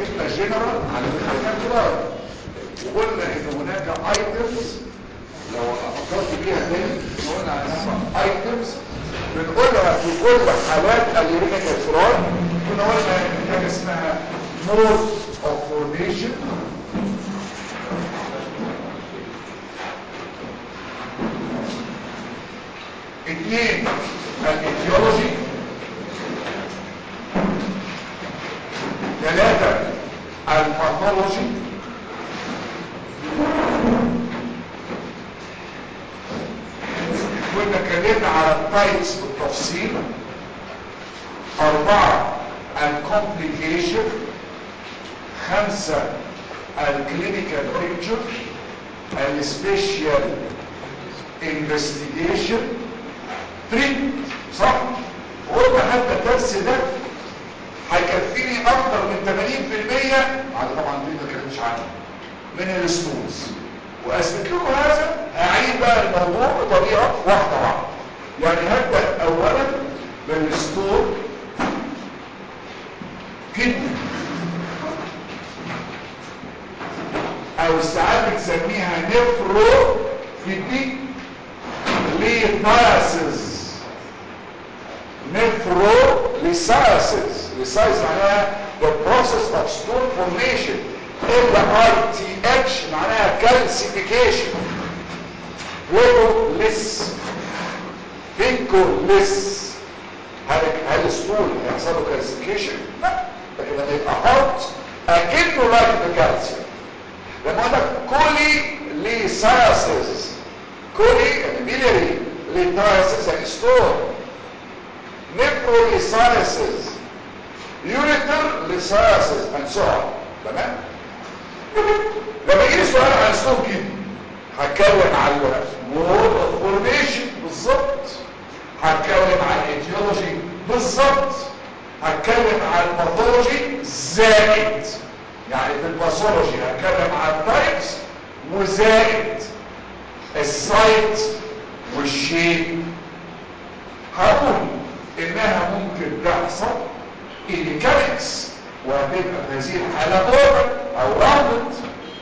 خدمة جنرال على الخدمة دولار وقلنا ان هناك ايتمز لو فكرت فيها تاني قلنا على ايتمز بنقولها في كل حالات اليورينيك الفرار كنا قلنا ان حاجه اسمها مود اوف فورميشن اثنين الايديولوجي ثلاثة الباثولوجي كنا اتكلمنا على التايبس بالتفصيل أربعة الكومبليكيشن خمسة الكلينيكال بيكتشر السبيشال انفستيجيشن تريتمنت صح قلنا حتى الدرس ده هيكفيني اكتر من 80% بعد طبعا دي ما كانتش عنه من الستونز واثبت لكم هذا هعيد بقى الموضوع بطريقه واحده واحده يعني هبدا اولا بالستون كدني او ساعات بنسميها نفرو كدني ليثايسز نفرو ليثايسز ليثايس معناها the process of stone formation ال I T H معناها calcification بلوتوليس بينكوليس هل هل الستول هيحصل له كالسيفيكيشن؟ لا لكن لما يبقى هارت اكنه لايك الكالسيوم لما اقول لك كولي ليسايسز كولي يعني بيليري ليتايسز يعني ستون نيبروليسايسز يوريتر ليسايسز and so on تمام لما يجي سؤال عن ستون كده هتكلم عن مود اوف فورميشن بالظبط هتكلم عن ايديولوجي بالظبط هتكلم عن الباثولوجي زائد يعني في الباثولوجي هتكلم عن تايبس وزائد السايت والشيب هقول انها ممكن تحصل ايديكاليكس وهتبقى في هذه الحالة اوبن او راوند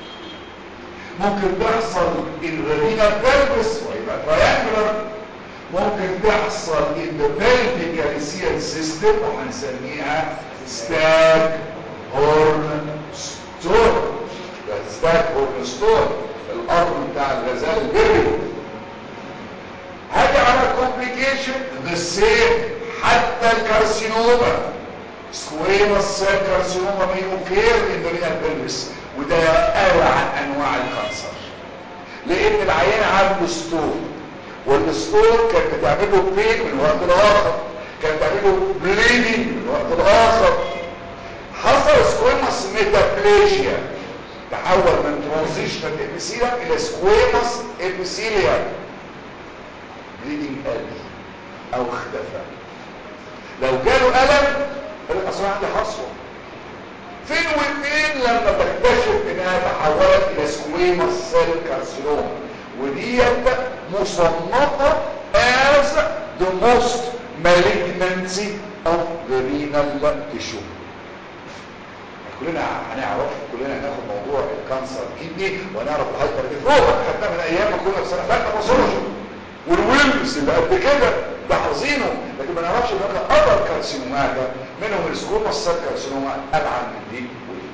ممكن تحصل الغرينة بلبس ويبقى تريانجلر ممكن تحصل in the pelvic calcium system وهنسميها ستاك هورن ستون ستاك هورن ستون القرن بتاع الغزال البري هاجي على complication the same حتى الكارسينوما سكويموس سيل كارسينوما بيوكير in the renal pelvis وده أروع انواع الكانسر لان العيان عنده ستون والستون كانت بتعمله بين من وقت لاخر كانت بتعمله بليدنج من وقت لاخر حصل سكويموس ميتابليجيا تحول من ترانزيشنال ابيثيليوم الى سكويموس ابيثيليوم بليدنج قلبي او اختفى لو جاله الم الاصل عندي حصوه فين وفين لما تكتشف انها تحولت الى سكويموس سيل كارسينوما وديت مصنفه as the most malignancy of the renal tissue كلنا هنعرف كلنا هناخد موضوع الكانسر كدني ونعرف الهايبرتيفروما حتى من ايام ما كنا في سنه ثالثه باثولوجي والويلز اللي قد كده ده حافظينه لكن ما نعرفش ان هناك اذر كارسينومات منهم السكوما السيل كارسينوما ابعد من دي ودي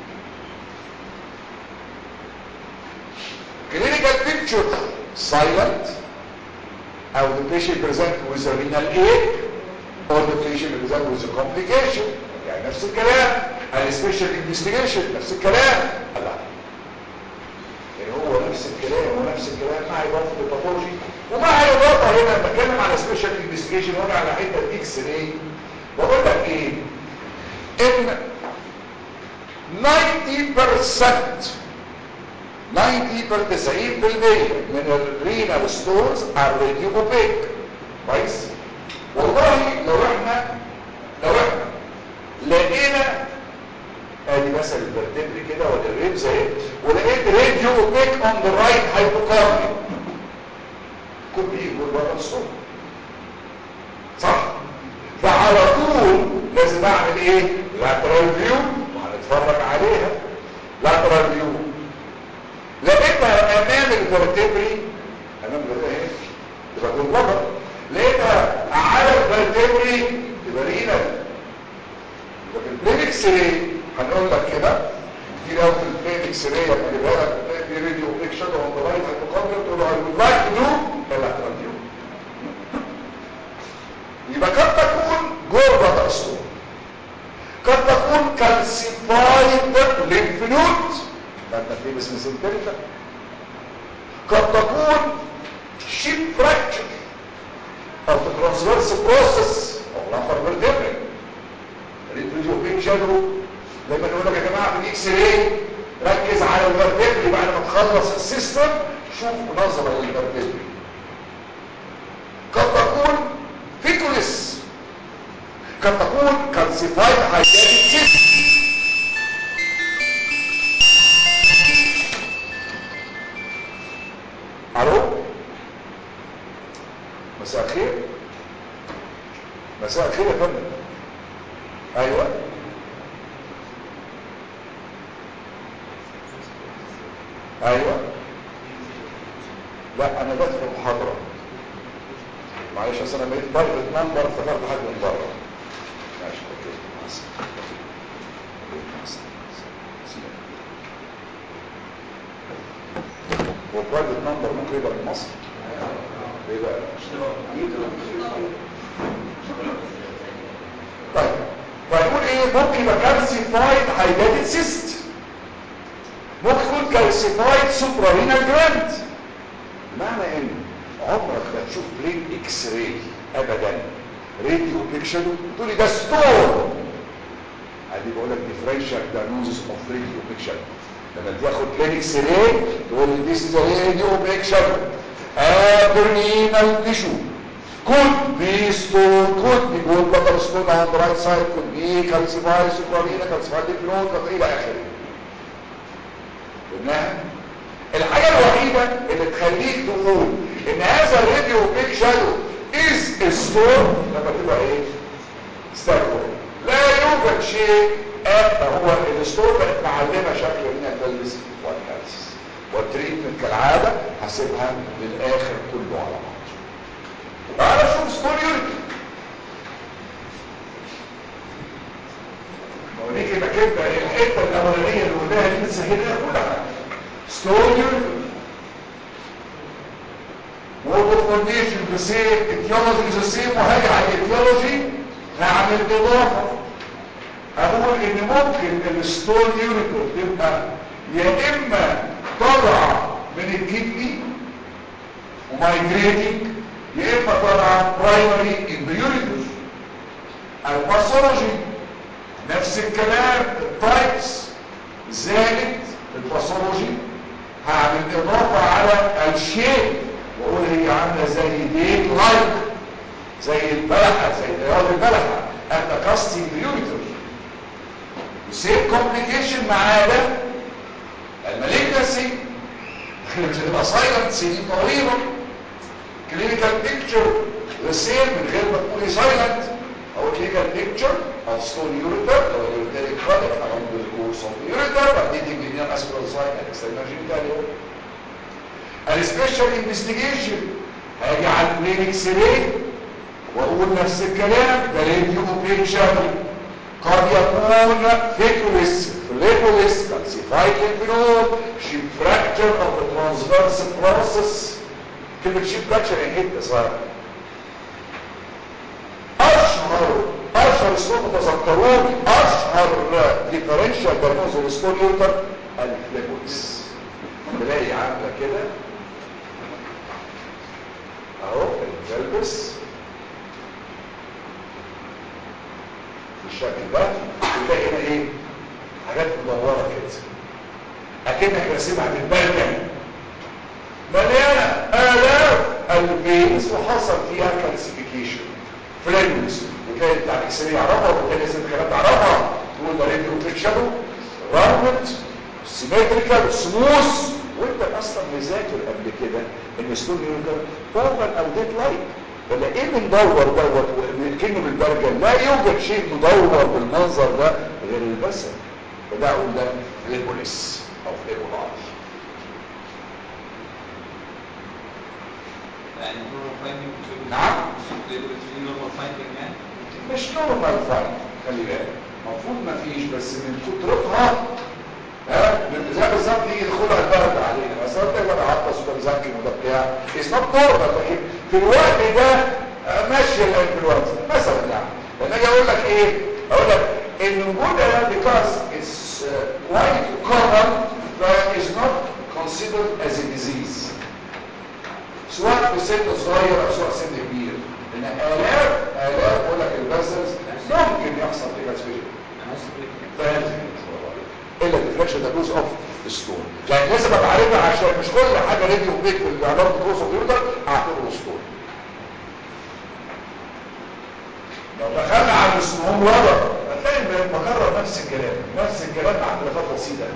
clinical picture silent او the patient present with a renal ache or the patient present with a complication يعني نفس الكلام السبيشال انفستيجيشن نفس الكلام لا يعني هو نفس الكلام ونفس الكلام مع اضافه الباثولوجي ومع اضافه هنا بتكلم على سبيشال انفستيجيشن وانا على حته اكس راي بقول لك ايه ان 90% 90 بر 90% من الرينال ستونز ار راديو اوبيك كويس والله لو احنا لو احنا لقينا ادي مثلا الفرتبري كده ولا الريبز اهي ولقيت راديو اوبيك اون ذا رايت هايبوكاردي كود بي يقول بره ستون صح فعلى طول لازم اعمل ايه لاترال فيو وهنتفرج عليها لاترال فيو لقيتها امام الفرتبري امام ايه تبقى جوه لقيتها على الفرتبري تبقى رينال يبقى في البلين اكس راي هنقول لك كده كتير قوي في البلين اكس راي لما اجيبها لك في راديو بيكشر اون ذا رايت هايبوكوندريا تقول له اي وود لايك تو دو اللاترال فيو يبقى قد تكون جوه الاسطول قد تكون كالسيفايد ليمف نود فانت في اسم سنتريتا قد تكون شيب فراكشر او ترانسفيرس بروسيس او لامبر فيرتبري ريد فيديو بين شادو دايما نقول لك يا جماعه في الاكس راي ركز على الفيرتبري بعد ما تخلص السيستم شوف نظره للفيرتبري قد تكون فيكوليس قد تكون كالسيفايد هايداتيك سيستم الو مساء الخير مساء الخير يا فندم ايوه ايوه لا انا بدخل المحاضره معلش اصل انا بقيت برايفت نمبر افتكرت حد من بره ماشي اوكي مع السلامه مع السلامه هو برايفت نمبر ممكن يبقى من مصر ايه بقى طيب فنقول ايه ممكن يبقى كالسيفايد هايداتد سيست ممكن يكون كالسيفايد سوبرارينال جراند معنى ان عمرك ما تشوف بلين اكس راي ابدا راديو بيكشر تقول لي ده ستور ادي بقول لك ديفرنشال دايجنوستس اوف راديو بيكشر لما تاخد بلين اكس راي تقول لي ديس راديو بيكشر abdominal tissue could be stone could be gold butter stone on the right side could be calcified suprarenal calcified lymph node قد الى اخره قلناها الحاجة الوحيدة اللي تخليك تقول ان هذا الراديو بيك شادو از ستون لما تبقى ايه ستاكور لا يوجد شيء هو الستون بقت معلمة شكل من التلبس والكالسيس والتريتمنت كالعادة هسيبها للاخر كله على بعض تعالى شوف ستون يوريك ونيجي بكتبها الحته الاولانيه اللي قلناها دي بتسهلها كل حاجه ستون يوريك وورد كونديشن ذا سيم اتيولوجي ذا سيم وهاجي على الاتيولوجي هعمل اضافه اقول ان ممكن الستون يوريك تبقى يا اما طالعه من الكدني ومايجريتنج يا اما طالعه برايمري ان ذا يوريتر الباثولوجي نفس الكلام التايبس زائد الباثولوجي هعمل اضافه على الشيب واقول هي عامله زي ديت لايك زي البلحه زي رياض البلحه اتكاستنج يوريتر سيم كومبليكيشن ما ده المالجنسي مش هتبقى سايلنت سنين طويله كلينيكال بيكتشر ذا سيم من غير ما تقولي سايلنت او كلينيكال بيكتشر of stone ureter or ureteric product along the course of the ureter leading to an astrocyte and external genitalia and special investigation هاجي على البلين اكس راي واقول نفس الكلام ده راديو بيكتشر قد يكون فيكوليس فليبوليس كالسيفايد ليمفنود شيب فراكتشر of the transverse process كلمة شيب فراكتشر يعني حته صغيره اشهر اشهر اسلوب تذكرون اشهر ديفرنشال دايجنوز الستون يوتر الفليبوليس تلاقي عامله كده اهو الفلبس بالشكل ده تلاقي هنا ايه حاجات مدوره كده اكنك راسمها بالبرجل مليانه الاف الفينز وحصل فيها كالسيفيكيشن فليبوليس وتلاقي بتاع الاكسري يعرفها وبالتالي لازم الكلام تعرفها تقول ده ريديو تريك شادو راوند سيمتريكال سموث وانت اصلا مذاكر قبل كده ان ستون يوجر اوفر او ديت لايك ولا ايه المدور دوت كلمه بالبرجل لا يوجد شيء مدور بالمنظر ده غير البسل فده اقول ده ليبوليس او ليبولار يعني normal finding between نعم. between normal finding يعني مش نورمال فاين خلي بالك المفروض ما فيش بس من كترتها ها زي بالظبط يجي يدخلها البرد علينا بس انت يبقى عطس وده مزكي وده بتاع اتس نوت نورمال لكن في الوقت ده آه، ماشي الانفلونزا مثلا يعني لان اجي اقول لك ايه اقول لك ان وجود ده because it's uh, quite common but is not considered as a disease سواء في سن صغير او سواء سن كبير ان الاف الاف بقول لك الباسلز ممكن يحصل فيها سبيل فاهم الا الديفليكشن ده جزء اوف ستون يعني لازم ابقى عارفها عشان مش كل حاجه ريدي وبيك في الاعلام بتوصل كمبيوتر هعتبره ستون لو دخلنا على السموم ورا هتلاقي إن بكرر نفس الكلام نفس الكلام مع اختلافات بسيطه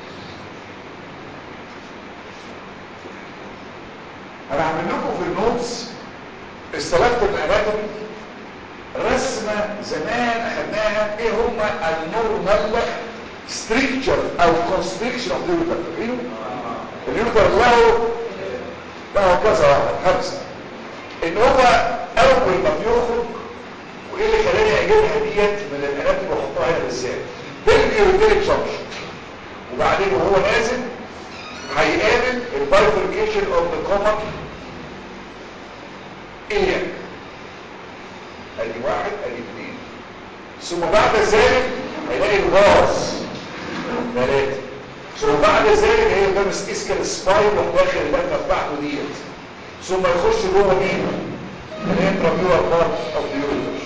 انا هعمل لكم في النوتس استلفت الاناتومي رسمه زمان اخدناها ايه هما النورمال ستريكتشر او كونستريكشن اوف اليوتر فاكرينه اليوتر له له كذا واحد خمسه ان هو اول ما بيخرج وايه اللي خلاني اجيبها ديت من الاناتومي واحطها هنا بالذات بالبيوتيريك جنكشن وبعدين وهو نازل هيقابل البايفركيشن اوف ذا كومن إليك ادي واحد ادي اثنين ثم بعد ذلك هيلاقي الغاز ثلاثة ثم بعد ذلك هي قدام اسكال سباين داخل اللفه بتاعته ديت ثم يخش جوه مين؟ الانترابيور بارت اوف ذا يوتر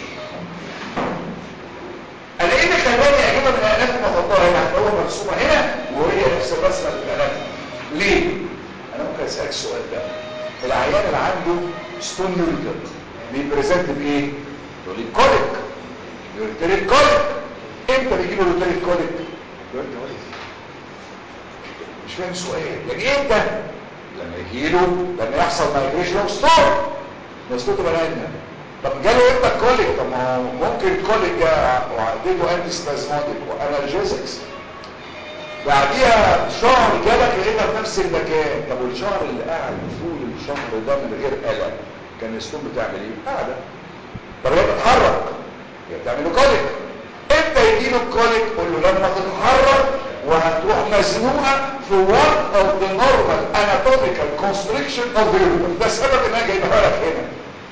انا ايه اللي خلاني اجيبها من الاناتومي واحطها هنا هو مرسومه هنا وهي نفس الرسمه في الاناتومي ليه؟ انا ممكن اسالك السؤال ده العيان اللي عنده ستون يوريتر بيبريزنت بايه؟ يقول لي كوليك يوريتريك كوليك امتى بيجي له يوريتريك كوليك؟ يقول لي ولد مش فاهم سؤال يعني امتى؟ لما يجي له لما يحصل مايجريشن اوف ستون مسطوط بناتنا طب جاله امتى الكوليك؟ طب ما هو ممكن الكوليك جه وعديته انتي سبازماتيك وانالجيزكس بعديها شهر جالك لقيتها في نفس المكان طب والشهر اللي قاعد طول الشهر ده من غير قلق كان الستون بتعمل ايه؟ قاعده طب هي بتتحرك هي بتعمل له كوليك امتى يجي له الكوليك؟ قول له لما تتحرك وهتروح مزنوقه في one of the normal anatomical constriction of the uterus ده السبب ان انا جايبها لك هنا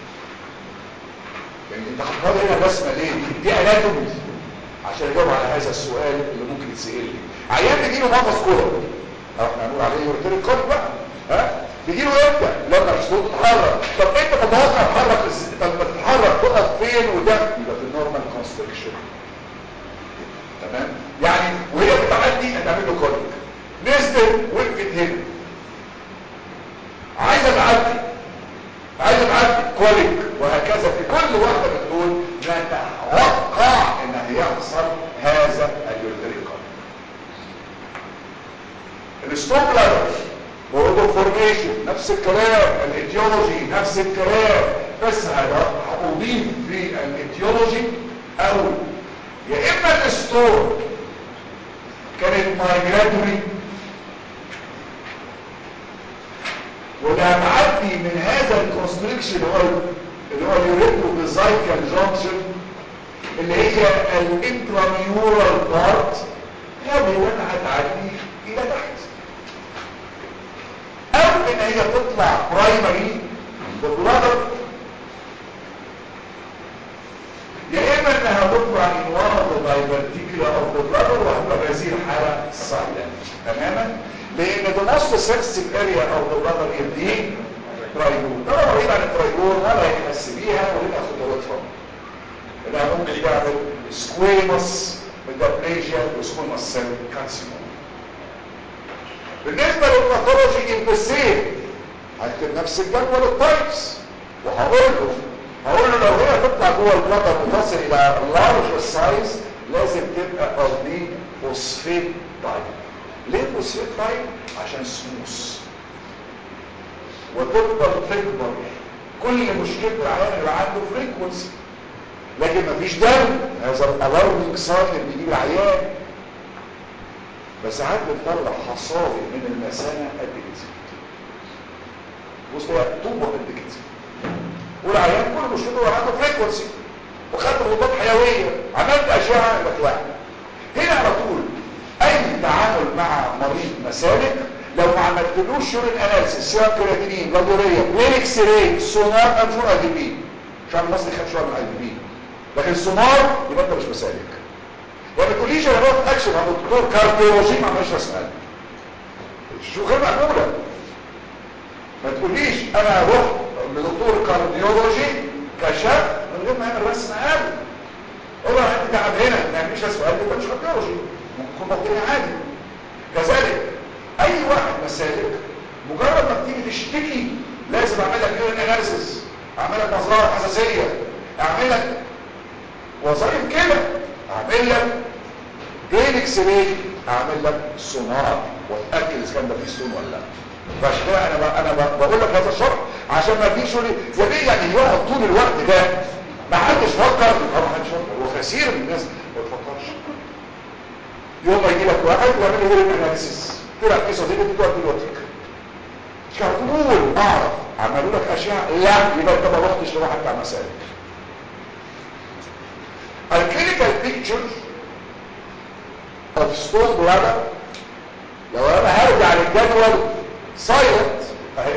يعني انت حاطط هنا الرسمه ليه؟ دي اناتومي عشان يجاوب على هذا السؤال اللي ممكن يتسال لي عيان بيجيله مغص كوره او احنا هنقول عليه يورتيريك كوليك بقى ها بيجيله امتى لما الصوت تتحرك طب انت متوقع تتحرك ازاي طب لما تتحرك تقف فين وده يبقى في النورمال كونستريكشن تمام يعني وهي بتعدي هتعمل له كوليك نزلت وقفت هنا عايزه تعدي عايزه تعدي كوليك وهكذا في كل واحده من دول نتوقع ان هيحصل هذا اليورتيريك كوليك الستوب لادر برضه فورميشن نفس الكلام الايديولوجي نفس الكلام بس هضيف في الايديولوجي او يا اما الستور كانت مايجراتوري واللي هتعدي من هذا الكونستريكشن هو اللي هو اليوريترو بيزايكال جانكشن اللي هي الانتراميورال بارت غالبا هتعدي الى تحت او ان هي تطلع برايمري ببلادر يا اما انها تطلع من ورا الدايفرتيكولا اوف ذا بلادر وهتبقى بهذه الحاله سايلنت تماما لان the most sensitive area of the bladder is the ترايجور ده بعيد عن الترايجور ولا يحس بيها ولها خطورتها انها ممكن تعمل سكويمس ميتابليجيا وسكويمس سيل كانسيموم بالنسبة للباثولوجي البسيط هكتب نفس الجدول التايبس وهقول له هقول له لو هي تطلع جوه البلادر وتصل الى لارج سايز لازم تبقى قصدي فوسفيت تايب ليه فوسفيت تايب عشان سموس وتفضل تكبر كل مشكله العيان اللي عنده فريكونسي لكن مفيش دم هذا الالارمنج ساين اللي بيجيب العيان بس ساعات بنطلع حصاوي من المثانه قد كده بص هي طوبه قد كده والعيان كل مشكلته عنده فريكونسي وخدت مضادات حيويه عملت اشعه بتوعد هنا على طول اي تعامل مع مريض مسالك لو ما عملتلوش شورين اناليسيس سواء كرياتينين بلادوريا بلين اكس راي سونار انفور اي دي بي مش عارف المصري خد شويه من اي دي بي لكن سونار يبقى انت مش مسالك يعني ما تقوليش انا باخد اكشن مع دكتور كارديولوجي ما عملش اسال شو غير مقبوله ما تقوليش انا رحت لدكتور كارديولوجي كشف من غير ما يعمل رسم قلب قول له عندي تعب هنا ما يعملش رسم قلب يبقى مش كارديولوجي ممكن يكون بطني عادي كذلك اي واحد مسالك مجرد ما بتيجي تشتكي لازم اعمل لك يورين اناليسيس اعمل لك مزرعه حساسيه اعمل لك وظائف كده اعمل لك جين اكس راي اعمل لك سونار واتاكد اذا كان ده فيه ستون ولا لا فعشان كده انا ب... انا ب... بقول لك هذا الشرح عشان ما تجيش تقول لي يا بيه يعني يقعد طول الوقت ده ما حدش فكر اه ما حدش فكر وكثير من الناس ما بتفكرش يوم ما يجي لك واحد ويعمل لي هيرين اناليسيس طلع في صديق انت تقعد دلوقتي مش هتقول اعرف عملوا لك اشعه لا يبقى انت ما رحتش لواحد بتاع مسالك الكلينيكال بيكتشر اوف ستون بلادر لو انا هرجع للجدول سايلنت اهي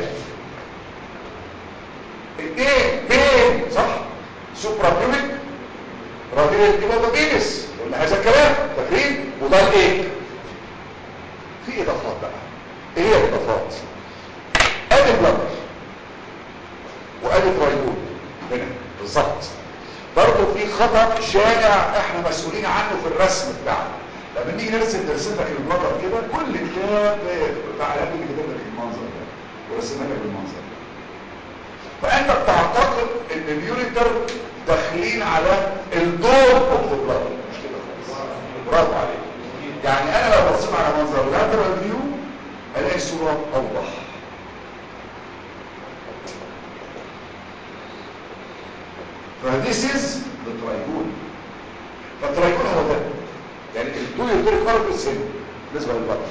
اثنين بين صح سوبرا بيوبيك راديال ايبوبينس قلنا هذا الكلام فاكرين وده الايه في اضافات بقى ايه هي الاضافات ادي البلد وادي ترايبول هنا بالظبط برضه في خطأ شائع احنا مسؤولين عنه في الرسم بتاعنا لما نيجي نرسم نرسم لك المنظر كده كل كتاب بتاع الاب اللي كتب لك المنظر ده ورسمها لك بالمنظر ده فانت بتعتقد ان اليوريتر داخلين على الدور اوف ذا بلاد مش كده خالص برافو عليك يعني انا لو بصيت على منظر لاترال فيو الاقي صوره اوضح فديس از ذا ترايجون فالترايجون هو ده يعني الدو يدرك فرق السن بالنسبه للبطن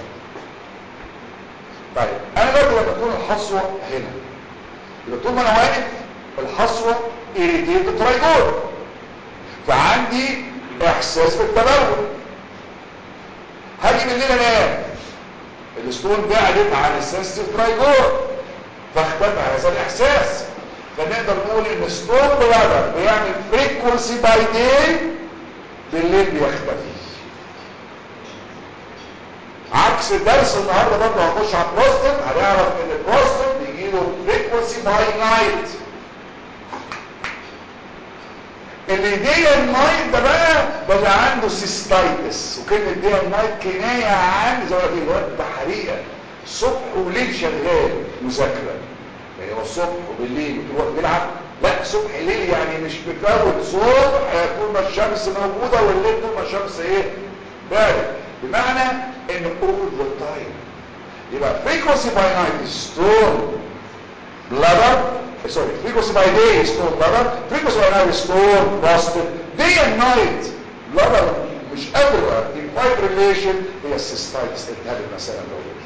طيب انا دلوقتي لما تكون الحصوه هنا يبقى طول ما انا واقف الحصوه ايريتيت الترايجون فعندي احساس بالتبول هاجي بالليل انام الستون بعدت عن السنسيتيف ترايجون فاختفى هذا الاحساس فنقدر نقول ان ستون بلادر بيعمل فريكونسي باي داي بالليل بيختفي عكس الدرس النهارده برضه هنخش على البروستات هنعرف ان البروستات بيجي له فريكونسي باي نايت اللي دي النايت ده بقى بقى عنده سيستايتس وكلمه دي النايت كنايه عن زي ما في الوقت ده حقيقه صبح وليل شغال مذاكره يعني هو الصبح وبالليل وتروح بيلعب لا صبح ليل يعني مش بتفوت صبح طول ما الشمس موجوده والليل طول ما الشمس ايه بارد بمعنى ان all the time يبقى frequency by night is stored bladder sorry frequency by day is stored bladder frequency by night is stored prostate day and night bladder مش everywhere in fibrillation هي السيستايتس التهاب المثانه الدوريه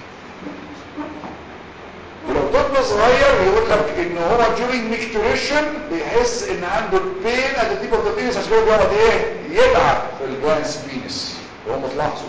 ولو طفل صغير يقول لك ان هو during micturition بيحس ان عنده البين at the tip of the penis عشان كده بيقعد ايه يلعب في الجوانس بينس وهم تلاحظوا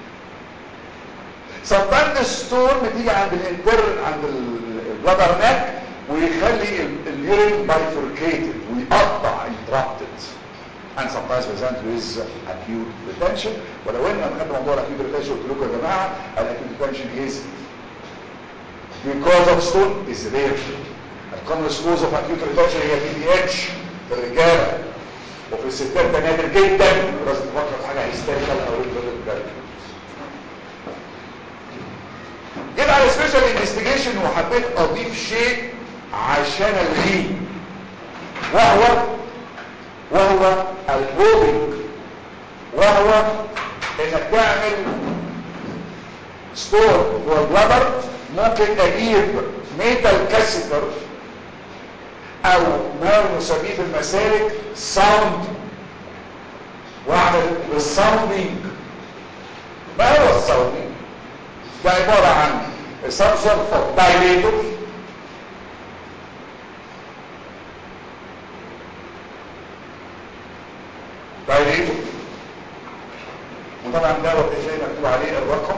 sometimes الستون بتيجي عند الانتر عند البلادر ناك ويخلي اليورين bifurcated ويقطع interrupted and sometimes present with acute retention ولو ان انا خدت موضوع الاكيوت retention قلت لكم يا جماعه الاكيوت retention is because of stone is rare الcommon cause of acute retention هي بي دي اتش في الرجاله وفي الستات ده نادر جدا لازم تفكر في حاجه هيستيريكال او ريتروجريد جيت على سبيشال انفستيجيشن وحبيت اضيف شيء عشان الغيه وهو وهو البوبينج وهو انك تعمل ستور جوه البلادر ممكن اجيب ميتال كاسيتر او ما نسميه في المسالك ساوند واعمل بالساوندينج ما هو الصوتي ده عبارة عن some sort of dilator dilator وطبعا ده زي مكتوب عليه الرقم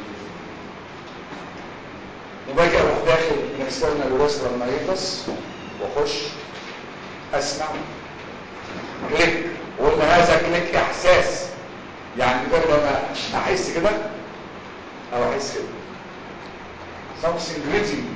وباجي اروح داخل نستنى الورثة لما يخلص واخش اسمع كليك وقلنا هذا كليك احساس يعني ده لما احس كده او احس كده something gritty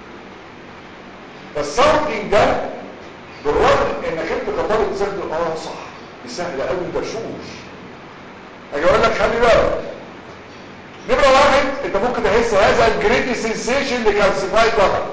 فالصوتنج ده بالرغم انك انت كطالب تصدق اه صح دي سهله قوي ده شوش اجي اقول لك خلي بالك نمره واحد انت ممكن تحس هذا الجريتي سنسيشن لكالسيفايد ضغط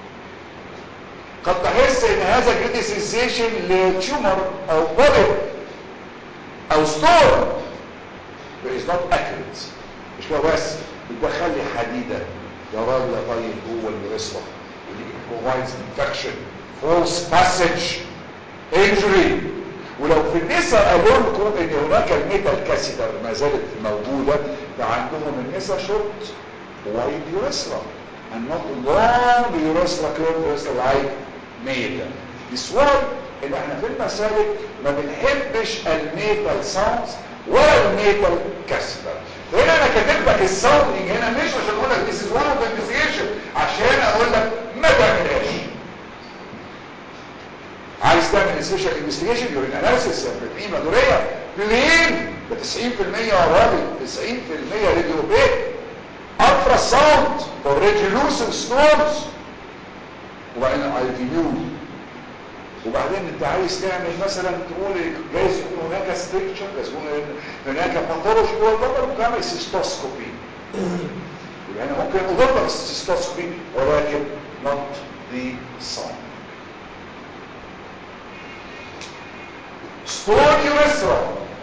قد تحس ان هذا جريتي سنسيشن لتيومر او بوليب او ستور there is not accurate مش كده بس بتدخل لي حديده يا راجل يا طيب جوه اليوريثرا اللي provides infection false passage injury ولو في النساء قالوا لكم ان هناك الميتال كاسيدر ما زالت موجوده فعندهم النساء شورت وايد يوريثرا and not long urethra curved urethra like male this why ان احنا في المسالك ما بنحبش الميتال ساوندز ولا الميتال كاسيدر هنا انا كاتب لك الساوندنج هنا مش عشان اقول لك this is one of the investigation عشان اقول لك ما تعملهاش عايز تعمل سبيشال انفستيجيشن يورين اناليسيس بريما دوريه بلين ده 90% يا راجل 90% راديو بيت الترا ساوند فور ريجولوسن ستورز وبعدين اي في يو وبعدين انت عايز تعمل مثلا تقول جايز يكون هناك ستريكشر جايز يكون هناك باثولوجي جوه البطن ممكن اعمل سيستوسكوبي يبقى انا ممكن اضرب السيستوسكوبي ولكن not the sound ستون يوريثرا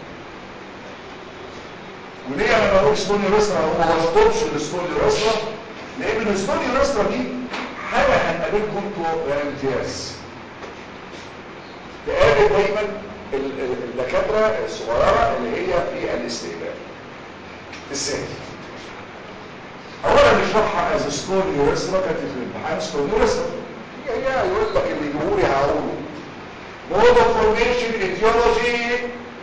وليه انا بقول ستون يوريثرا وما بشطبش الستون يوريثرا لان الستون يوريثرا دي حاجه هنقابلكم انتوا يا امتياز تقابل دايما الدكاتره الصغيره اللي هي في الاستقبال ازاي اولا نشرحها از ستون يوريثرا كانت في الامتحان ستون يوريثرا هي يقول لك اللي يجيبوا لي هقوله mode of formation etiology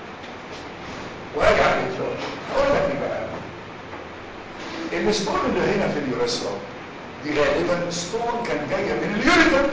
واجعل etiology اقول لك ايه بقى الستون اللي هنا في اليوريثرا دي غالبا ستون كان جايه من اليوريثر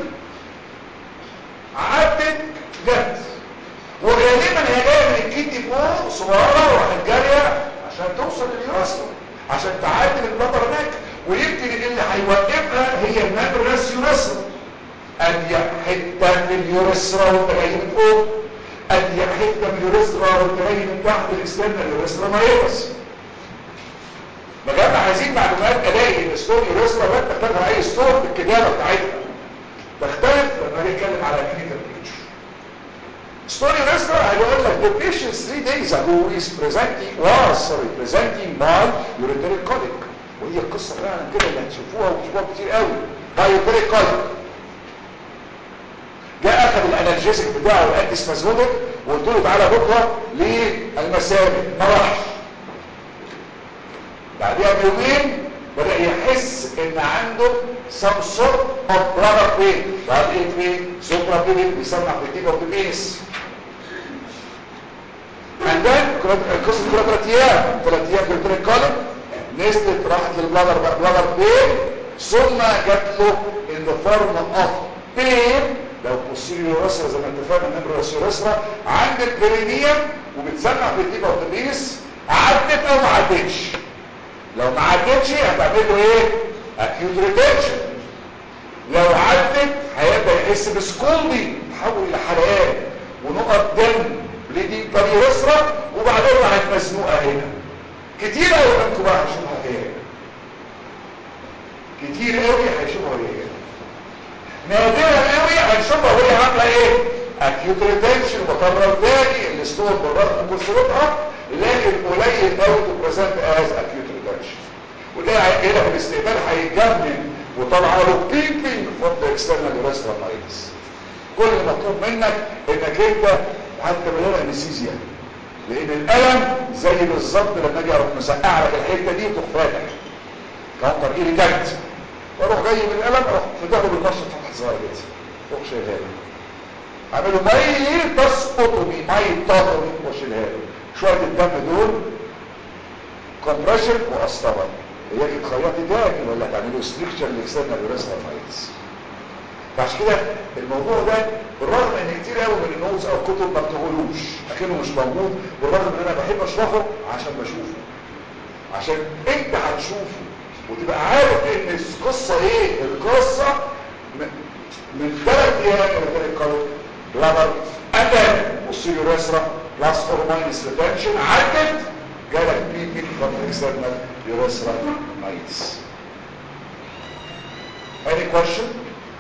عدت جت وغالبا هي جايه من الكيدني فوق صغيره وراحت جاريه عشان توصل لليوريثرا عشان تعدي البلطر هناك ويمكن اللي هيوقفها هي المامبرس يوريثرا اضيق حته في اليوريثرا وانت جاي من فوق اضيق حته من اليوريثرا وانت جاي من تحت الاستنى اليوريثرا ما يقص ما دام عايزين معلومات الاقي ان ستون يوريثرا لا تختلف اي ستون بالكتابه بتاعتها تختلف لما اجي اتكلم على كلينيكال بيكتشر ستون يوريثرا هيقول لك the patient 3 days ago is presenting was sorry presenting mild urinary colic وهي القصه فعلا كده اللي هتشوفوها وتشوفوها كتير قوي urinary colic جاء اخذ الانالجيسك بتاعه وقد اسمازودك وقلت له تعالى بكره للمساجد ما راحش بعدها بيومين بدا يحس ان عنده some sort of bladder pain بعد ايه فين سوبرا بيبي بيسمع في التيب اوف ذا بيس and then قصه كلها ثلاث ايام ثلاث ايام قلت لك قالب نزلت راحت للبلادر بلادر بين ثم جات له in the form of pain لو بوستيريور يوريثرا زي ما اتفقنا نمبر يوريثرا عند البرينيوم وبتسمع في التيب اوف ذا بيس عدت او ما عدتش لو ما عدتش هتعمل له ايه اكيوت ريتنشن لو عدت هيبدا يحس بسكولدي تحول الى حرقان ونقط دم بليدنج باليوريثرا وبعدين راحت مزنوقه هنا كتير قوي منكم بقى هيشوفها ايه كتير قوي هيشوفها ايه نادرا قوي هنشوفها وهي عامله ايه اكيوت ريتنشن بكرر تاني الستور بالرغم من كسرتها لكن قليل قوي تو بريزنت از اكيوت ريتنشن وده هنا في الاستقبال هيتجنن وطلع له بيبي فروم ذا اكسترنال يوريثرال مايتس كل المطلوب منك انك انت حتى من غير انستيزيا لان الالم زي بالظبط لما اجي اروح مسقع لك الحته دي وتروح فاتح كاونتر ايريتانت واروح جاي بالقلم اروح فاتحه بالمشط فتحه صغيره كده اروح شايلها له اعمله مي تسقط بي مي تهرب واشيلها له شويه الدم دول كومبريشن واسطره هي تخيطي تاني ولا تعملوا ستريكشر لاكسترنال يوريثرال فايتس فعشان كده الموضوع ده بالرغم ان كتير قوي من النوز او الكتب ما بتقولوش اكنه مش موجود بالرغم ان انا بحب اشرحه عشان بشوفه عشان انت هتشوفه وتبقى عارف ان القصه ايه القصه من- من ثلاث ايام الى ثلاث قرن بلادر اندر posterior urethra plus or minus retention عدت جالك بيبي from external urethral mites any question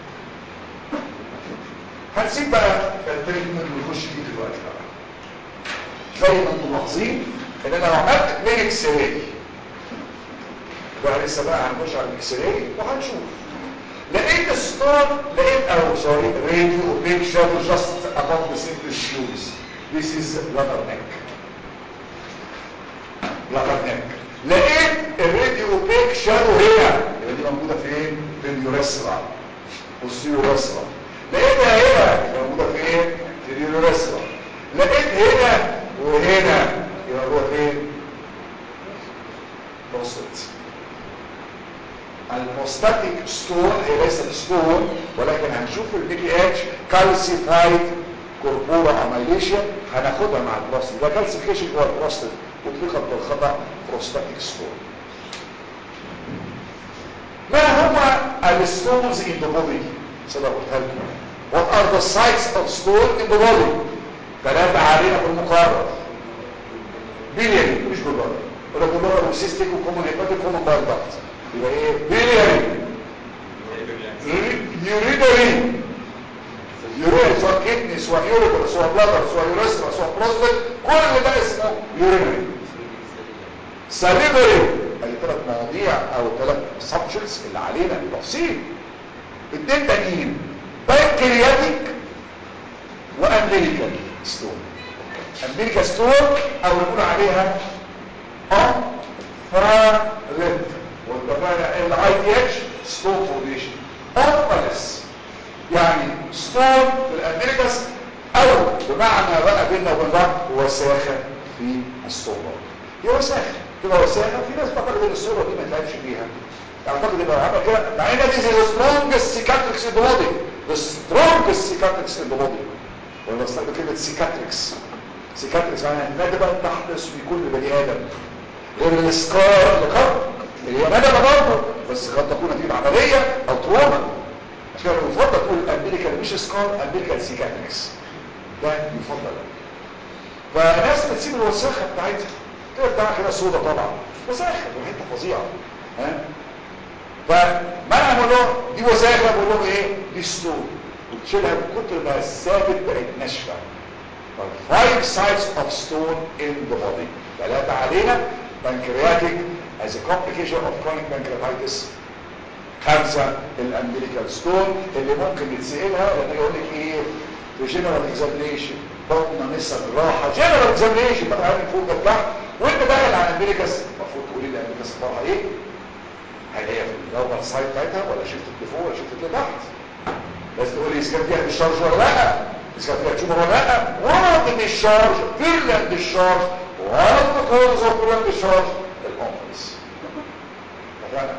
هنسيب بقى التريتمنت ونخش فيه دلوقتي بقى زي ما انتم ملاحظين ان انا لو عملت اتنين اكس راي بقى لسه بقى هنخش على الاكس راي وهنشوف لقيت ستون لقيت او سوري راديو بيج شادو جاست above the simple shoes this is bladder neck bladder neck لقيت الراديو بيج شادو هنا يبقى دي موجوده فين في اليوريثرا والسيوريثرا لقيتها هنا يبقى موجوده فين في اليوريثرا لقيت هنا وهنا يبقى هو فين بروستات البروستاتيك ستون هي ليست ستون ولكن هنشوف البي بي اتش كالسيفايد كوربورا اميليشيا هناخدها مع البروستات ده كالسيفيكيشن جوه البروستات اطلقت بالخطا بروستاتيك ستون ما هو الستونز in the body صدق قلتها لكم what are the sites of stone in the body ثلاثة علينا في المقارنة بيلياري مش جلوبال ولا جلوبال وسيستيك وكومون هيباتيك وكومون بايل داكت يبقى ايه بيلياري يوريدري يوريدري سواء كدني سواء يوريدر سواء بلادر سواء يوريثرا سواء بروستات كل ده اسمه يوريدري ساليفري ادي ثلاث مواضيع او ثلاث سبجكتس اللي علينا بالتفصيل اتنين تانيين بانكرياتيك وامريكان ستون امريكا ستون او نقول عليها افرالت واتفقنا الاي تي اتش ستون فورميشن افرالس يعني ستون في الامريكاس او بمعنى بقى بيننا وبين بعض وساخه في الصوره هي وساخه تبقى وساخه في ناس تعتقد ان الصوره دي ما تلعبش فيها تعتقد ان عمل كده مع ان دي the strongest cicatrix in the body the strongest cicatrix in the body وانا بستخدم كلمه cicatrix cicatrix معناها ندبه تحدث في كل بني ادم غير السكار اللي قبل اللي هي ندبه برضه بس قد تكون نتيجه عمليه او تروما عشان كده يفضل تقول امريكان مش سكار امريكان سيكاتريكس ده يفضل فناس بتسيب الوساخه بتاعتها تبقى كده سودا طبعا وساخه وريحتها فظيعه ها فما اعمل لهم دي وساخه بقول لهم ايه دي ستون وتشيلها من كتر ما الثابت بقت ناشفه five sites of stone in the body ثلاثه علينا pancreatic as a complication of chronic pancreatitis خمسة الامريكان ستون اللي ممكن نتسألها لما يقول لك ايه في جنرال اكزامينيشن بطنه نسب راحه جنرال اكزامينيشن بقى عارف فوق ده تحت وانت داخل على امريكاس المفروض تقولي لي امريكاس بتاعها ايه هل هي في الجوبر سايت بتاعتها ولا شفت لفوق ولا شفت لتحت لازم تقولي اذا كان فيها ديشارج ولا لا اذا كان فيها تيومر ولا لا ورد الديشارج فيرلاند ديشارج ورد كوز اوف فيرلاند ديشارج الامبرس اتفقنا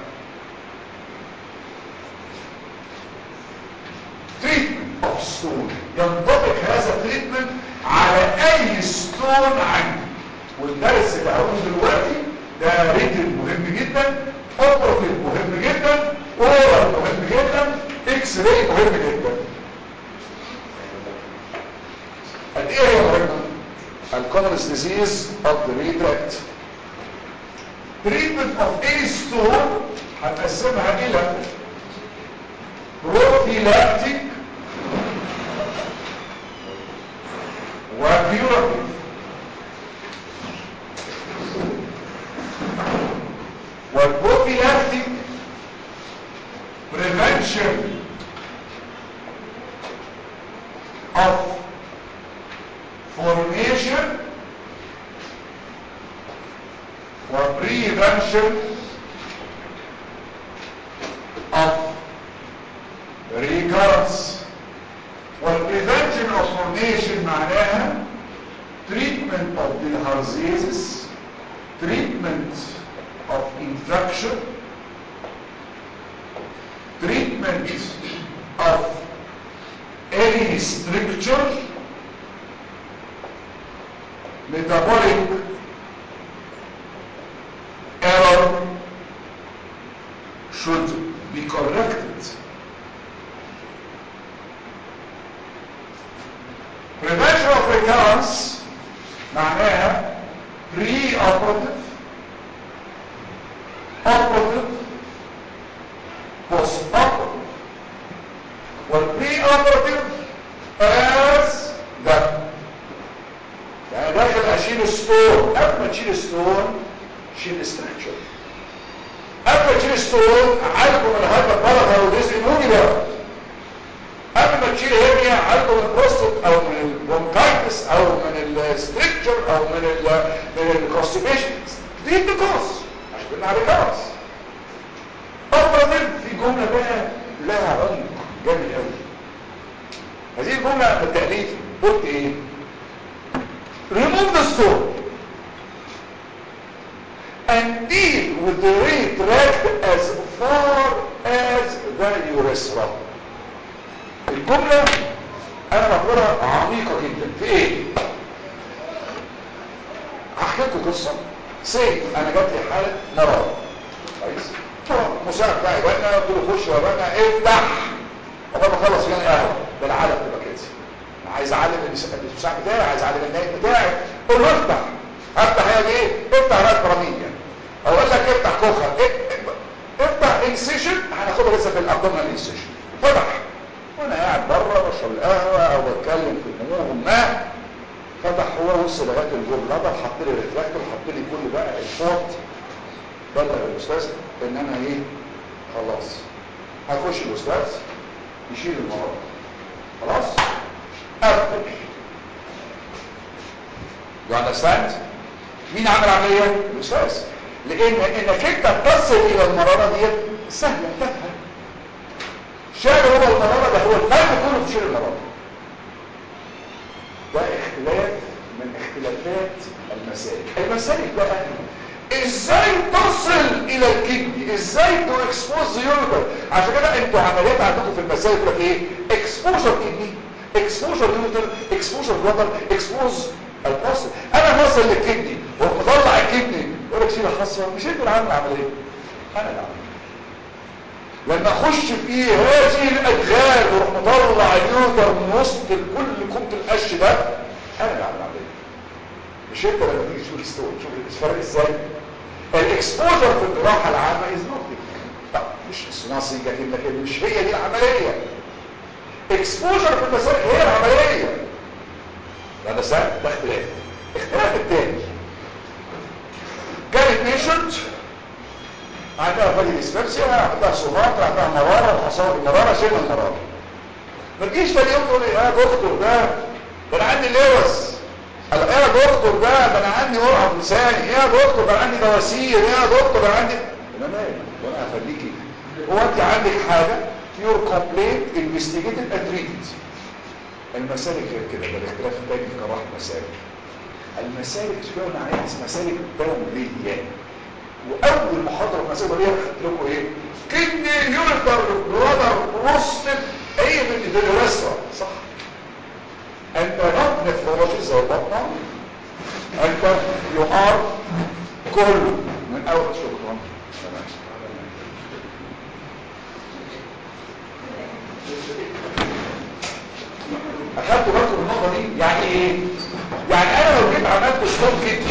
تريتمنت اوف ستون ينطبق هذا التريتمنت على اي ستون عندي والدرس اللي هقوله دلوقتي ده ريتل مهم جدا اوبرتيف مهم جدا اورال مهم جدا اكس راي مهم جدا قد ايه هي مهمه الكومنس ديزيز اوف ذا ريتراكت treatment of any stone هنقسمها الى بروفيلاكتيك وكيوراتيف والبروفيلاكتيك prevention of formation prevention of recurrence والprevention of formation معناها treatment of bilharziasis treatment of infection treatment of any stricture metabolic error should be corrected prevention of recurrence معناها pre-operative operative post-operative والبري-operative as ده يعني داخل اشيل ستون قبل ما تشيل ستون شيل استراكشر قبل ما تشيل ستون عالجه من هذا البلغه وديزيموني بقى قبل ما تشيل هيرنيا عالجه من البروستات او من البرونكايتس او من الستريكتشر او من ال من الكونستيبيشن دي الكوز عشان قلنا على كاس افضل في جمله بقى لها عمق جامد قوي هذه الجمله بالتاليف قلت ايه remove the stone and deal with the retract as far as the urethra الجملة انا بقولها عميقة جدا في ايه هحكي لكم قصة سي انا جات لي حالة مرض كويس مساعد بتاعي بقى قلت له خش يا بقى افتح اول ما اخلص يعني قهوه ده العالم تبقى كده انا عايز اعلم المساعد بتاعي عايز اعلم النايب بتاعي قول له افتح افتح هي ايه افتح راس براميل يعني اقول لك افتح كوخه افتح انسيشن هناخدها لسه في الابدومينال انسيشن فتح وانا قاعد بره بشرب القهوه او بتكلم في الامور ما فتح هو وصل لغايه الجول لبر حط لي ريفلكتور حط لي كل بقى الفوت بلغ الاستاذ ان انا ايه خلاص هخش الاستاذ يشيل المرض خلاص قبل you understand مين عمل عمليه الاستاذ لان انك انت تصل الى المراره دي سهله تفهم شال هو المراره ده هو الفرق كله في شيل المراره ده اختلاف من اختلافات المسالك المسالك بقى ازاي تصل الى الكدني ازاي تو اكسبوز يوربر عشان كده انتوا عمليات عندكم في المسالك يقول لك ايه اكسبوجر كدني اكسبوجر يوربر اكسبوجر بلاتر اكسبوز الفصل انا واصل للكدني ومطلع الكدني يقول لك شيله خاصه مش انت اللي عامل العمليه انا اللي عامل لما اخش في هذه الادغال واروح مطلع اليوتر من وسط كل كوبه القش ده انا اللي عامل العمليه مش انت لما تيجي تشوف الستون شوف الفرق ازاي الاكسبوجر في الجراحه العامه از نوت طب مش السناسنج لكن مش هي دي العمليه اكسبوجر في المسائل هي العمليه هذا سهل ده اختلاف اختلاف التاني كانت بيشنت عندها فالي ديسبيبسيا عندها سوماترا عندها مراره وحصلت المراره شلنا المراره ما تجيش تاني يوم تقول لي يا دكتور ده ده انا عندي لوس قال ايه يا دكتور ده ده انا عندي قرحه في لساني ايه يا دكتور ده انا عندي بواسير ايه يا دكتور ده انا عندي انا مالي وانا هخليكي هو انت عندك حاجه يور كومبليت انفستيجيتد اند تريتد المسالك غير كده ده الاختلاف الثاني في جراحه المسالك المسالك تكون عليها مسالك دوليه واول محاضره في مسالك دوليه خدت لكم ايه كدني يورتر برادر بروستد اي من الدراسه صح انت not nephrologist زي البطنة انت you are كل من اول شكرا اخدت بالكم من النقطه دي يعني ايه يعني انا لو جيت عملت ستوب كده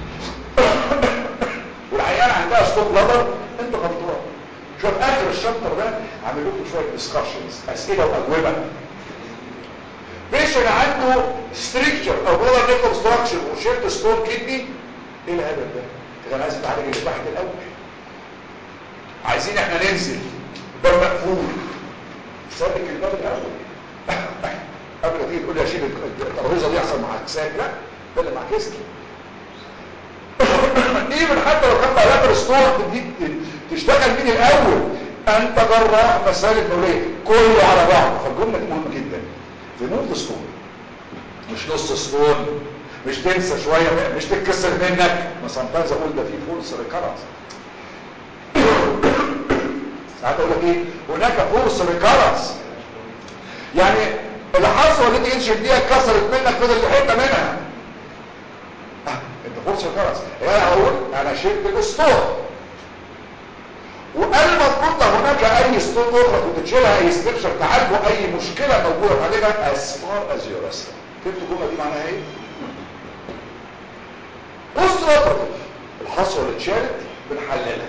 والعيان عندها ستوب لدر انت غلطان شوف اخر الشابتر ده عامل لكم شويه ديسكشنز اسئله واجوبه بيشن عنده ستريكتشر او بلاد نيك اوبستراكشن وشيلت ستون كدني ايه الهبل ده كده انا عايز اتعالج اللي تحت الاول عايزين احنا ننزل باب مقفول سابك الباب الاول قبل ما تيجي تقول لي اشيل الترابيزه دي يحصل معاك ساك لا ده اللي معاك اسم ايفن حتى لو كان بقى ستور دي تشتغل مين الاول انت جراح مسالك نوريه كله على بعض فالجمله دي مهمه جدا ريموف ستون مش نص ستون مش تنسى شويه مش تتكسر منك ما سامتايمز اقول ده في فورس ريكارنس ساعات اقول لك ايه هناك فورس ريكارنس يعني الحصوه اللي انت انشف دي اتكسرت منك فضل في حته منها آه، انت فورس ريكارنس يعني انا اقول انا شلت الاسطوره وقال المفروض هناك اي ستون اخرى كنت تشيلها اي ستركشر تعالجوا اي مشكله موجوده تعالجها as far as your wrestling فهمت الجمله دي معناها ايه بوست اوبرتيف الحصوه اللي اتشالت بنحللها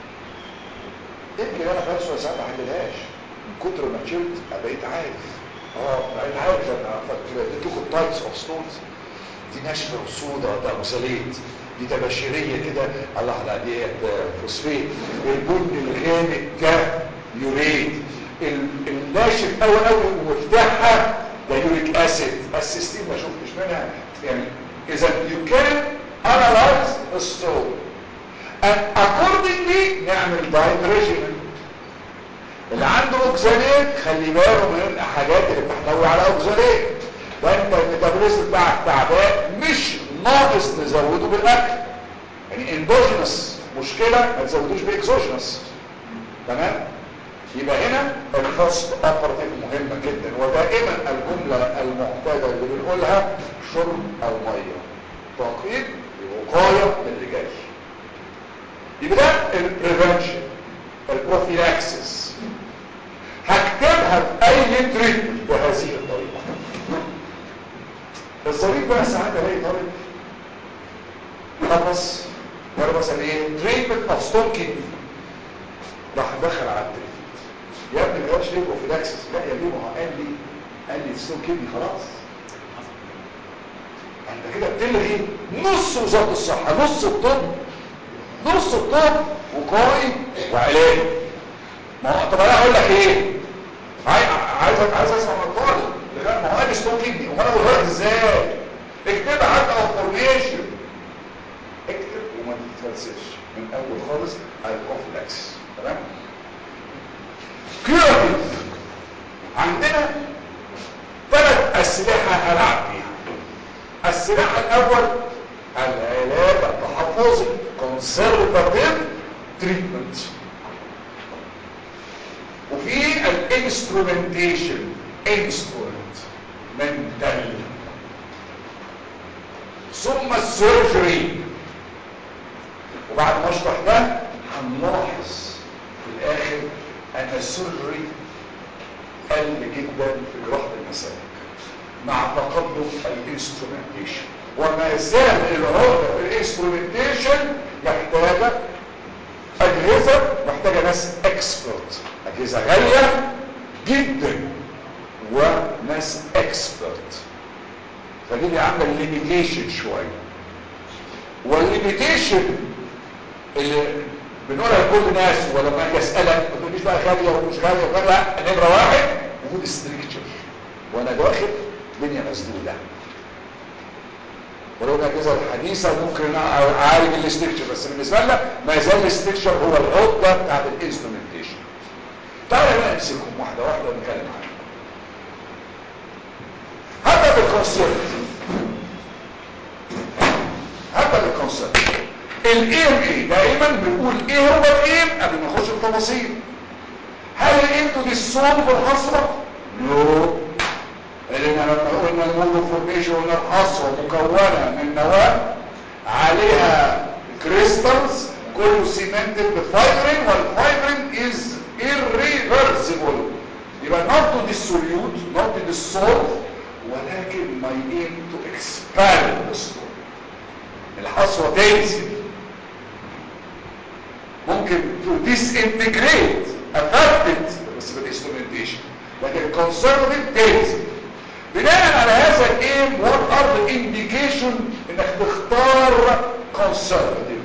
يمكن انا فاهم ساعات ما احللهاش من كتر ما اتشلت بقيت عارف اه بقيت عارف انا اديتكم تايبس اوف ستونز دي ناشفه وسودة ده اوكساليت دي تباشيريه كده الله لا دي فوسفيت البن الغامق ده يوريت ال- الناشف قوي قوي ومفتاحها ده يوريك اسيد السيستين ما شفتش منها يعني اذا you can analyze the stone and accordingly نعمل diet regimen اللي عنده اوكساليت خلي باله من الحاجات اللي بتحتوي على اوكساليت وانت الميتابوليزم بتاعك تعبان مش ناقص نزوده بالاكل يعني اندوجينس مشكله ما تزودوش باكزوجينس تمام يبقى هنا الفاست اوبرتيف مهمه جدا ودائما الجمله المعتاده اللي بنقولها شرب الميه تعقيد وقايه من الرجال يبقى ده البريفنشن البروفيلاكسس هكتبها في اي تريتمنت بهذه الطريقه الظريف بقى ساعات الاقي طالب خلص ولا مثلا ايه تريتمنت اوف ستون كيدني راح دخل على التريتمنت يا ابني ما قالش ليه بروفيلاكسس لا يا بيه ما هو قال لي قال لي ستون كيدني خلاص انت كده بتلغي نص وزاره الصحه نص الطب نص الطب وقائي وعلاج ما هو طب انا اقول لك ايه عايز عايز عايز اسمع من الطالب لا ما هو قال ستون كيدني امال انا بقول ازاي اكتبها حتى انفورميشن اكتب وما تتفلسفش من اول خالص على الكومبلكس تمام كيوراتيف عندنا ثلاث اسلحه هلعب بيها السلاح الاول العلاج التحفظي conservative treatment وفي الانسترومنتيشن انسترومنت منتال ثم السيرجري وبعد ما اشرح ده هنلاحظ في الاخر ان السيرجري قل جدا في جراحه المسالك مع تقدم الانسترومنتيشن وما زال العقده في الانسترومنتيشن محتاجه اجهزه محتاجه ناس اكسبرت اجهزه غاليه جدا وناس اكسبرت فدي اللي عامله الليميتيشن شويه والليميتيشن اللي بنقولها لكل الناس ولما اجي اسالك ما تقوليش بقى غاليه ومش غاليه وكذا لا نمره واحد وجود ستريكتشر وانا داخل الدنيا مسدوده ولو الاجهزه الحديثه ممكن اعالج الاستكشر بس بالنسبه لنا ما يزال الاستكشر هو العقده بتاعت الانسترومنتيشن تعالى بقى نمسكهم واحده واحده ونتكلم عنها هبدا بالكونسيبت هبدا بالكونسيبت الايم ايه دائما بنقول ايه هو الايم قبل ما نخش في التفاصيل هل الايم تو دي الصوم بالحصره نو لان لما قلنا المودو فورميشن قلنا الحصوه مكونه من نواه عليها كريستالز كله سيمنتد بفايبرين والفايبرين از irreversible يبقى not to dissolute not to dissolve ولكن my aim to expand the stone الحصوه تنزل ممكن to disintegrate affected بس بالانسترومنتيشن لكن الكونسرفتيف تنزل بناء على هذا الايم what are the indication انك تختار conservative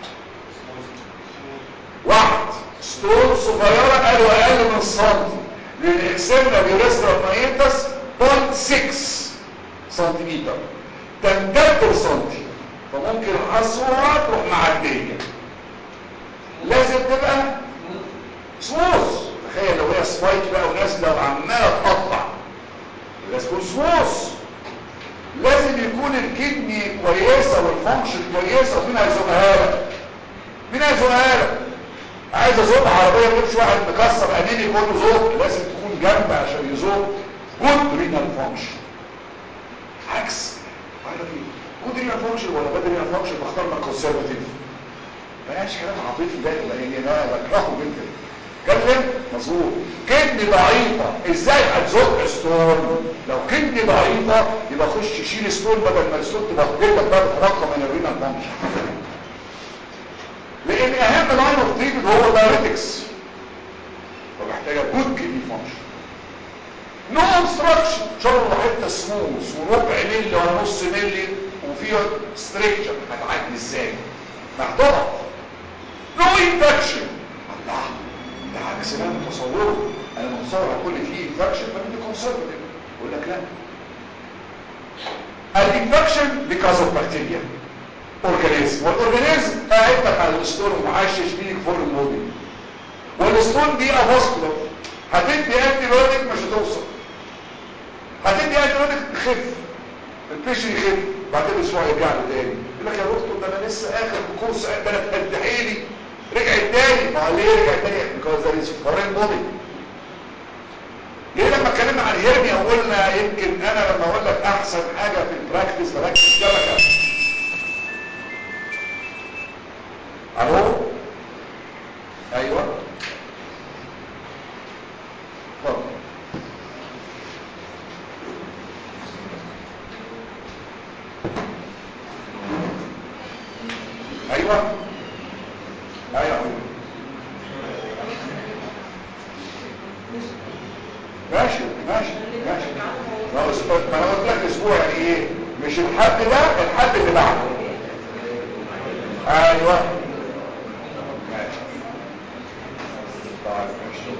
واحد ستون صغيرة قالوا اقل من سنتي لان اكسلنا بيوريسترا ماينتس 0.6 سنتيمتر تمتد سنتي فممكن حصوة تروح معدية لازم تبقى سموث تخيل لو هي سبايك بقى ونازله وعماله تقطع لازم تكون سموث لازم يكون الكدني كويسه والفانكشن كويسه ومين هيزقها لك مين هيزقها لك عايز ازق عربيه تمشي واحد مكسر انيني كله زق لازم تكون جنب عشان يزق جود رينال فانكشن عكس عارف ايه جود رينال فانكشن ولا باد رينال فانكشن بختار لك كونسرفاتيف بلاش كلام عاطفي ده لان انا بكرهه جدا كلم مظبوط كدني ضعيفة ازاي هتزق ستون لو كدني ضعيفة يبقى خش شيل ستون بدل ما الستون تبقى لك بقى تترقى من الرينال فانكشن لان اهم لاين اوف تريتمنت هو الدايريتكس فمحتاجه جود كدني فانكشن نو انستراكشن شرط حته سموث وربع ملي ولا نص ملي وفيها ستريكشر هتعدي ازاي محترم نو انفكشن الله ده عكس اللي انا متصوره انا متصور هكون فيه انفكشن فبدي كونسرفتيف يقول لك لا الانفكشن because of bacteria اورجانيزم والاورجانيزم قاعد لك على الستون ومعشش فيك فوق المودي والستون دي افاسكولار هتدي انتي بايوتيك مش هتوصل هتدي انتي بايوتيك تخف البيشن يخف بعدين اسبوع يرجع له تاني يقول لك يا دكتور ده انا لسه اخر كورس ده انا فتحيلي رجع تاني ما هو ليه رجع تاني because there is foreign body ليه لما اتكلمنا عن هيرنيا وقلنا يمكن انا لما اقول لك احسن حاجه في البراكتس بركز شبكه الو ايوه اتفضل ايوه ايوه ماشي ماشي ماشي ما هو أسبوع- ما انا قلت لك اسبوع يعني ايه مش الحد ده الحد اللي بعده ايوه ماشي طيب ماشي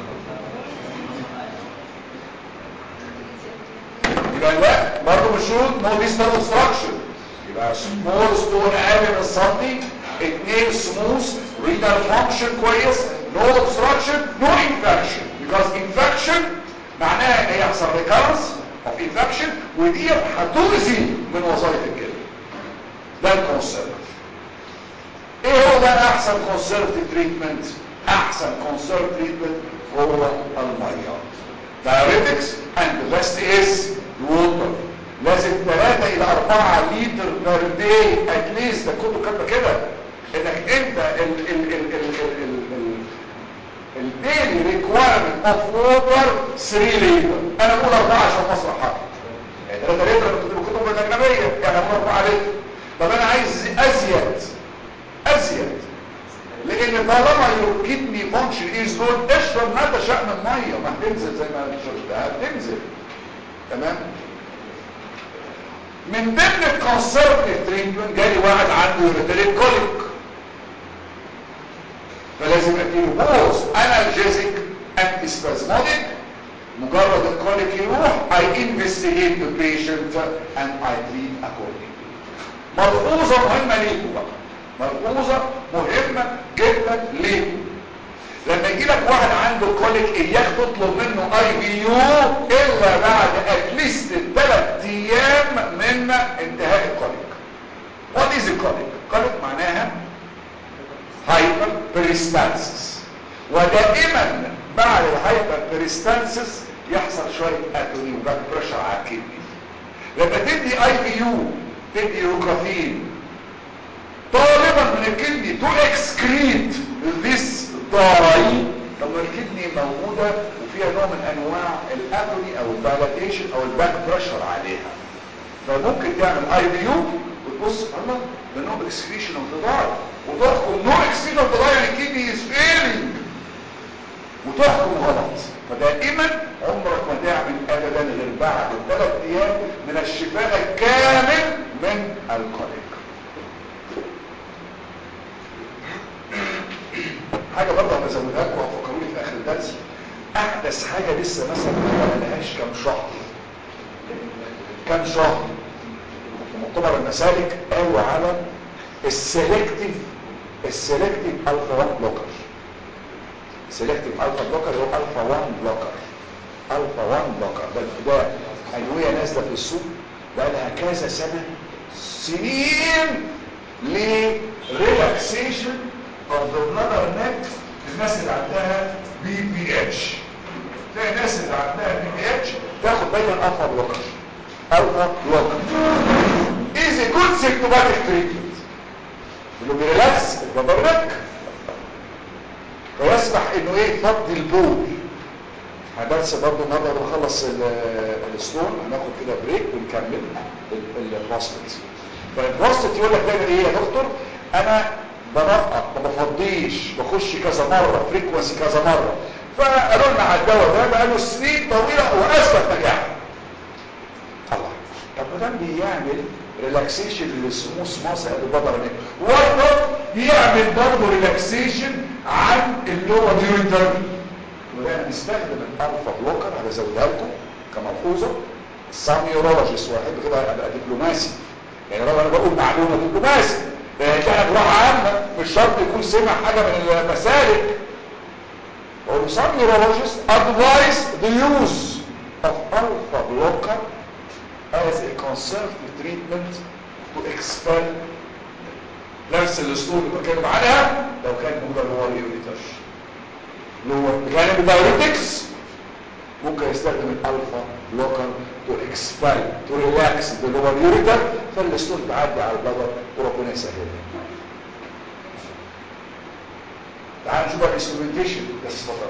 يبقى لا برضه مش شروط نو ديستال اوبستراكشن يبقى سمول ستون اقل من السنتي اثنين سموث رينال فانكشن كويس نو اوبستراكشن نو انفكشن بيكوز انفكشن معناها ان هيحصل ريكارنس اوف انفكشن ودي هتؤذي من وظائف الكلى ده الكونسيرف ايه هو ده احسن كونسيرفتيف تريتمنت احسن كونسيرف تريتمنت هو الميه diuretics and the best is water لازم 3 الى 4 لتر per day at least ده كله كاتبه كده انك انت ال ال ال ال ال ال ال الديلي ريكوايرمنت اوف ووتر 3 لتر انا بقول 4 عشان مصر حق 3 لتر انا كنت بكتب بالاجنبيه يعني اقول 4 لتر طب انا عايز ازيد ازيد لان طالما يور كدني فانكشن از جود اشرب ما تشاء من ميه ما هتنزل زي ما شربتها هتنزل تمام من ضمن الكونسرفتيف تريتمنت جالي واحد عنده يوريتريك كوليك فلازم اديله بوز انالجيزيك انتي سبازموديك مجرد الكوليك يروح I investigate the patient and I treat accordingly ملحوظة مهمة ليكم بقى ملحوظة مهمة جدا ليكم لما يجي لك واحد عنده كوليك اياك تطلب منه اي بي يو الا بعد اتليست ثلاث ايام من انتهاء الكوليك وات از الكوليك كوليك معناها هايبر بريستانسس ودائما بعد الهايبر بريستانسس يحصل شويه اتوني وباك بريشر على الكدني لما تدي اي بي يو تدي روكافين طالبا من الكدني تو اكسكريت ذيس داي طب ما الكدني موجودة وفيها نوع من انواع الاتوني او الدايلاتيشن او الباك بريشر عليها فممكن تعمل اي بي يو وتبص الله ده نو اكسكريشن اوف ذا داي وتحكم نو اكسكريشن اوف ذا داي يعني الكدني از فيلينج وتحكم غلط فدائما عمرك ما تعمل ابدا غير بعد ثلاث ايام من الشفاء الكامل من القلق حاجة برضه هبزودها لكم وهتفكروني في اخر الدرس احدث حاجة لسه مثلا ما عملهاش كام شهر كام شهر في مؤتمر المسالك قالوا على السلكتيف السلكتيف الفا 1 بلوكر سلكتيف الفا بلوكر هو الفا 1 بلوكر الفا 1 بلوكر ده ده ادويه نازله في السوق بقى لها كذا سنه سنين لريلاكسيشن اوف ذا بلادر نت الناس اللي عندها بي بي اتش تلاقي الناس اللي عندها بي بي اتش تاخد دايما الفا بلوكر الفا بلوكر از ا جود سيمتوماتيك تريتمنت انه بيريلاكس البلادر نت ويسمح انه ايه فض البول هنبس برضه مرة بنخلص الستون هناخد كده بريك ونكمل البروستات فالبروستات يقول لك دايما ايه يا دكتور انا بنقط ما بفضيش بخش كذا مرة فريكونسي كذا مرة فقالوا لنا على الدواء ده بقى له سنين طويلة واثبت نجاح الله طب ما دام بيعمل ريلاكسيشن للسموث ماسل البطل هناك وبرضه يعمل برضه ريلاكسيشن عن اللور يوريتر وده نستخدم الالفا بلوكر هزودها لكم كملحوظه الساميولوجيست واحد كده ابقى دبلوماسي يعني لو انا بقول معلومه دبلوماسي كانت جراحه عامه مش شرط يكون سمع حاجه من المسالك بقول ساميولوجيست advise the use of alpha blocker as a conservative treatment to expel نفس الاسطول اللي بتكلم عنها لو كان موجود هو اليوريتر اللي هو بجانب الدايوريتكس ممكن يستخدم الالفا بلوكر تو اكسبال تو ريلاكس ذا لور يوريتر فالاسطول تعدي على البلد وربنا يسهلها تعال نشوف الانسترومنتيشن بس اتفضل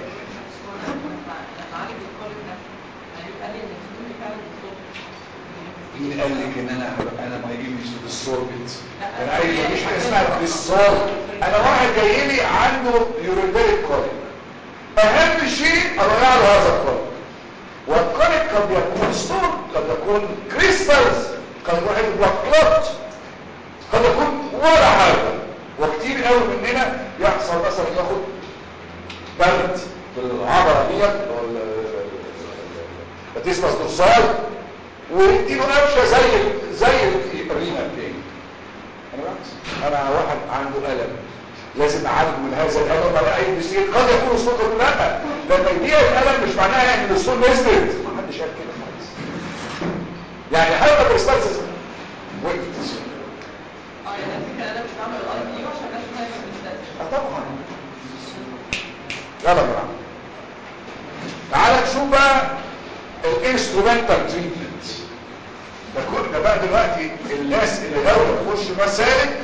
مين قال لك ان انا انا ما يجيبنيش بالسوربت انا عايز مفيش حاجه اسمها بالسورب انا واحد جاي لي عنده يوريتريك كوليك اهم شيء اضيع له هذا الكوليك والكوليك قد يكون ستون قد يكون كريستالز قد يكون بلاكلوت قد يكون ولا حاجه وكتير قوي مننا يحصل مثلا ياخد برد بالعضله ديت بتسمع دوسال ويديله قفشه زي زي الرينا التاني انا بالعكس انا واحد عنده الم لازم اعالجه من هذا الالم على اي بسيط قد يكون الصوت لا لما يديها الالم مش معناها يعني ان الصوت نزلت ما حدش قال كده خالص يعني حتى كريستالز وقفت اه يعني الفكره انا مش بعمل الاي بي عشان بس ما يبقاش اه طبعا يلا يا جماعه تعال نشوف بقى الانسترومنتال تريتمنت ده كل ده بقى دلوقتي الناس اللي غاويه تخش مسالك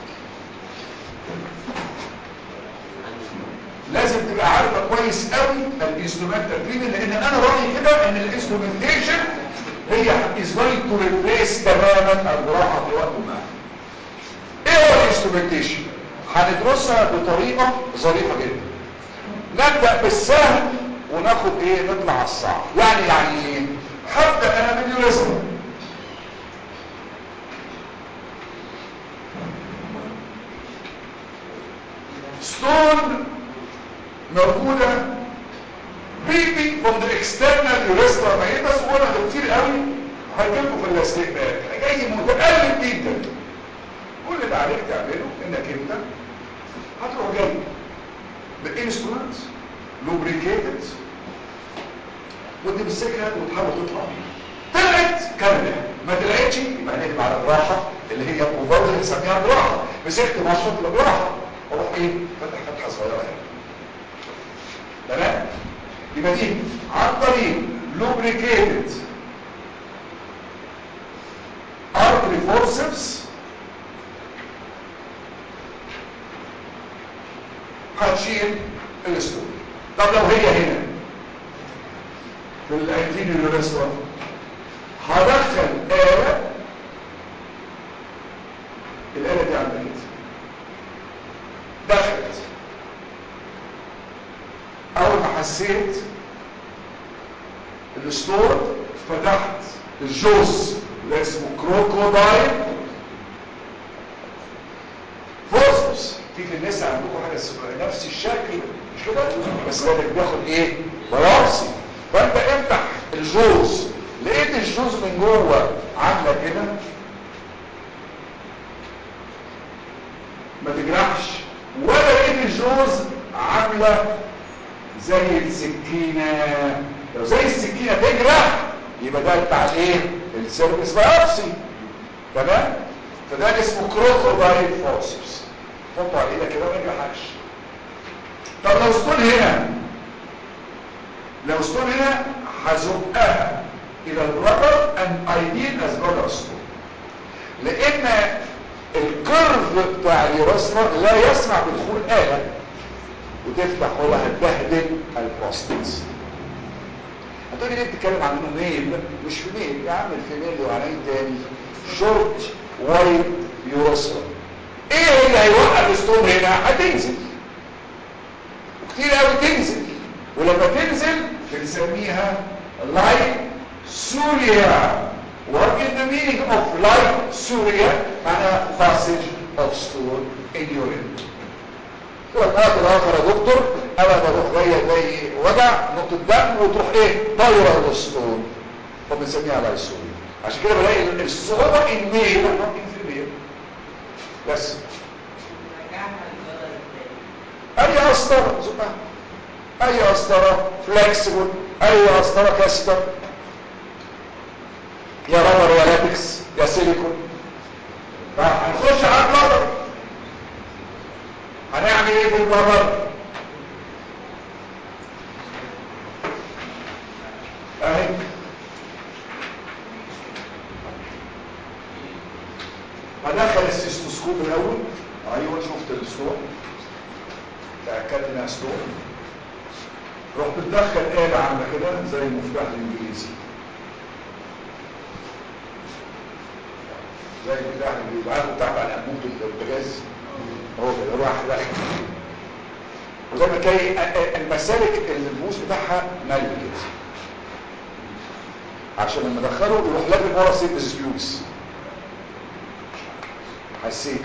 لازم تبقى عارفه كويس قوي الانسترومنتال تريتمنت لان انا رايي كده ان الانسترومنتيشن هي از جوينج تو ريبليس تماما الجراحه في وقت ما ايه هو الانسترومنتيشن هندرسها بطريقه ظريفه جدا نبدا بالسهل وناخد ايه نطلع على الصعب يعني يعني ايه هبدا انا من يوريزم ستون موجوده بيبي from the external urethra ما هي بس وانا كتير قوي هجيبكم في الاستقبال جاي متألم جدا كل اللي عليك تعمله انك انت هتروح جاي بالانسترومنت لوبريكيتد وتمسكها وتحاول تطلع بيها طلعت كامله ما طلعتش يبقى هنكتب على الراحه اللي هي وبرضه بنسميها جراحه مسكت مشرط لجراحه اروح ايه فتح فتحه صغيره هنا تمام يبقى دي عن طريق لوبريكيتد ارتري فورسبس هتشيل الاسطول طب لو هي هنا في الانتينيور ريستورانت هدخل آلة الآلة دي عندك كده دخلت أول ما حسيت الاسطول فتحت الجوز اللي اسمه كروكودايل فورسبس تيجي الناس عندكم حاجه اسمها نفس الشكل مش كده بس بالك بياخد ايه بيوصي فانت افتح الجوز لقيت الجوز من جوه عامله كده ما تجرحش ولا ايد الجوز عامله زي السكينه لو زي السكينه تجرح يبقى ده بتاع الايه السيرفيس بايوبسي تمام فده اسمه كروكودايل فورسبس حطه على ايدك كده ما يجرحكش طب لو ستون هنا لو ستون هنا هزقها الى الرابر ان ايدين از رابر ستون لان الكيرف بتاع اليوراسنا لا يسمع بدخول آلة وتفتح ولا هتبهدل البروستيتس هتقولي ليه بتتكلم عن انه ميل مش في ميل يا عم الفيميل وعن ايه تاني شورت وايد يوراسنا ايه اللي هيوقف ستون هنا هتنزل وكتير قوي تنزل ولما تنزل بنسميها لايك سوريا What is the meaning of light Surya معناها passage of stool in urine الوقت الاخر يا دكتور انا بروح جايه زي وجع نقطه دم وتروح ايه طايره للستون فبنسميها لايسوريا عشان كده بلاقي الصعوبه ان ميل نوت ان فيميل بس اي قسطره زقها اي قسطره فلكسبل اي قسطره كاستر يا رابر يا لاتكس يا سيليكون هنخش على البلبر هنعمل ايه في البلبر اهي هدخل السيستوسكوب الاول ايوه شفت الستون تاكدت انها ستون رحت تدخل آلة عاملة كده زي المفتاح الانجليزي زي بتاع اللي بيبعتوا بتاع على الانبوب البوتاجاز هو كده راح داخل وزي ما تلاقي المسالك البوز بتاعها مل كده عشان لما ادخله يروح لابن ورا سيد سبيوس حسيت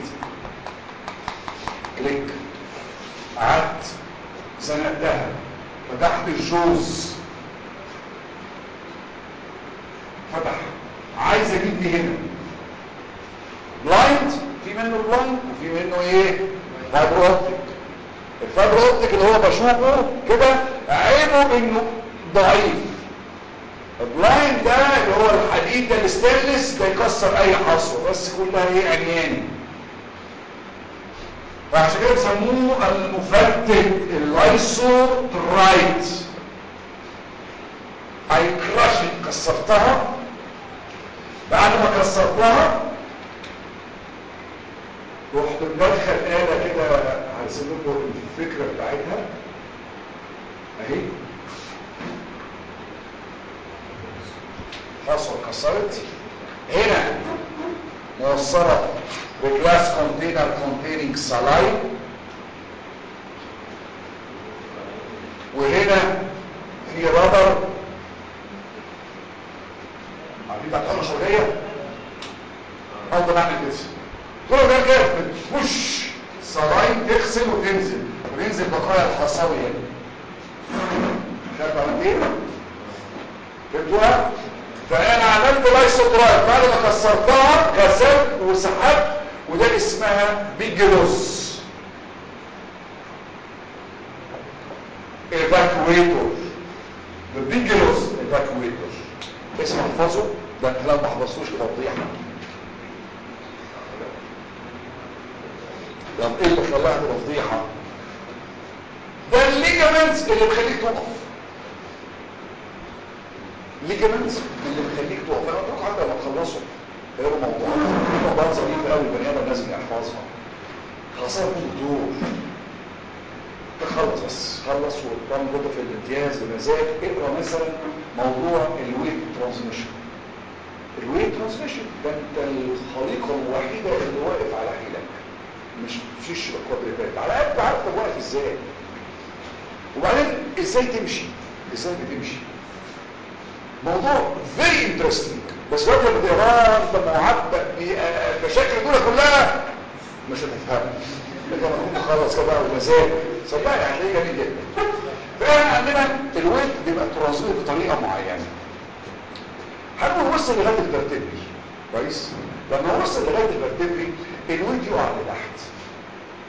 كليك قعدت زنقتها فتحت الجوز فتح عايز اجيب دي هنا بلايند في منه بلايند وفي منه ايه فايبر اوبتيك الفايبر اوبتيك اللي هو بشوفه كده عيبه انه ضعيف البلايند ده اللي هو الحديد ده الستانلس ده يكسر اي حصوه بس كلها ايه عميان فعشان كده بيسموه المفتت اللايسو ترايت اي كراشت كسرتها بعد ما كسرتها رحت مدخل آلة كده هرسم لكم الفكرة بتاعتها اهي حصوة اتكسرت هنا موصلة بجلاس كونتينر containing saline وهنا في رابر عارفين بتاعت أول شرقية أفضل أعمل كده كل ده كده بتفش صلاين تغسل وتنزل وتنزل بقايا الحصاوي هنا شايف عملت ايه؟ فهمتوها؟ فانا عملت لايسوترايت بعد ما كسرتها غسلت وسحبت وده اسمها بيجلوس ايفاكويتور البيجلوس ايفاكويتور اسم احفظه ده انت لو ما حفظتوش فضيحه طب ايه اللي خلاها فضيحه ده الليجامنتس اللي بيخليك تقف ليجامنتس اللي بيخليك تقف انا اتوقع بعد ما تخلصوا غير موضوع موضوع ظريف قوي البني ادم لازم يحفظها خاصه الدكتور تخلص بس خلص وتعمل كده في الامتياز بمزاج اقرا مثلا موضوع الويت ترانسميشن الويت ترانسميشن ده انت الخليقه الوحيده اللي واقف على حيلك مش مفيش قدر على قد عارف واقف ازاي وبعدين ازاي تمشي ازاي بتمشي موضوع very interesting بس وقت اللي بتقراه انت معبأ بشكل دول كلها مش هتفهمها لكن لما تكون مخلص كده ومزاج صدقني هتلاقيه جميل جدا فاحنا عندنا الويت بيبقى ترانسميت بطريقه معينه هنقول وصل لغايه الفرتبري كويس لما وصل لغايه الفرتبري الويت يقع لتحت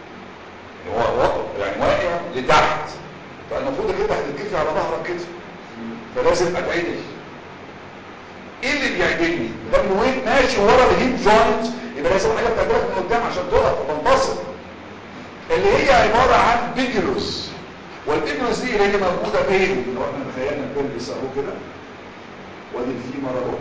هو هو- يعني واقع لتحت فالمفروض انك انت هتتكفي على ظهرك كده فلازم اتعدل ايه اللي بيعدلني ده الويت ماشي ورا الهيب جوينت يبقى لازم حاجه بتعدلك من قدام عشان تقف وتنتصر اللي هي عباره عن بيجلوس والبيجلوس دي اللي هي موجوده بين لو احنا تخيلنا البلبس اهو كده وادي الفيمر اهو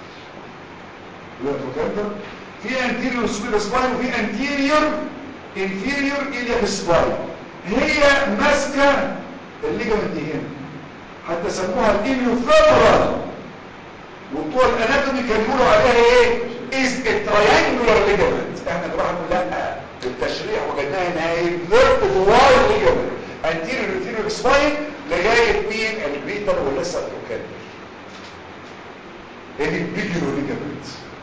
والفوكانتر في انتيريور سويد سباين وفي انتيريور انفيريور الياك سباين هي ماسكه الليجمنت دي هنا حتى سموها الاميوفيبرال وبتوع الاناتومي كانوا يقولوا عليها ايه از التريانجولار ليجمنت احنا بنروح نقول لا بالتشريح وجدناها انها انفيرت واي ليجمنت انتيريور انفيريور سباين لغايه مين البريتر ولسه الفوكانتر هي دي البيجلو ليجمنت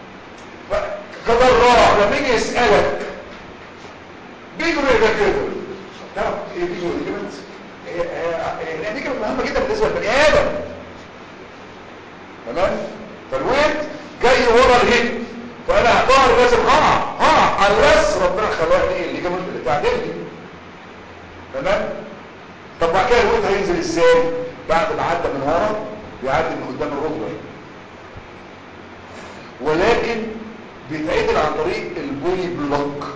كدراع لما يجي يسألك بيجلو يبقى كده تعرف ايه بيجلو ليجمنت هي هي هي دي كلمة مهمة جدا بالنسبة للبني آدم تمام فالويت جاي ورا الهيد فانا ظهري لازم هقع هقع على الراس ربنا خلقني ايه الليجمنت اللي تعدلني تمام طب بعد كده الويت هينزل ازاي بعد ما عدى من ورا بيعدي من قدام الركبه ولكن بيتعدل عن طريق البولي بلوك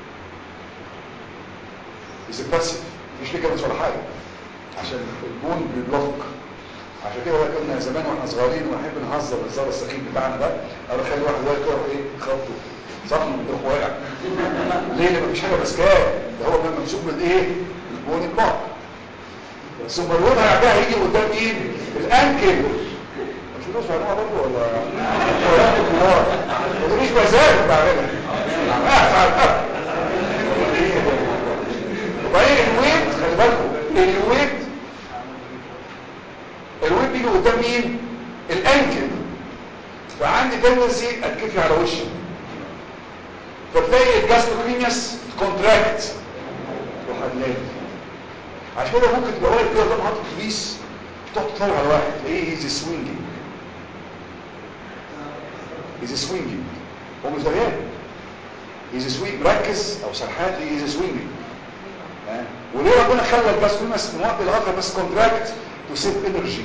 is passive مش ليجمنت ولا حاجه عشان البون بلوك عشان كده بقى كنا زمان واحنا صغيرين ونحب نهزر الهزار السخيف بتاعنا ده انا اخلي واحد واقف كده ايه خبطه صح يروح واقع ليه لان مفيش حاجه ماسكاه ده هو كان ممسوك من ايه البون بلوك ثم الوضع ده هيجي قدام مين الانكل مش فلوس بعملها برضه ولا ولا كبار ما تقوليش مزاج بعملها وبعدين الويت خلي بالكم الويت الويت بيجي قدام مين الانكل فعندي تندنسي اتكفي على وشي فتلاقي الجاستروكرينيوس كونتراكت وهتلاقي عشان كده ممكن تبقى واقف كده قدام حاطط بيس تقعد تتفرج على واحد تلاقيه هيز سوينجينج هيز سوينجينج هو مش دريان هيز سوينج مركز او سرحان هيز سوينجينج وليه ربنا خلى الجاستروكرينيوس من وقت لاخر بس كونتراكت تو سيف انرجي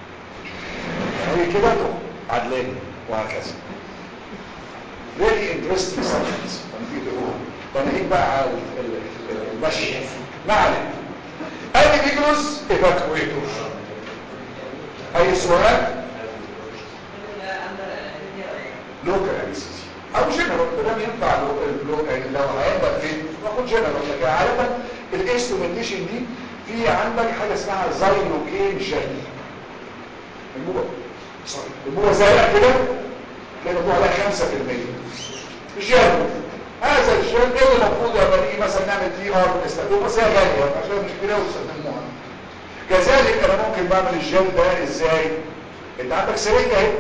هي كده عدلاني وهكذا very interesting subject تنهيك بقى على المشي ما علينا ادي بيجلس ايفاكويتور اي سؤال لوكال انستيزيا او جنرال ده ينفع لو لو لو هيبقى فين ناخد جنرال لكن عاده الانسترومنتيشن دي في عندك حاجه اسمها زايلوكين جل الموضوع صحيح الموضوع زي كده تلاقي مطلوع عليها 5% جل هذا الجل ايه اللي المفروض لما نيجي مثلا نعمل دي ار بنستخدمه بس هي غاليه عشان مش كده وتستخدموها كذلك انا ممكن بعمل الجل ده ازاي انت عندك سرنجه اهي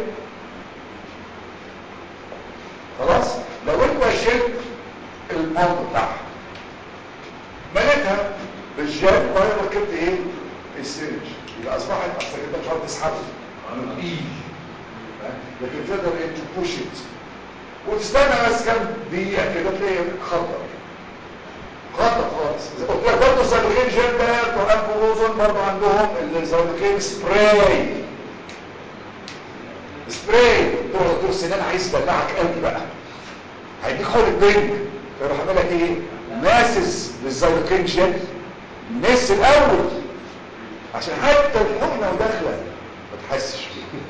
خلاص لو انت شلت البامب بتاعها مليتها بالجل وبعدين ركبت ايه السرنج يبقى اصبحت اصلا انت مش عارف تسحبه لكن تقدر ايه تبوش وتستنى بس كام دقيقه كده تلاقي خطر خطر خالص زي ما قلت لك برضه الزيلوكين جل ده بتوع انفوزون برضه عندهم الزيلوكين سبراي سبراي دكتور دكتور سنان عايز يدلعك قوي بقى هيديك خد البنج فيروح عامل لك ايه ماسس بالزيلوكين جل مس الاول عشان حتى الحقنه وداخله ما تحسش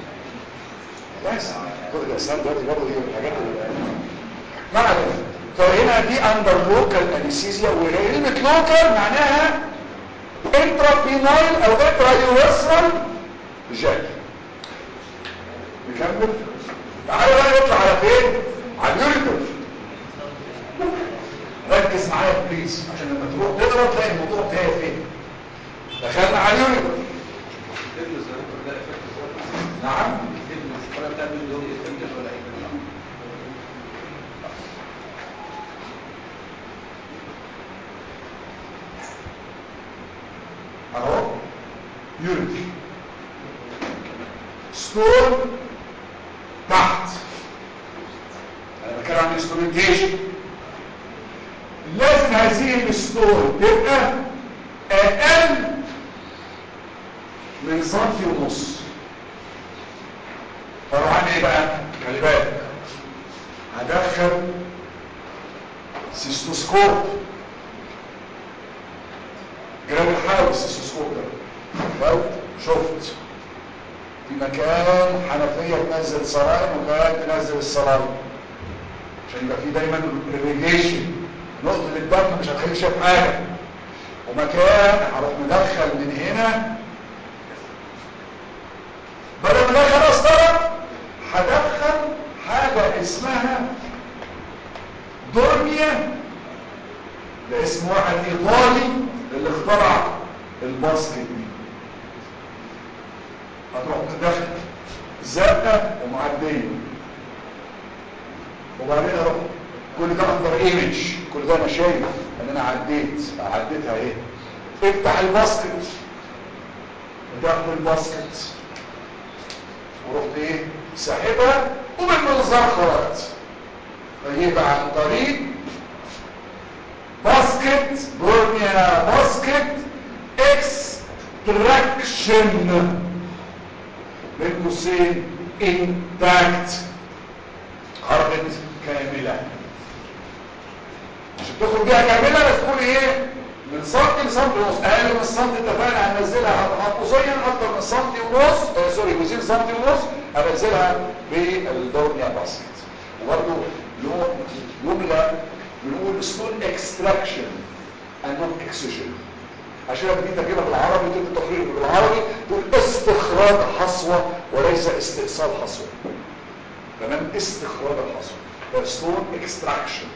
بس كل الاسنان دلوقتي برضه دي من الحاجات اللي ما علينا فهنا دي اندر لوكال انستيزيا وكلمه لوكال معناها انترا بينايل او انترا يورسرال جل نكمل تعالى بقى نطلع على فين على اليوريتر ركز معايا بليز عشان لما تروح تقرا تلاقي الموضوع تايه فين دخلنا على اليوريتر نعم اهو يوريتر ستون تحت انا بتكلم عن الانسترومنتيشن لازم هذه الستون تبقى اقل من سنتي ونص طبعا ايه بقى خلي بالك هدخل سيستوسكوب جرام الحاوي السيستوسكوب ده لو شفت في مكان حنفية تنزل سرائم ومكان تنزل السرائم عشان يبقى في دايما ريليشن نقطة الدم مش هتخلي شايف حاجة ومكان هروح مدخل من هنا بدل ما ادخل اسطرة هدخل حاجة اسمها دورميا ده اسم واحد ايطالي اللي اخترع الباسكت دي هتروح مدخل زرقاء ومعدية وبعدين اروح كل ده اندر ايمج كل ده انا شايف ان انا عديت عديتها ايه افتح الباسكت فتحت الباسكت ورحت ايه ساحبها وبالمنظار خرجت فيبقى عن طريق باسكت بورنيا باسكت اكستراكشن بين قوسين انتاكت خرجت كاملة عشان تخرج بيها كاملة بس تكون ايه من سنتي لسنتي ونص اقل من السنتي اتفقنا هننزلها قوسيا اكتر من سنتي ونص آه سوري جزئين سنتي ونص هننزلها بالدورنيا باسكت وبرضه له جملة بنقول ستون اكستراكشن and not excision عشان دي ترجمه بالعربي تقول التقرير بالعربي تقول استخراج حصوه وليس استئصال حصوه تمام استخراج الحصوه ستون اكستراكشن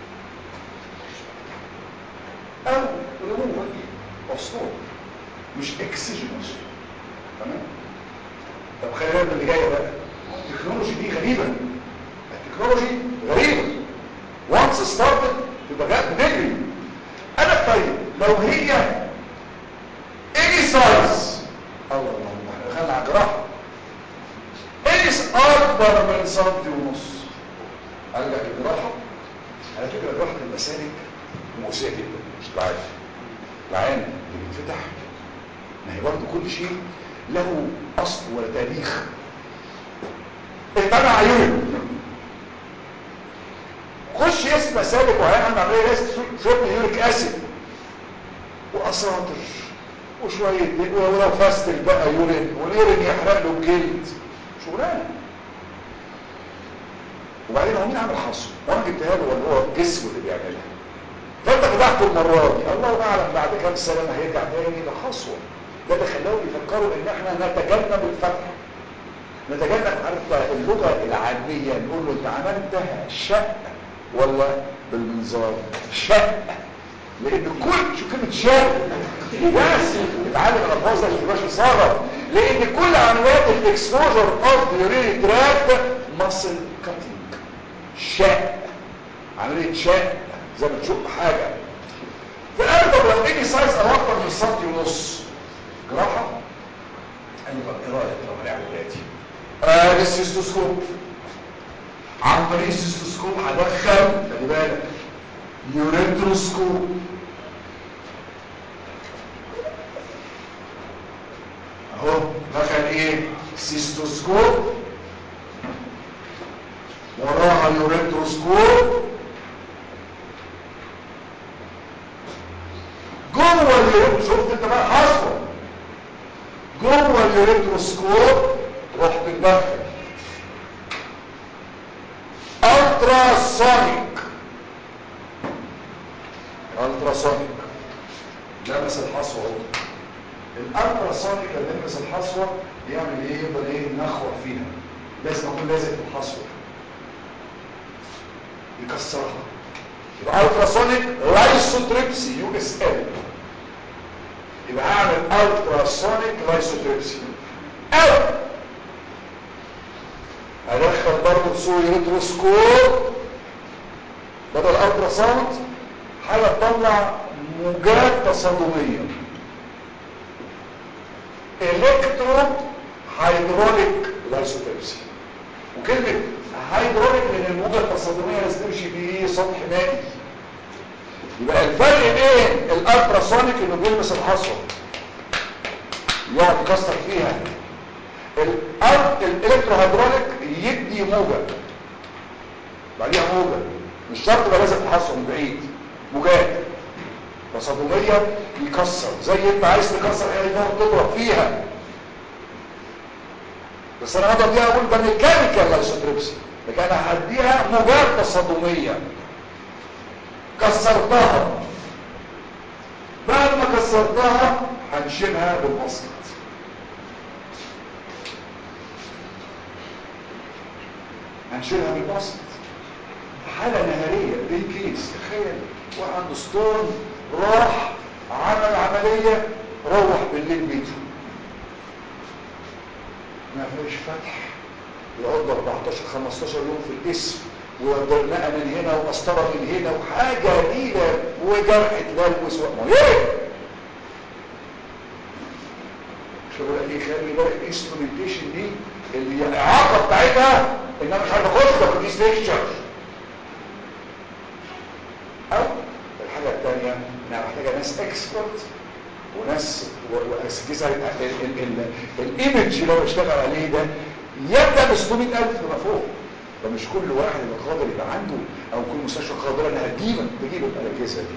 او ريموفال اوف ستون مش اكسجين تمام طب خلي بالك اللي جايه بقى التكنولوجي دي غريبه التكنولوجي غريبه وانس ستارتد تبقى جات بتجري انا طيب لو هي اني سايز الله الله احنا دخلنا على جراحه اني اكبر من سنتي ونص قال لك الجراحه على فكره جراحه المسالك مؤسيه جدا مش عارف العين اللي بيتفتح ما هي برضه كل شيء له اصل وتاريخ اتبع عيوني خش اسم مسالك وهيعمل عمليه ريست شويه يوريك اسيد واساطر وشويه ولو فاستل بقى يورين واليورين يحرق له الجلد شغلانه وبعدين هو مين عمل حصر وانا جبتها له ولا هو جسمه اللي بيعملها فانت فتحته المره دي الله اعلم بعد كام سنه هيرجع تاني لحصوه ده اللي خلاهم يفكروا ان احنا نتجنب الفتح نتجنب عارف اللغه العاميه نقول له انت عملتها شق ولا بالمنظار شق لان كل شو كلمه شق بس اتعلم الالفاظ ده مش باش يصرف لان كل عمليات الاكسبوجر اوف يوريني تراكت ماسل كاتنج شق عمليه شق زي ما تشق حاجه فقال طب لو اني سايز او اكتر من سنتي ونص جراحه قال له طب ايه رايك لو هنعمل دلوقتي ادي السيستوسكوب عن طريق السيستوسكوب هدخل خلي بالك يوريتروسكوب اهو دخل ايه سيستوسكوب وراها يوريتروسكوب جوه اليوريتروسكوب شفت انت بقى حصوه جوه اليوريتروسكوب رحت تدخل الترا سونيك الترا سونيك لمس الحصوه اهو الالترا سونيك لما يلمس الحصوه يعمل ايه يفضل ايه نخوه فيها لازم اكون لازق في الحصوه يكسرها يبقى الترا سونيك لايسوتريبسي يو اس ال يبقى اعمل الترا سونيك لايسوتريبسي او ادخل برضه صورة ريتروسكوب بدل الترا ساوند حاجه تطلع موجات تصادميه الكترو هيدروليك لايسوتريبسي وكلمه هيدروليك لان الموجه التصادميه لازم تمشي في سطح مائي يبقى الفرق بين الالتراسونيك انه بيلمس الحصوه يقعد يكسر فيها الارض الالكتروهيدروليك يدي موجه بعديها موجه مش شرط يبقى لازم تحصل من بعيد موجات تصادميه يكسر زي انت عايز تكسر ايه تقعد تضرب فيها بس انا هضرب بيها اقول ده ميكانيكال لايسوتريبسي لكن انا هديها موجات تصادميه كسرتها بعد ما كسرتها هنشيلها بالبسط هنشيلها بالبسط حالة نهارية بالكيس تخيل واحد عنده ستون راح عمل عملية روح بالليل بيته ما فيش فتح يقعد 14 15 يوم في الاسم ودرنقه من هنا وقسطره من هنا وحاجه تقيله وجرح تلوث ما ايه شو بقول لك ايه خلي بالك الانسترومنتيشن دي اللي الاعاقه بتاعتها ان انا مش عارف اخش في دي ستيكشر او الحاجه الثانيه انها محتاجه ناس اكسبرت وناس واجهزه الايمج اللي انا بشتغل عليه ده يبدا ب 600000 فيما فوق فمش كل واحد يبقى قادر يبقى عنده او كل مستشفى قادره انها تجيب تجيب الاجهزه دي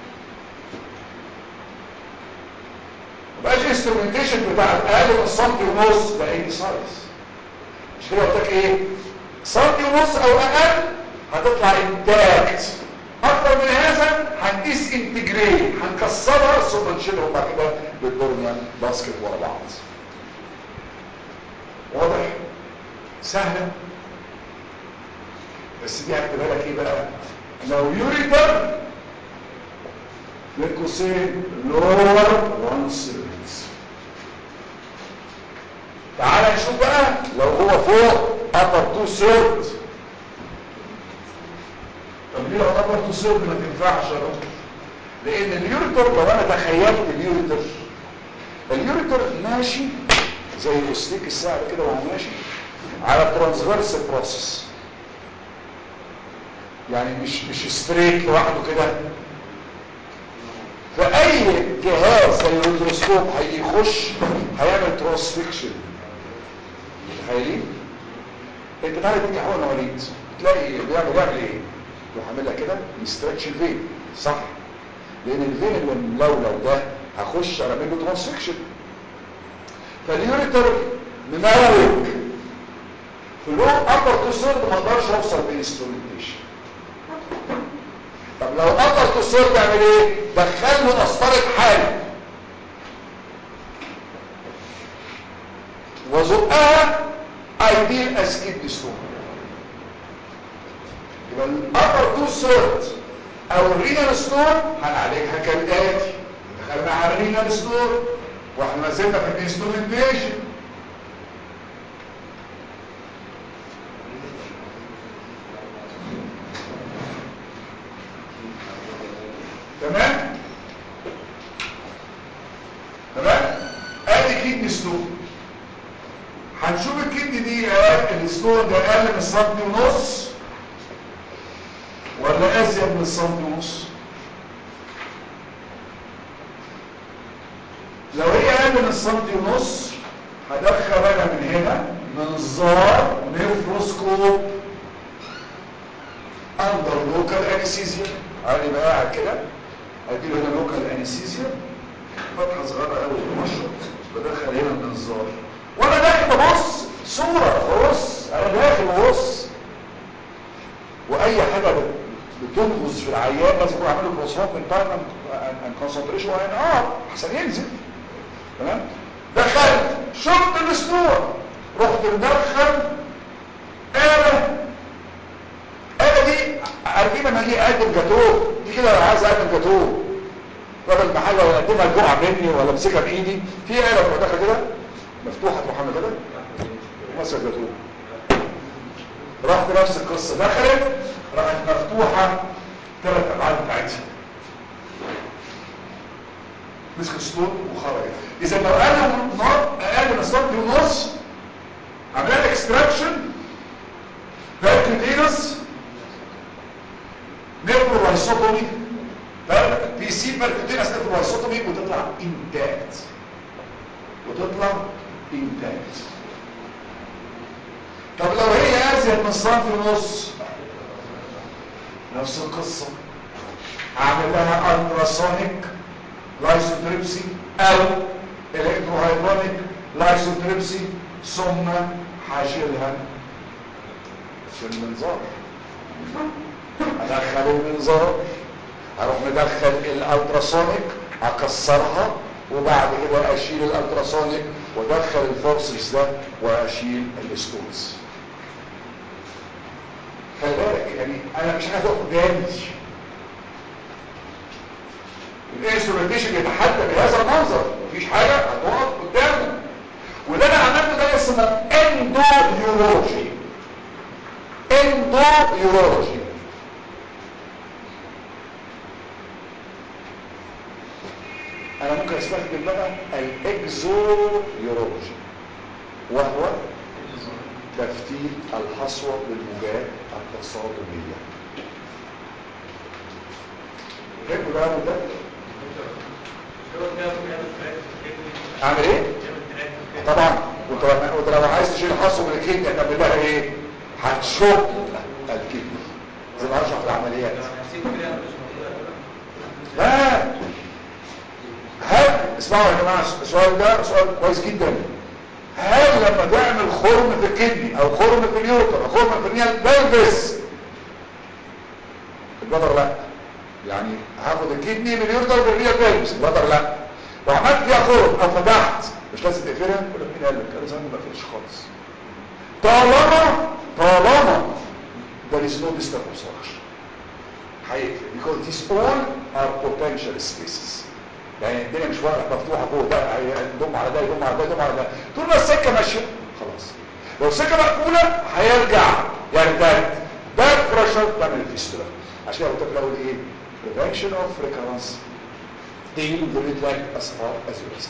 مبقاش الانسترومنتيشن بتاع اقل من سنتي ونص ده اي سايز مش كده قلت لك ايه سنتي ونص او اقل هتطلع انتاكت اكتر من هذا هنقيس انتجريت هنكسرها ثم نشيلهم بعد كده بالدورنا باسكت ورا بعض واضح سهله بس دي هتبقى لك ايه بقى لو يوريتر بين قوسين لور وان سيرفيس تعال نشوف بقى لو هو فوق upper تو سيرد طب ليه لو upper تو سيرد ما تنفعش يا دكتور لان اليوريتر لو انا تخيلت اليوريتر اليوريتر ماشي زي الاستيك الساعه كده وهو ماشي على ترانسفيرس بروسيس يعني مش مش ستريت لوحده كده فاي جهاز زي الميكروسكوب هيجي يخش هيعمل ترانسفيكشن متخيلين انت تعالى تيجي حقن وليد تلاقي بيعمل بيعمل ايه يروح عاملها كده يسترتش الفين صح لان الفين اللي ملولو ده هخش اعمل له ترانسفيكشن فاليوريتر مموج في اللو ابر تو ما اقدرش اوصل بالانسترومنتيشن طب لو قطر تصير تعمل ايه دخل له قسطره حاله وزقها ايديل اسكيد ستون يبقى الابر تو سيرت او الرينال ستون هنعالجها كالاتي دخلنا على الرينال ستون واحنا ما زلنا في الانسترومنتيشن تمام تمام ادي كيدني ستون هنشوف الكيدني دي اقل الستون ده اقل من سنتي ونص ولا ازيد من سنتي ونص لو هي اقل من سنتي ونص هدخل انا من هنا منظار نيفروسكوب اندر لوكال انستيزيا عادي بقى قاعد كده ادي له هنا لوكال انستيزيا فتحه صغيره قوي المشرط بدخل هنا المنظار وانا داخل ببص صوره ببص انا داخل ببص واي حاجه بتنغز في العيان لازم يكون عامل له كروسوب من تايم ان كونسنتريشن وان ار عشان ينزل تمام دخلت شفت الاسبوع رحت مدخل آلة آلة دي عارفين لما اجي اقدم جاتوه دي كده انا عايز اقدم جاتوه بدل ما حاجه اقدمها الجوع مني ولا امسكها بايدي في آلة تروح داخل كده مفتوحه تروح عامله كده وماسك جاتوه رحت نفس القصه دخلت راحت مفتوحه ثلاث ابعاد بتاعتها مسك ستون وخرجت اذا لو اقل من اقل من سنتي ونص عملنا اكستراكشن فالكوتينس نيبرولايسوتومي فالبي سي بيركوتينس نيفرولايسوتومي وتطلع انتاكت وتطلع انتاكت طب لو هي ازيد من سنتي ونص نفس القصه هعمل لها التراسونيك لايسوتريبسي او الكتروهيدرونيك لايسوتريبسي ثم هشيلها في المنظار ادخل المنظار اروح مدخل الالتراسونيك اكسرها وبعد كده اشيل الالتراسونيك وادخل الفورسز ده واشيل الستونز خلي بالك يعني انا مش عايز اقف قدامي الانسترومنتيشن يتحدى بهذا المنظر مفيش حاجه هتقف قدامه وده انا عملته ده اسمه اندو يورولوجي اندو يورولوجي انا ممكن استخدم بقى الاكزو يورولوجي وهو تفتيت الحصوة بالموجات التصادمية فهمتوا بقى ده اعمل ايه طبعا وانت وانت لو عايز تشيل حصوة من الكدني هتعمل لها ايه هتشق الكدني زي ما هشرح في العمليات لا هل اسمعوا يا جماعه السؤال ده سؤال كويس جدا هل لما تعمل خرم في الكدني او خرم في اليوتر او خرم في النيال بلبس البدر لا يعني هاخد الكدني من اليوتر بالريال بلبس البدر لا وعملت فيها خرم او فتحت مش لازم تقفلها ولا مين قال لك انا زمان ما بقفلش خالص طالما طالما there is no disturb obstruction هيقفل because these all are potential spaces يعني الدنيا مش واقف مفتوحه فوق ده يضم على ده يضم على ده يضم على ده طول ما السكه ماشيه خلاص لو السكه مقفوله هيرجع يرتد ده بريشر تعمل الفيستولا عشان كده قلت لك الاول ايه prevention of recurrence in the midline as far as you can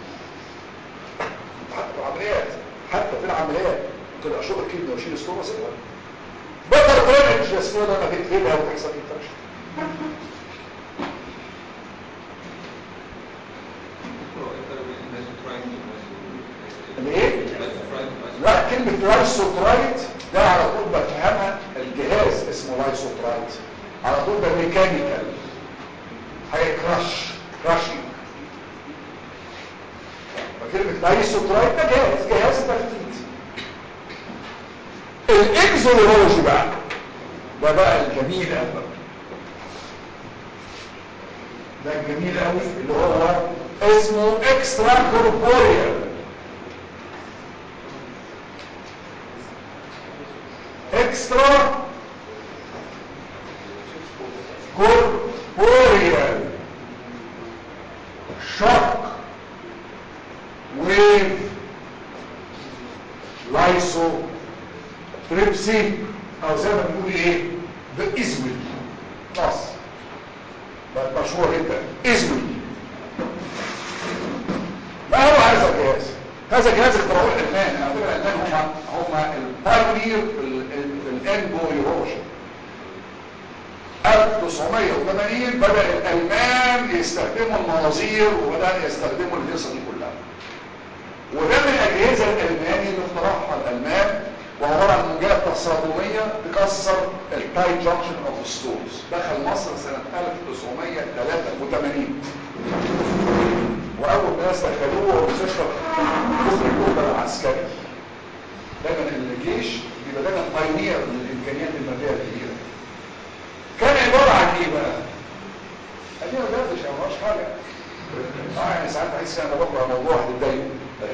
حتى في العمليات حتى في العمليات ممكن اشوف الكلمه واشيل الصوره سيبها بطل برينج الصوره لما تقفلها وتحصل انفكشن الايه لا كلمة لايسوترايت ده على طول بفهمها الجهاز اسمه لايسوترايت على طول ده ميكانيكال هيكراش كراشنج فكلمة لايسوترايت ده جهاز جهاز تفتيت الاكزولوجي بقى ده بقى الجميل قوي ده الجميل قوي اللي هو اسمه اكسترا كوربوريال extra corporeal shock wave lysotripsy او زي ما بنقول ايه بإزمل خلاص بقت مشهور جدا إزمل ما هو هذا الجهاز هذا الجهاز اخترعوه الالمان على فكره الالمان هم هم البايونير في الانبويولوجي 1980 بدا الالمان يستخدموا المناظير وبدا يستخدموا الهيصه دي كلها وده من الاجهزه الالماني اللي اخترعها الالمان وعباره عن موجات تصادميه تكسر التاي جانكشن اوف ستونز دخل مصر سنه 1983 واول ناس دخلوه مستشفى قسم الكوبا العسكري دايما الجيش بيبقى دايما بايونير للامكانيات الماديه الكبيره كان عباره عن ايه بقى؟ ادينا دردش ما هوش حاجه اه يعني ساعات بحس ان انا بقرا موضوع هتتضايق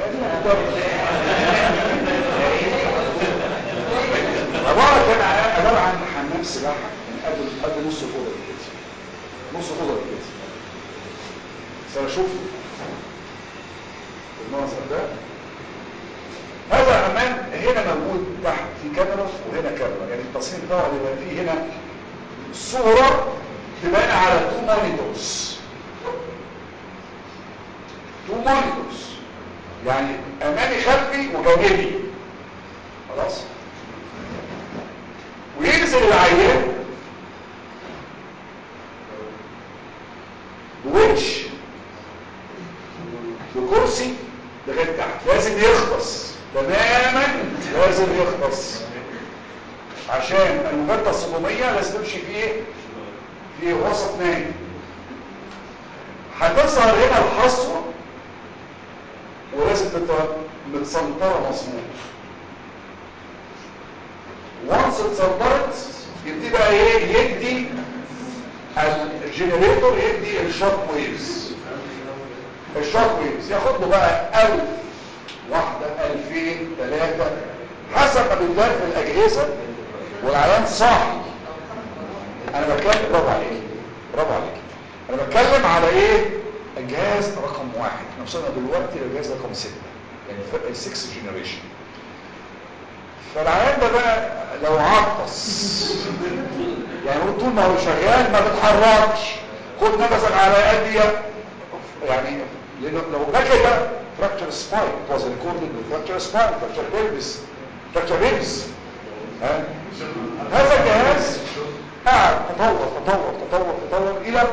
عباره كان عباره عن حمام سباحه قد قد نص الاوضه كده نص الاوضه كده سنشوف المنظر ده هذا الحمام هنا موجود تحت في كاميرا وهنا كاميرا يعني التصميم بتاعه بيبقى فيه هنا صورة تبان على تو مونيتورز تو مونيتورز يعني امامي خلفي وجانبي خلاص وينزل العيان وش بكرسي لغايه تحت لازم يختص تماما لازم يختص عشان المجدة الصدومية لازم تمشي فيه في وسط نايم هتظهر هنا الحصوة ولازم تبقى متسنطرة مظبوط وانس اتسنطرت يبتدي بقى ايه يدي الجنريتور يدي الشوك ويفز الشوك ويفز ياخد له بقى 1000 واحدة 2000 ثلاثة حسب ما بيدار في الأجهزة والعيان صاحي انا بتكلم برافو عليك برافو عليك انا بتكلم على ايه الجهاز رقم واحد احنا وصلنا دلوقتي للجهاز رقم ستة يعني فرق السكس جنريشن فالعيان ده بقى لو عطس يعني هو طول ما هو شغال ما بتحركش خد نفسك على اديه يعني لانه لو جه كده فراكتشر سباين it was recorded with fracture spine fracture pelvis fracture ribs ها هذا الجهاز قاعد تطور تطور تطور تطور الى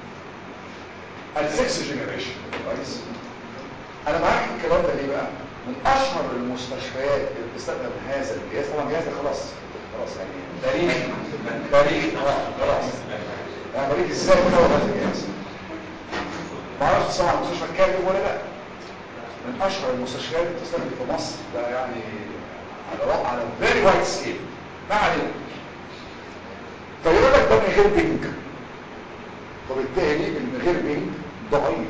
السكس جنريشن كويس انا معاك الكلام ده ليه بقى من اشهر المستشفيات اللي بتستخدم هذا الجهاز طبعا الجهاز ده خلاص خلاص يعني تاريخ تاريخ اه خلاص انا بريك ازاي كده هذا الجهاز ما اعرفش تسمع عن مستشفى كامل ولا لا من اشهر المستشفيات اللي بتستخدم في مصر ده يعني على على فيري وايد سكيل ما علينا فيقول لك ده من غير بينج وبالتالي من غير بينج ضعيف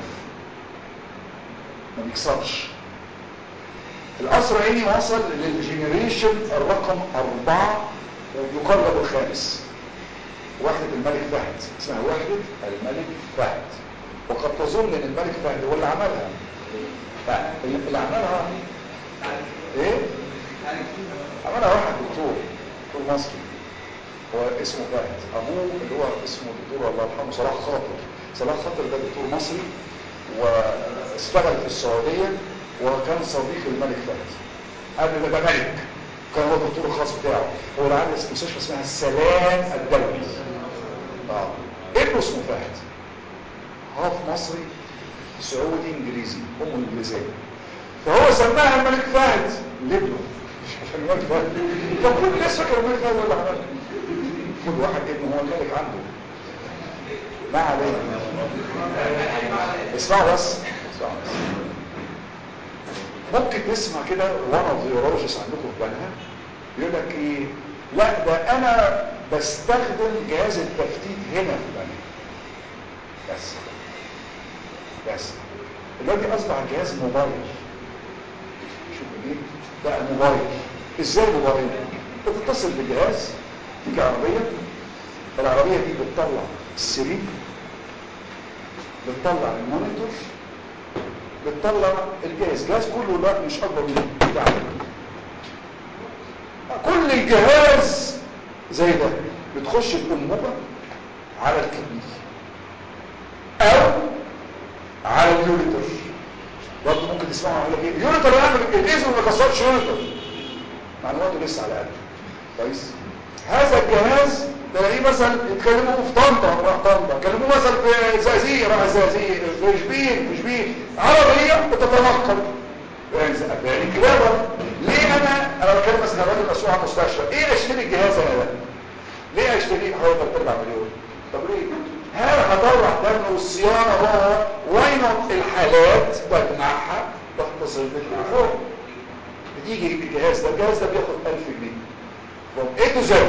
ما بيكسرش القصر عيني وصل للجنريشن الرقم أربعة ويقرب الخامس وحدة الملك فهد اسمها وحدة الملك فهد وقد تظن ان الملك فهد هو اللي عملها لا اللي عملها ايه عملها واحد دكتور دكتور مصري هو اسمه فهد ابوه اللي هو اسمه دكتور الله يرحمه صلاح خاطر صلاح خاطر ده دكتور مصري واشتغل في السعودية وكان صديق الملك فهد قبل ما يبقى ملك كان هو الدكتور الخاص بتاعه هو اللي عامل مستشفى اسمها السلام الدولي اه ابنه اسمه فهد هاف مصري سعودي انجليزي امه انجليزيه فهو سماها الملك فهد لابنه مش عشان الملك فهد طب كل الناس فاكر الملك فهد ولا عمل كل واحد ابنه هو الملك عنده ما علينا اسمعوا بس اسمعوا بس ممكن تسمع كده وانا فيولوجيست عندكم في بنها يقول لك ايه لا ده انا بستخدم جهاز التفتيت هنا في بنها بس بس دلوقتي اصبح جهاز موبايل شوف ايه بقى موبايل ازاي موبايل بتتصل بالجهاز تيجي عربيه العربيه دي بتطلع السرير بتطلع المونيتور بتطلع الجهاز الجهاز كله لا مش اكبر من بتاعك كل الجهاز زي ده بتخش الانبوبه على الكبير او على اليوريتر برضه ممكن تسمعوا يقول لك ايه اليوريتر يعمل الاسم ما كسرش يوريتر معلوماته لسه على قد كويس هذا الجهاز تلاقيه مثلا يتكلموا في طنطا راح طنطا يتكلموا مثلا في زقازيق راح زقازيق في شبين في شبين عربيه بتتنقل يعني كلابه ليه انا انا بتكلم مثلا راجل مسؤول عن مستشفى ايه اشتري الجهاز انا ده ليه اشتريه حوالي 3 مليون طب ليه هل هطلع دم والصيانه بقى وين الحالات بجمعها بتصل بالتليفون بتيجي الجهاز ده الجهاز ده بياخد 1000 جنيه from A to Z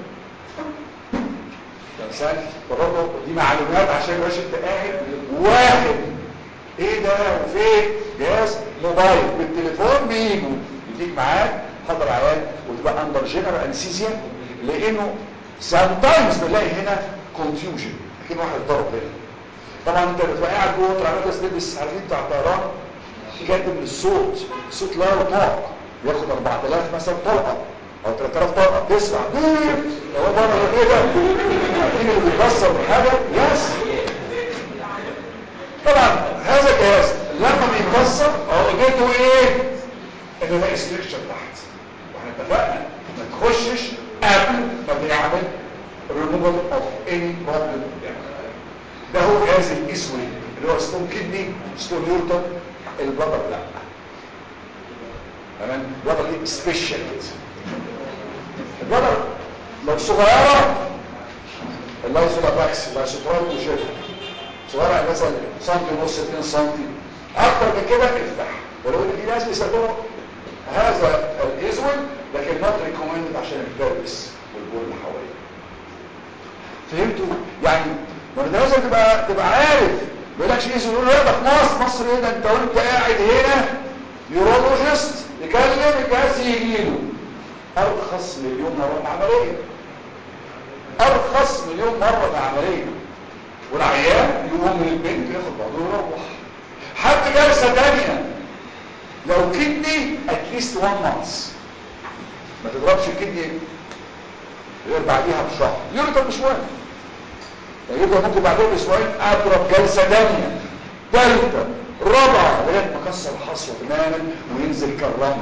مثال برضه دي معلومات عشان ماشي انت قاعد واحد ايه ده وفين جهاز موبايل بالتليفون بيجوا يديك معاك حضر عيان وتبقى اندر جنرال انستيزيا لانه سام تايمز بنلاقي هنا كونفيوجن لكن واحد ضرب هنا طبعا انت بتبقى قاعد جوه طلعت تلبس عارفين بتاع الطيران كاتب الصوت الصوت لا يطاق بياخد 4000 مثلا طلقه او 3000 طلقه تسمع هو بره ايه ده عارفين اللي بيكسر حاجه يس طبعا هذا الجهاز لما بيكسر اهو جيته ايه ان ده استركشر تحت واحنا اتفقنا ما تخشش قبل ما بيعمل removal of any problem ده هو جهاز الاسود اللي هو ستون كدني ستون يورتر البلطر لا تمام البلطر دي سبيشال البلطر لو صغيره اللايزولاباكس اللايزوترال وجيت صغيره يعني مثلا سنتي ونص 2 سنتي اكتر من كده افتح ولو ان في ناس بيستخدموا هذا الازول لكن نوت ريكومندد عشان البيربس والبول اللي حواليه فهمتوا يعني ما انت لازم تبقى تبقى عارف ما يقولكش ايه يقول لا ده في مصر مصر ايه ده انت وانت قاعد هنا يورولوجيست يكلم الجهاز يجي له ارخص مليون مره من عمليه ارخص مليون مره من عمليه والعيان يقوم من البنت ياخد بعضه ويروح حتى جلسه ثانيه لو كدني اتليست 1 مانث ما تضربش الكدني غير بعديها بشهر يرضى مش مهم يعني يبقى ممكن بعدهم باسبوعين اضرب جلسه ثانيه ثالثه رابعه لغايه ما كسر الحصوه تماما وينزل كالرمل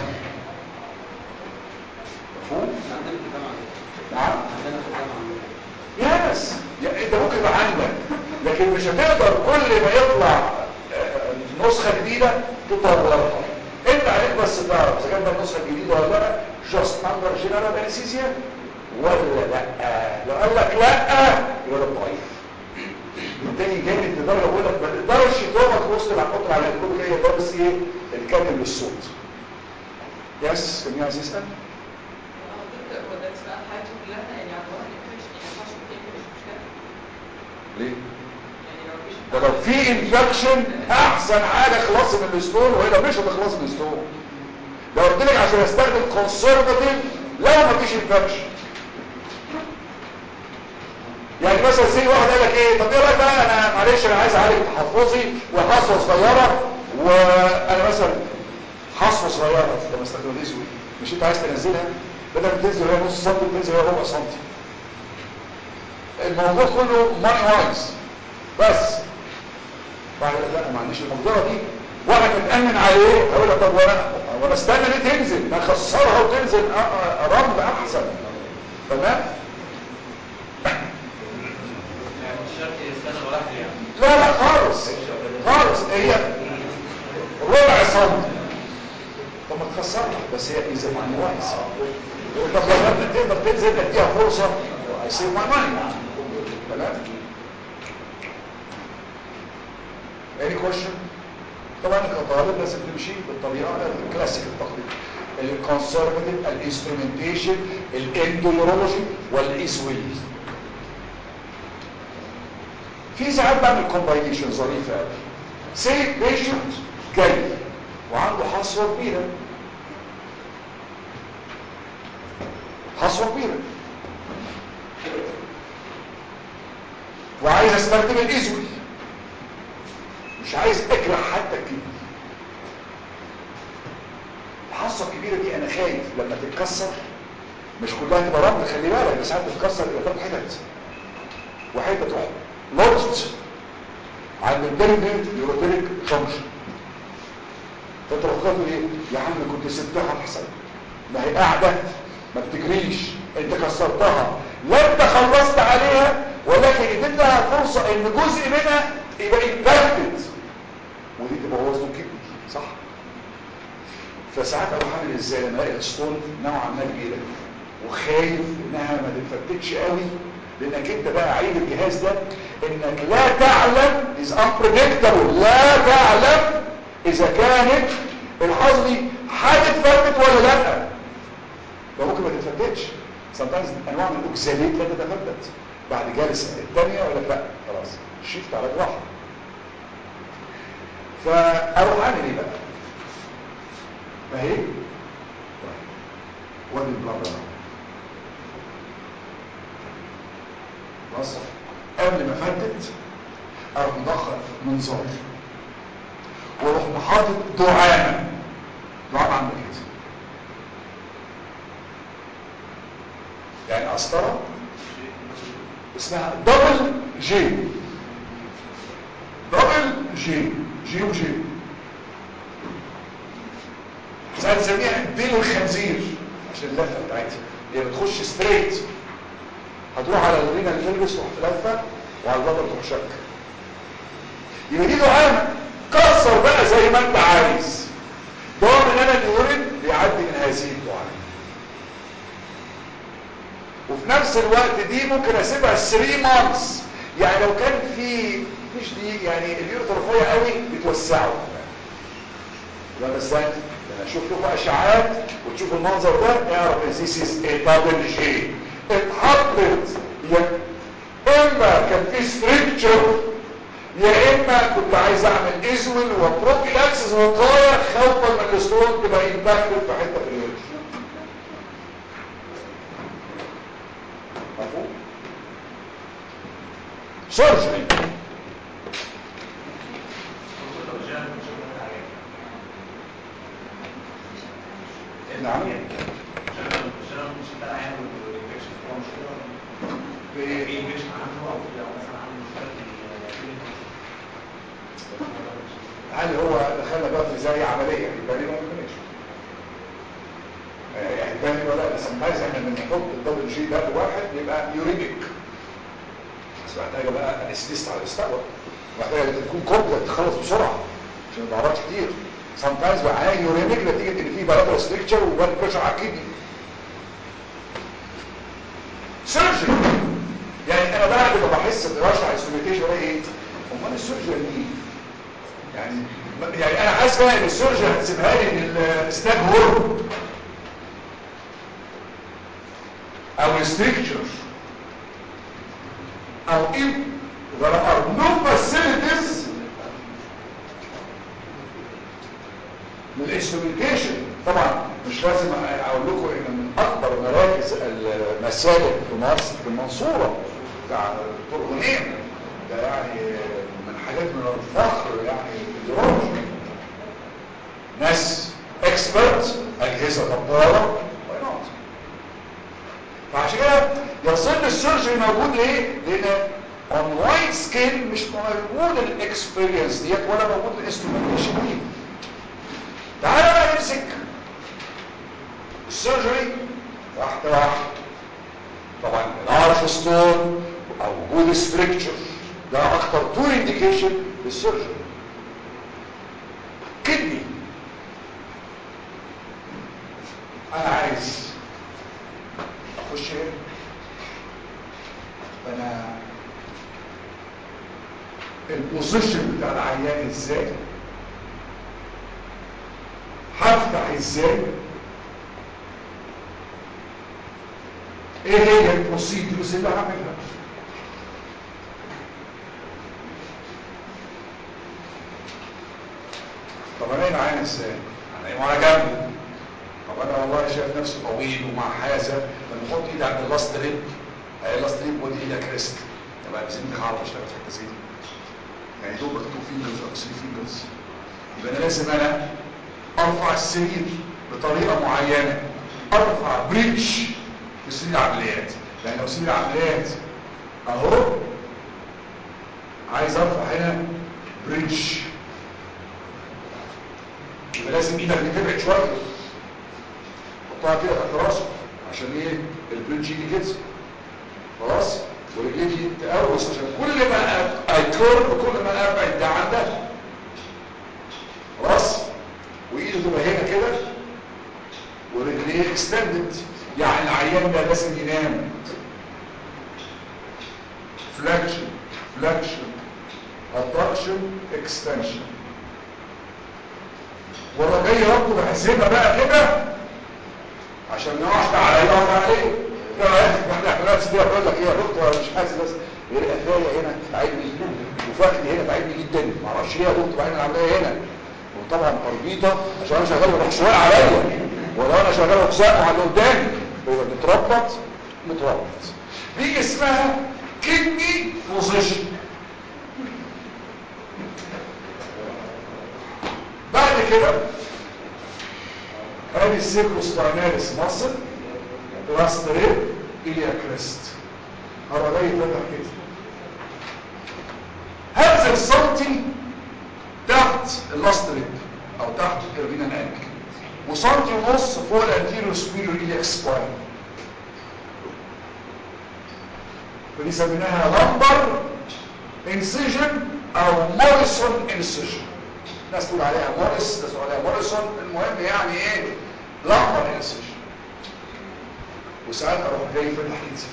مفهوم؟ عندنا في الجامعة نعم عندنا في الجامعة يس يعني انت ممكن يبقى عندك لكن مش هتقدر كل ما يطلع آه، نسخه جديده تطورها انت عليك بس تعرف اذا كانت النسخه الجديده ولا لا جاست اندر جنرال انستيزيا ولا لا لو قال لك لا يبقى ده ضعيف التاني جامد لدرجه بقول لك ما تقدرش تقعد وسط العقود على الكل هي ده بس ايه الكاتب للصوت يس كان عايز يسال دكتور هو ده اسمها حياته كلها يعني عباره عن انفكشن يعني ما ينفعش تقفل مش مشكله ليه يعني لو مفيش ده لو في انفكشن احسن حاجه خلاص من الستون وهنا مش هتخلص من الستون لو قلت لك عشان استخدم كونسرفاتيف لو مفيش انفكشن يعني مثلا زي واحد قال لك ايه طب ايه رايك بقى انا معلش انا عايز اعالج تحفظي وحصوه صغيره وانا مثلا حصوه صغيره لما استخدم الاسود مش انت عايز تنزلها بدل ما تنزل هي نص سم تنزل هي ربع سم الموضوع كله ماني وايز بس بعد لا ما عنديش المقدره دي وانا متامن عليه اقول لك طب وانا وانا استنى ليه تنزل ما اخسرها وتنزل أ- أ- رمل احسن تمام يعني مش شرط يستنى لوحده يعني لا لا خالص خالص هي ربع سم طب ما تخسرها بس هي اذا ماني وايز طب لو انت تقدر تنزل اديها فرصه هيصير ماي ماني تمام any question طبعا كطالب لازم تمشي بالطريقه الكلاسيك التقليدي الكونسرفاتيف الانسترومنتيشن الاندولوجي والايسويل في ساعات بعمل كومباينيشن ظريفه قوي سي بيشنت جاي وعنده حصوه كبيره حصوه كبيره وعايز استخدم الايزوي مش عايز اكره حتى الكبير الحصه الكبيره دي انا خايف لما تتكسر مش كلها تبقى رمل خلي بالك ده ساعات تتكسر الى ثلاث حتت وحته تروح لوست عند البيرمنت يوروتيريك فانكشن فانت لو خدته ايه يا عم كنت سبتها احسن ما هي قاعده ما بتجريش انت كسرتها لا انت خلصت عليها ولكن اديتها فرصه ان جزء منها يبقى امباكتد ودي تبوظ له كبدي صح فساعات اروح اعمل ازاي لما الاقي الاسطول نوعا ما كبيره وخايف انها ما تتفتتش قوي لانك انت بقى عيب الجهاز ده انك لا تعلم is unpredictable لا تعلم اذا كانت الحظ دي هتتفتت ولا لا فممكن ما تتفتتش sometimes انواع من الاوكساليت لا تتفتت بعد جلسه الثانيه ولا لا خلاص شفت على جراحه فاروح اعمل ايه بقى فاهي وادي البلابلا خلاص قبل ما فتت اروح مدخل منظار واروح محاطط دعامه دعامه عامله كده يعني قسطره اسمها دبل جي دبل جي جي وجي ساعات نسميها ديل الخنزير عشان اللفه بتاعتها هي بتخش ستريت هتروح على الرينا الفيلبس تروح في لفه وعلى البابا تروح شك يبقى دي دعامه كسر بقى زي ما انت عايز ضامن انا اليورين بيعدي من هذه الدعامه وفي نفس الوقت دي ممكن اسيبها 3 مانثs يعني لو كان في مش دي يعني اليورين رفيع قوي بتوسعه يبقى بس انا اشوف لكم اشعاعات وتشوف المنظر ده اعرف ان ذيس از اي دبل جي اتحطت يا اما كان في ستريكتشر يا اما كنت عايز اعمل ازول وبروفيلاكسس وقايه خوفا من الاسترون تبقى امباكتد في حته في الوجه مفهوم سيرجري نعم في هل هو دخلنا بقى في زي عمليه يبقى ليه ما ممكنش يعني تاني ولا بس عايز احنا بنحط الدبل جي ده واحد يبقى يوريدك بس محتاجه بقى اسيست على الاستقبال محتاجه تكون كومبلت تخلص بسرعه عشان ما تعرضش كتير سام تايمز بقى عين يورينيك نتيجه ان في بلاتر ستريكتشر وبلد بريشر على الكدني سيرجري يعني انا بعد ما بحس برشح السوميتيشن الاقي ايه امال السيرجري مين يعني يعني انا حاسس بقى ان السيرجري هتسيبها لي من الستاج هورمون او الستريكتشر او if there are no facilities للانسترومنتيشن طبعا مش لازم اقول لكم ان من اكبر مراكز المسالك في مصر في المنصوره بتاع الدكتور غنيم ده يعني من حاجات من الفخر يعني الدراسه ناس اكسبرت اجهزه جباره why not فعشان كده يظل السيرجري موجود ليه؟ لان اون وايد سكيل مش موجود الاكسبيرينس ديت ولا موجود الانسترومنتيشن دي تعالى بقى نمسك السيرجري واحده واحده طبعا الارش ستون او وجود ستريكتشر ده اكتر تو انديكيشن للسيرجري كدني انا عايز اخش هنا فانا البوزيشن بتاع العيان ازاي هفتح ازاي ايه هي البروسيدورز اللي هعملها طب انا العين ازاي انا وانا جنبه طب انا والله شايف نفسي طويل ومع حازه لما احط ايدي عند اللاست ريب هي اللاست ريب ودي ايدها كريست يبقى عايزين نعرف اشتغل في حته زي دي يعني دوبك تو فينجرز او 3 فينجرز يبقى انا لازم انا ارفع السرير بطريقه معينه ارفع بريتش في سرير العمليات يعني لو سرير العمليات اهو عايز ارفع هنا بريتش يبقى لازم ايدك تبعد شويه حطها كده تحت راسه عشان ايه البريدج يجي كده خلاص ورجلي تقوس عشان كل ما اكيرف كل ما ابعد ده عن ده خلاص وايده تبقى هنا كده ورجليه اكستندد يعني العيان ده لازم ينام فلاكشن فلاكشن ادكشن اكستنشن وانا جاي ربطه بحسبها بقى كده عشان ما يقعش على يقعد عليه احنا احنا فيها بقول لك ايه يا دكتور انا مش حاسس بس القفايه هنا تعبني وفخدي هنا تعبني جدا ما اعرفش ليه يا دكتور بعدين العمليه هنا وطبعا اربيطه عشان انا شغال بروح شويه عليا ولو انا شغال اقساء على اللي قدامي يبقى متربط متربط دي اسمها كدني بوزيشن بعد كده ادي السيكروسبايناليس ماسل راس ريب اليا كريست هبقى جاي فتح كده هنزل سنتي تحت اللاست ريب او تحت الكربينا نانك وسنتي ونص فوق الانتيريور سبيريور الياك سباين فدي سميناها لمبر انسيجن او موريسون انسيجن ناس تقول عليها موريس ناس تقول عليها موريسون المهم يعني ايه لمبر انسيجن وساعات اروح جاي فتح ايدي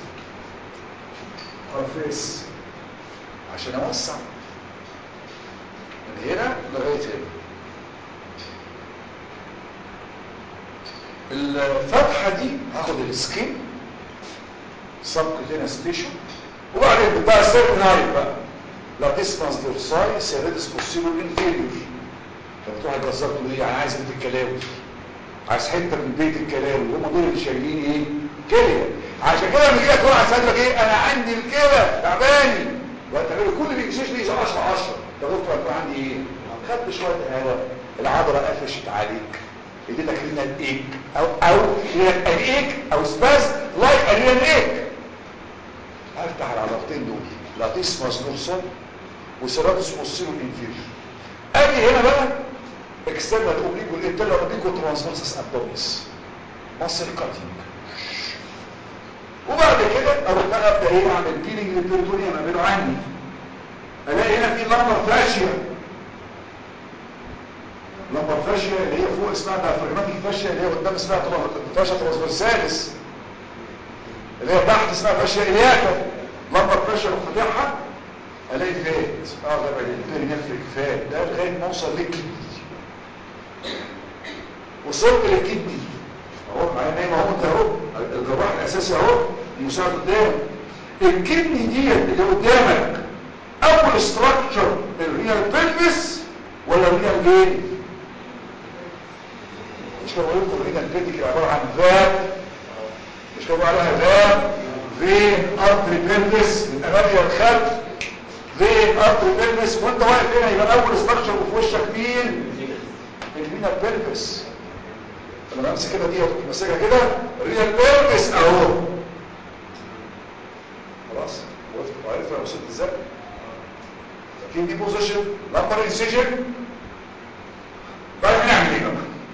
ارفيس عشان اوسع من هنا لغايه هنا الفتحه دي هاخد السكين سبكوتينس تيشو وبعدين بتاع ستيرت نايت بقى لا تسمس دورساي سيريدس بوسيبل انفيريور فبتروح الجزار تقول ايه انا عايز بيت الكلاوي عايز حته من بيت الكلاوي هم دول اللي شايلين ايه كليه عشان كده لما يجي لك واحد يقول لك ايه انا عندي الكلى تعباني وتعمل كل اللي بيكشش لي 10 10 يا دكتور هيكون عندي ايه خدت شويه هواء العضله قفشت عليك اديتك رينال ايك او او رينال ايك او سباز لايك رينال ايك افتح العضلتين دول لاتيسماس دورسال وسيراتوس بوستيرو انفيريور اجي هنا بقى اكسترنال اوبليك والانترنال اوبليك والترانسفيرسس ابدومينس ماسل كاتنج وبعد كده اروح بقى ابدا ايه اعمل بيلينج للبيريتونيوم ابعده عني الاقي هنا في لمبر فاشيا لمبر فاشيا اللي هي فوق اسمها دايفراجماتيك فاشيا اللي هي قدام اسمها فاشيا ترانسفيرساليس اللي هي تحت اسمها فاشيا الياتا لمبر فاشيا وفتحها الاقي فات اه ده بقى البيرينفريك فات ده لغايه ما اوصل للكدني وصلت للكدني اهو معايا نايم اهو انت اهو الجراح الاساسي اهو المساعد قدامك الكدني ديت اللي قدامك اول استراكشر الريال بيلفس ولا الريال جين مش كانوا بيقولوا لكم الريال بيلفس عباره عن فات مش كانوا عليها فات فين ارتري بيلفس من امام الخلف فين ارتري بيلفس وانت واقف هنا يبقى اول استراكشر في وشك مين الريال بيلفس لما امسك كده دي ماسكها كده ريال بيرفس اهو خلاص وقفت وعرفت انا وصلت ازاي في دي بوزيشن لمبر انسيجن بعد نعمل ايه بقى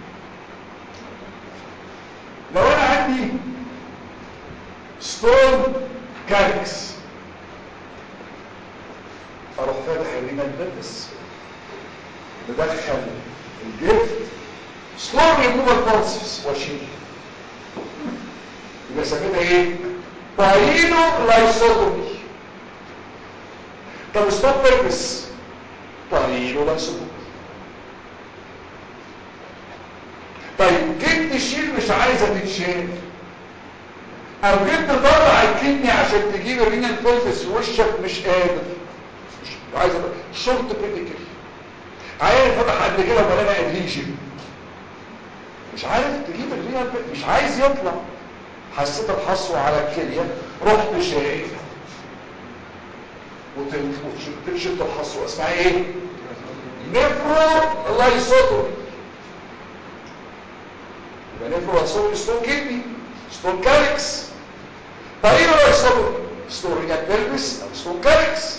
لو انا عندي ستون كاركس اروح فاتح الرينال بيرفس مدخل الجلد ستون ريموفال بولسز واشيل يبقى سميتها ايه باينو لايسوتومي طب ستون بيربس باينو لايسوتومي طيب جبت الشيل مش عايزه تتشال او جبت تطلع الكدني عشان تجيب الرينال بيلفس في وشك مش قادر مش عايزه شورت بريديكال عيان فتح قبل كده وملانه ادهيشن مش عارف تجيب الريال مش عايز يطلع حسيت الحصوة على الكلية رحت شايف وتشد الحصوة اسمها ايه نفرو لايسوتومي يبقى نفرو لايسوتومي ستون كدني ستون كاليكس بايرو لايسوتومي ستون ريال بيلبس او ستون كاليكس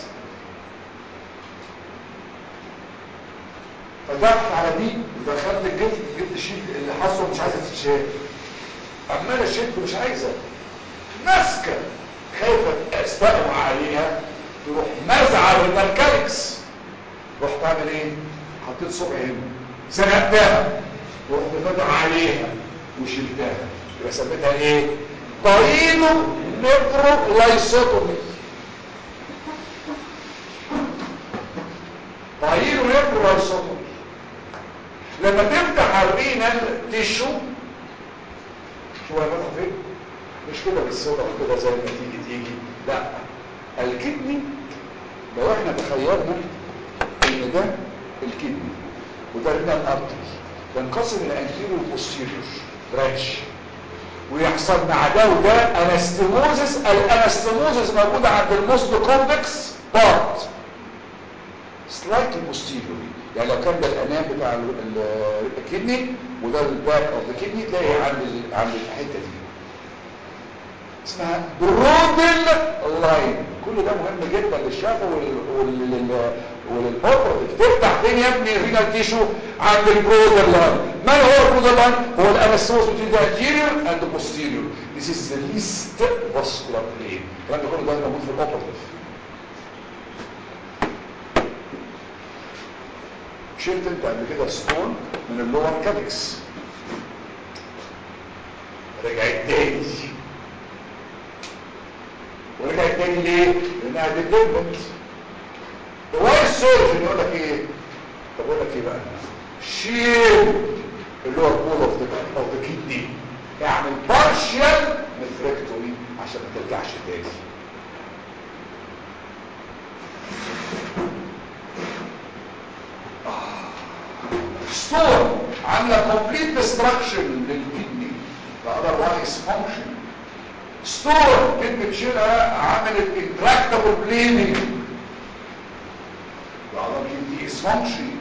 فتحت على دي ودخلت الجلد جبت الشيك اللي حصله مش عايزه تتشال عمال اشد مش عايزه ماسكه خايفه استقوى عليها تروح مزعه بالمركلكس رحت اعمل ايه حطيت صبع هنا زنقتها ورحت فاتح عليها وشلتها يبقى سميتها ايه طرينو نفرو لايسوتومي طرينو نفرو لايسوتومي لما تفتح الرينال تيشو شو انا فتح فين مش كده بالصوره كده زي ما تيجي تيجي لا الكدني لو احنا تخيلنا ان ده الكدني وده الرينال ارتري ينقسم الى انتيريور وبوستيريور برانش ويحصل مع ده وده انستموزس الانستموزس موجوده عند الموست كومبلكس بارت سلايتلي posteriorly يعني لو كان ده الامام بتاع الكدني وده الباك اوف ذا كدني تلاقي عند ال... عند الحته دي اسمها برودل لاين كل ده مهم جدا للشافه وال وال وللبوبر تفتح فين يا ابني الرينال تيشو عند البرودل لاين ما هو البرودل لاين هو الانستوس between the anterior and the posterior this is the least vascular plane الكلام ده كله ده موجود في الاوبرتيف شلت انت قبل كده ستون من اللور كابكس رجعت تاني ورجعت تاني ليه؟ لانها ديبندنت واي السيرجن يقول لك ايه؟ طب اقول لك ايه بقى؟ شيل اللور بول اوف ذا اوف ذا كيدني اعمل بارشال نفركتومي عشان ما ترجعش تاني ستون عامله كومبليت ديستراكشن للكدني فاذروايز فانكشن ستون كلمه شيلها عملت انتراكتابل بليدنج العضله الكدني از فانكشنينج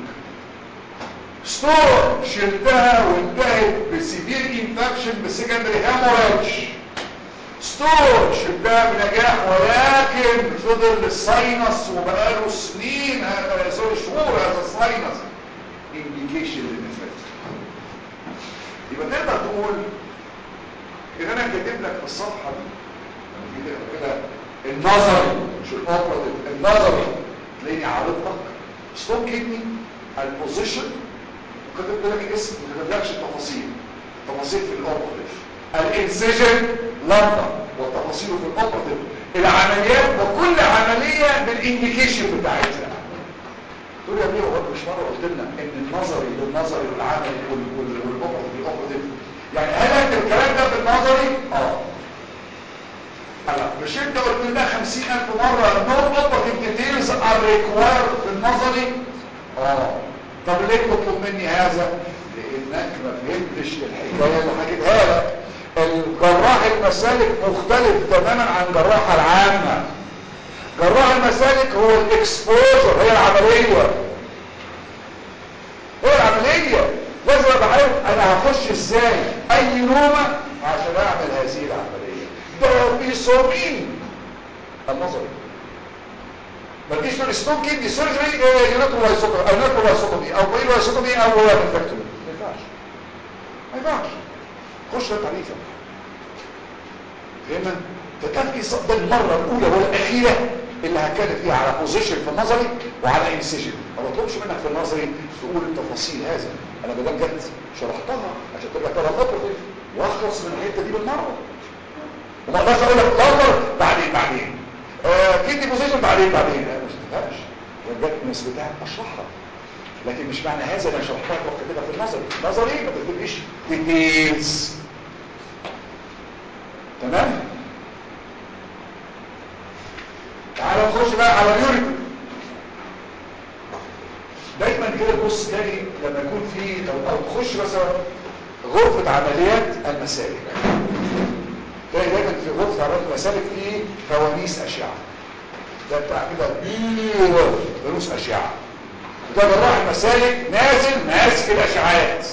ستون شلتها وانتهت بسيفير انفكشن بسكندري هيموريدج ستون شلتها بنجاح ولكن فضل الساينس وبقاله سنين هذا سوري شهور هذا الساينس انديكيشن للنفاذ يبقى تقدر تقول ان انا كاتب لك في الصفحه دي لما تيجي تقرا كده النظري مش الاوبراتيف النظري تلاقيني عارض لك ستون كدني البوزيشن وكتبت لك اسم ما كتبلكش التفاصيل تفاصيل في الاوبراتيف الانسجن لمبه والتفاصيل في الاوبراتيف العمليات وكل عمليه بالانديكيشن بتاعتها تقول يا ابني هو مش مره قلت لنا ان النظري للنظري والعملي والاوبراتيف للاوبراتيف يعني هل انت الكلام ده بالنظري اه هلا مش انت قلت لنا 50000 مره نو اوبراتيف ديتيلز ار ريكوايرد في النظري اه طب ليه تطلب مني هذا لانك ما فهمتش الحكايه اللي حكيتها لك الجراح المسالك مختلف تماما عن جراح العامه جراح المسالك هو الاكسبوجر هي العمليه هي العمليه لازم ابقى عارف انا هخش ازاي اي نومه عشان اعمل هذه العمليه ده بيصومين النظري ما تجيش تقول ستون كيدني سيرجري يونيترو لايسوتومي او نيترو لايسوتومي او بيلو لايسوتومي او بنفكتومي ما ينفعش ما ينفعش خش ده تعريفك فهمنا فتفكي ده المره الاولى والاخيره اللي هتكلم فيها على بوزيشن في النظري وعلى انسيجن ما بطلبش منك في النظري تقول التفاصيل هذا انا بدل جت شرحتها عشان ترجع ترى الاوبرتيف واخلص من الحته دي بالمره وما اقدرش اقول لك دور بعدين بعدين آه كيدي بوزيشن بعدين بعدين لا مش تفهمش جت نسبتها اشرحها لكن مش معنى هذا انا شرحتها وكتبها في النظري النظري ما تكتبش ديتيلز تمام تعالى نخش بقى على اليوريك دايما كده تبص تلاقي لما يكون في لو او تخش مثلا غرفة عمليات المسالك تلاقي دايما في غرفة عمليات المسالك في فوانيس اشعة ده بتاع كده كبير فانوس اشعة وده جراح المسالك نازل ماسك الاشعاعات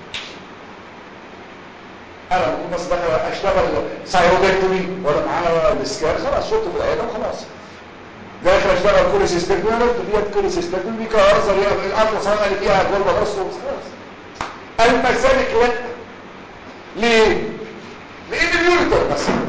انا بقول بس بقى اشتغل سايرودكتومي ولا معايا الاسكان خلاص شفته في العياده وخلاص داخل اشتغل كل سيستم ديت كل سيستم دي كارزر الالترا ساوند اللي فيها جوه بس خلاص المسالك لا ليه لان اليوريتر مثلا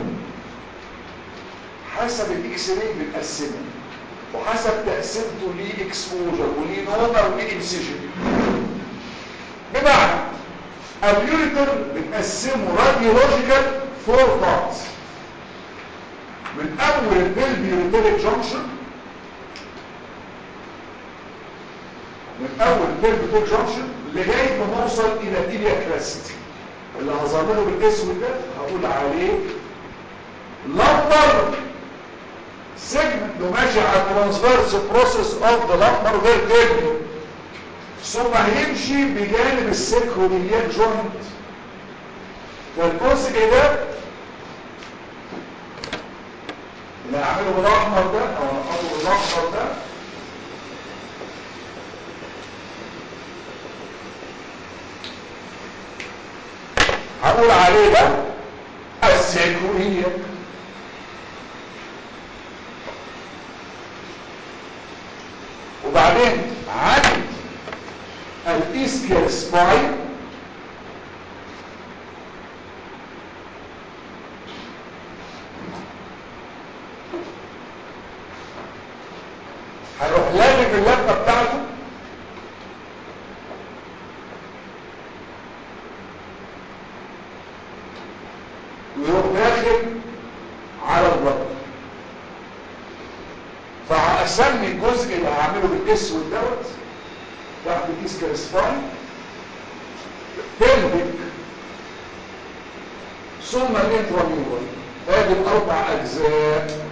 حسب الاكس راي بنقسمه وحسب تقسيمته ليه اكسبوجر وليه نومه وليه انسيجن بمعنى اليوريتر بنقسمه راديولوجيكال فور بارتس من اول البلبيوريتريك جانكشن من اول البلبيوريتريك جانكشن لغايه ما نوصل الى تيليا كريست اللي هظلله بالاسود ده هقول عليه لمبر سيجمنت لو ماشي على الترانسفيرس بروسيس اوف ذا لمبر فيرتيبري ثم هيمشي بجانب السيكروليات جوينت والجزء ده اللي هعمله بالاحمر ده او هنقطه بالاحمر ده هقول عليه ده السيكروليات وبعدين عندي الاسكيال سباين هروح لافف اللفه بتاعته ويروح داخل على البطن فهسمي الجزء اللي هعمله بالاسود دوت تحت الاسكال سباين بيلفيك ثم الانتراميورال ادي الاربع اجزاء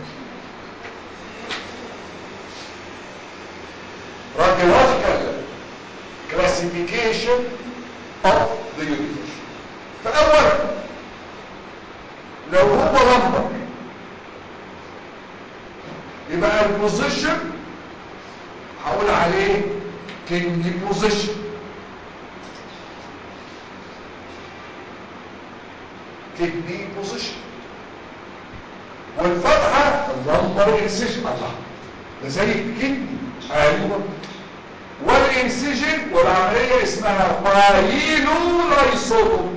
radiological classification of the universe فاول لو هو لمبر يبقى البوزيشن هقول عليه كيدني بوزيشن كيدني بوزيشن والفتحة اللمبر انسيشن الله ده زي الكدني ايوه والانسجن والعملية اسمها بايلو لايسوتوم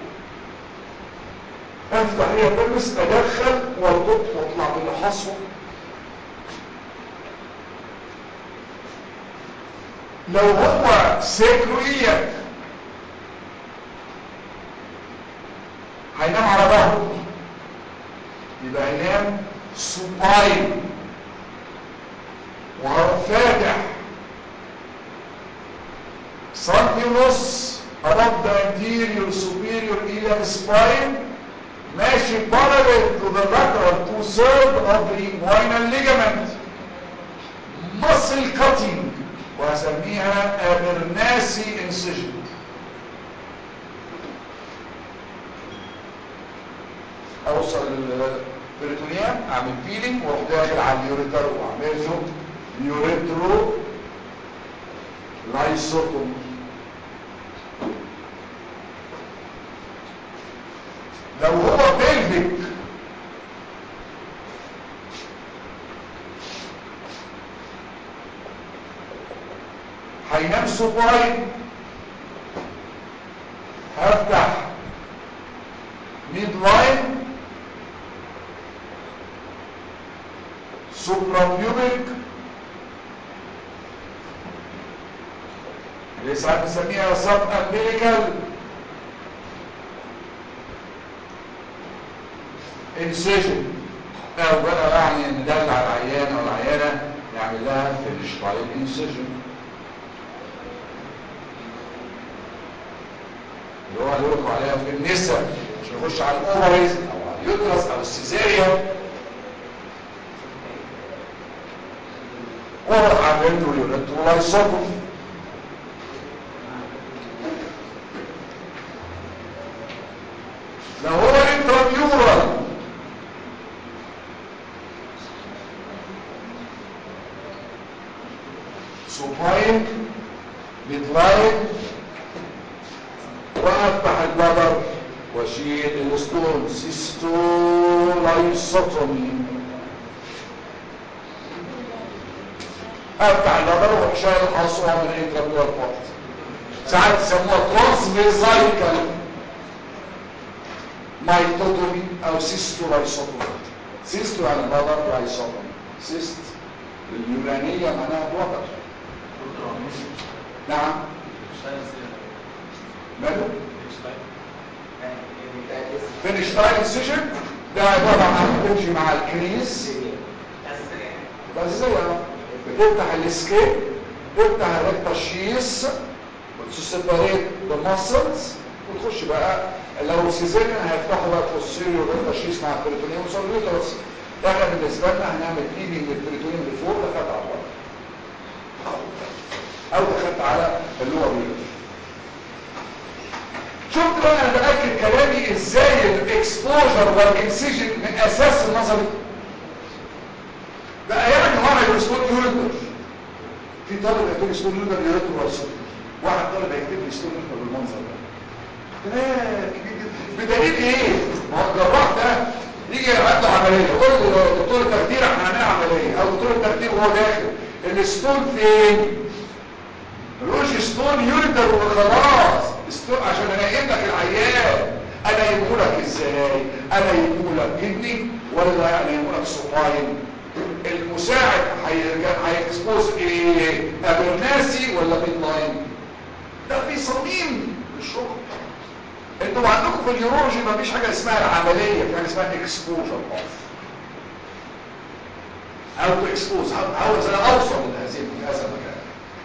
افتح هي تلمس ادخل واربط واطلع بالحصوة لو هو سيكلوية هينام على ظهره يبقى هينام سوباين وهو فاتح سنتي ونص above the anterior superior iliac spine ماشي parallel to the lateral two-third of the inguinal ligament muscle cutting وهسميها ابرناسي incision اوصل للبريتونيوم اعمل بيلينج واروح داخل على اليوريتر واعمل له يوريترو لايسوتوم لو هو بيلفيك هينام سوباين هفتح ميد لاين سوبراميوبيك اللي ساعات بنسميها سب امبيريكال انسيجن او بقى يعني ندلع العيان او العيانه نعمل لها فينشتاين انسيجن اللي هو اللي يقولوا عليها في النساء مش نخش على الاوفريز او على اليوترس او السيزاريان واروح عامل له اليوريترولايسوتومي لو هو انتراميورال سوباين ميدلاين وافتح البلر واشيل الستون سيستولايسوتومي افتح البلر واحشاء الحصوة من الانتراميورال بارت ساعات يسموها ترانسفيرسايكل مايتوتومي او سيستولايسوتومي سيستو يعني بلر لايسوتومي سيست اليونانية معناها بلر نعم ماله فينشتاين انسيجن ده عبارة عن تمشي مع الكريز بس زي بتفتح السكيب تفتح الريكتاشيس وتسيبريت ذا ماسلز وتخش بقى لو سيزيريان هيفتحوا بقى البوستيريور ريكتاشيس مع البريتونيوم سوليوترس احنا بالنسبه لنا هنعمل كليننج للبريتونيوم اللي فوق دخلت على البطن او دخلت على اللور يونت شفت بقى انا باكد كلامي ازاي الاكسبوجر والانسيجن من اساس النظري بقى يعني واحد يسكون يوريتر في طالب يكتب يسكون يوريتر يوريتر راسه واحد طالب هيكتب لي يسكون يوريتر بالمنظر ده كلام كبير جدا بدليل ايه ما هو الجراح ده يجي عنده عمليه يقول له دكتور التخدير احنا هنعمل عمليه او دكتور التخدير وهو داخل الستون فين ما يقولش ستون يوريتر وخلاص ستون عشان انقل لك العيان انا يقولك ازاي انا يقولك كدني ولا انا يقولك سوباين المساعد هيكسبوز ايه ابرناسي ولا ميد لاين ده في صميم الشغل انتوا عندكم في اليورولوجي ما فيش حاجه اسمها العمليه في حاجه اسمها اكسبوجر اوف او تو اكسبوز عاوز انا اوصل لهذه هذا المكان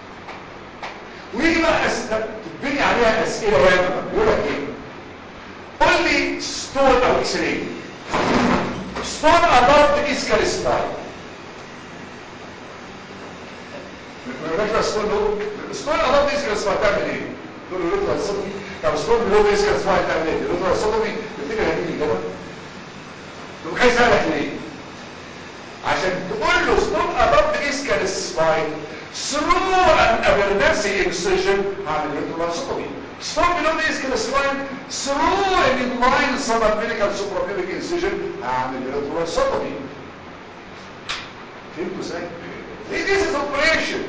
ويجي بقى أس... تبني عليها اسئله ياما يقول لك ايه قول لي ستون او اكس راي ستون ابارت اسكال سباين ما يقولكش بقى ستون لو ستون ابارت اسكال سباين تعمل ايه تقول له لوتو هيصدمي طب ستون بلو اسكال سباين تعمل ايه لوتو هيصدمي تفتكر هتيجي كده تقوم عايز اسالك ليه عشان تقول له ستون ابارت اسكال سباين through an emergency incision هعمل ريتروسوتومي stop below the ischial spine through an inline subumbilical suprapubic incision هعمل ريتروسوتومي فهمتوا ازاي؟ ايه this is operation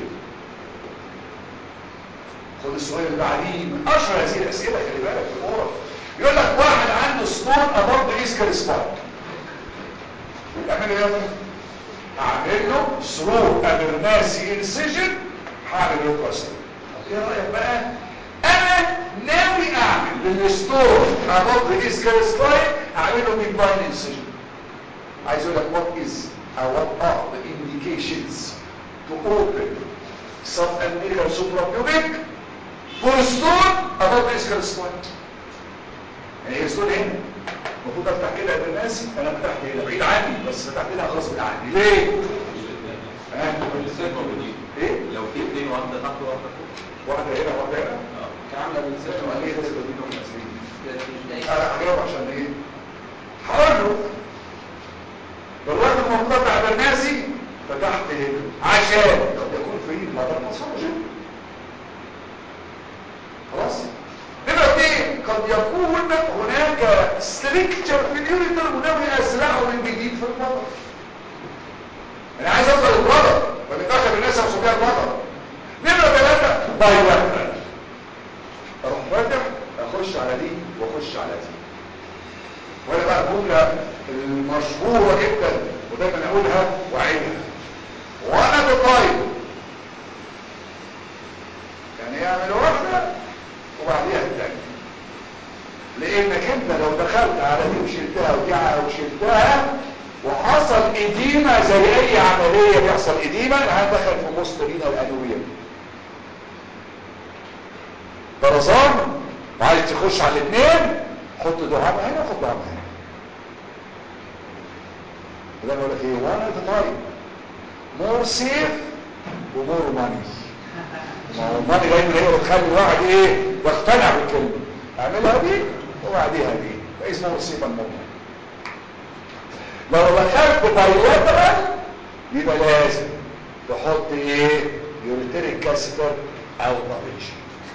خد السؤال اللي بعديه من اشهر هذه الاسئله خلي بالك في الاورال يقول لك واحد عنده ستون above the ischial spine يعمل ايه اعمل له ثرو ابرناسي انسيجن هعمل له كاستر طب ايه رايك بقى انا ناوي اعمل للستور ابوف ذا اسكال سلايد اعمل له ميد باين انسيجن عايز اقول لك وات از او وات ار ذا انديكيشنز تو اوبن سب امبيريكال سوبرابيوبيك فور ستون ابوف ذا اسكال سلايد يعني هي ستون هنا المفروض افتح كده ابرناسي انا فتحت هنا بعيد عني بس فتحت هنا غصب عني ليه ها ايه لو في اثنين واحده تحت وواحده فوق واحده هنا واحده هنا كان عامله بالذات قال لي ده بدينهم مسؤولين انا هجاوب عشان ايه هقول له دلوقتي المفروض افتح ابرناسي فتحت هنا عشان قد يكون في بلادر ماسوجي خلاص نمرة اثنين قد يكون هناك ستريكتشر في اليوريتر وناوي ازرعه من جديد في البطن انا عايز اوصل للبطن فبتاخد الناس وصبيها البطن نمرة ثلاثة بايلاترال اروح فاتح اخش على دي واخش على دي ولا بقى الجملة المشهورة جدا ودايما اقولها واعيدها وانا بطيب يعني يعمل واحدة وبعديها الثانية لانك انت لو دخلت على دي وشلتها ودي وشلتها وحصل اديمة زي اي عملية بيحصل اديمة هندخل في مستبين الانوية برزان وعايز تخش على الاثنين حط دعامة هنا وحط دعامة هنا وده بقول لك ايه وانا تطيب مور سيف ومور ماني ما هو الماني دايما هي بتخلي الواحد ايه يقتنع بالكلمه اعملها دي وبعديها دي فاسمه مصيبه الموضوع لو دخلت بايلاترال يبقى لازم تحط ايه يوريتريك كاستر او طريش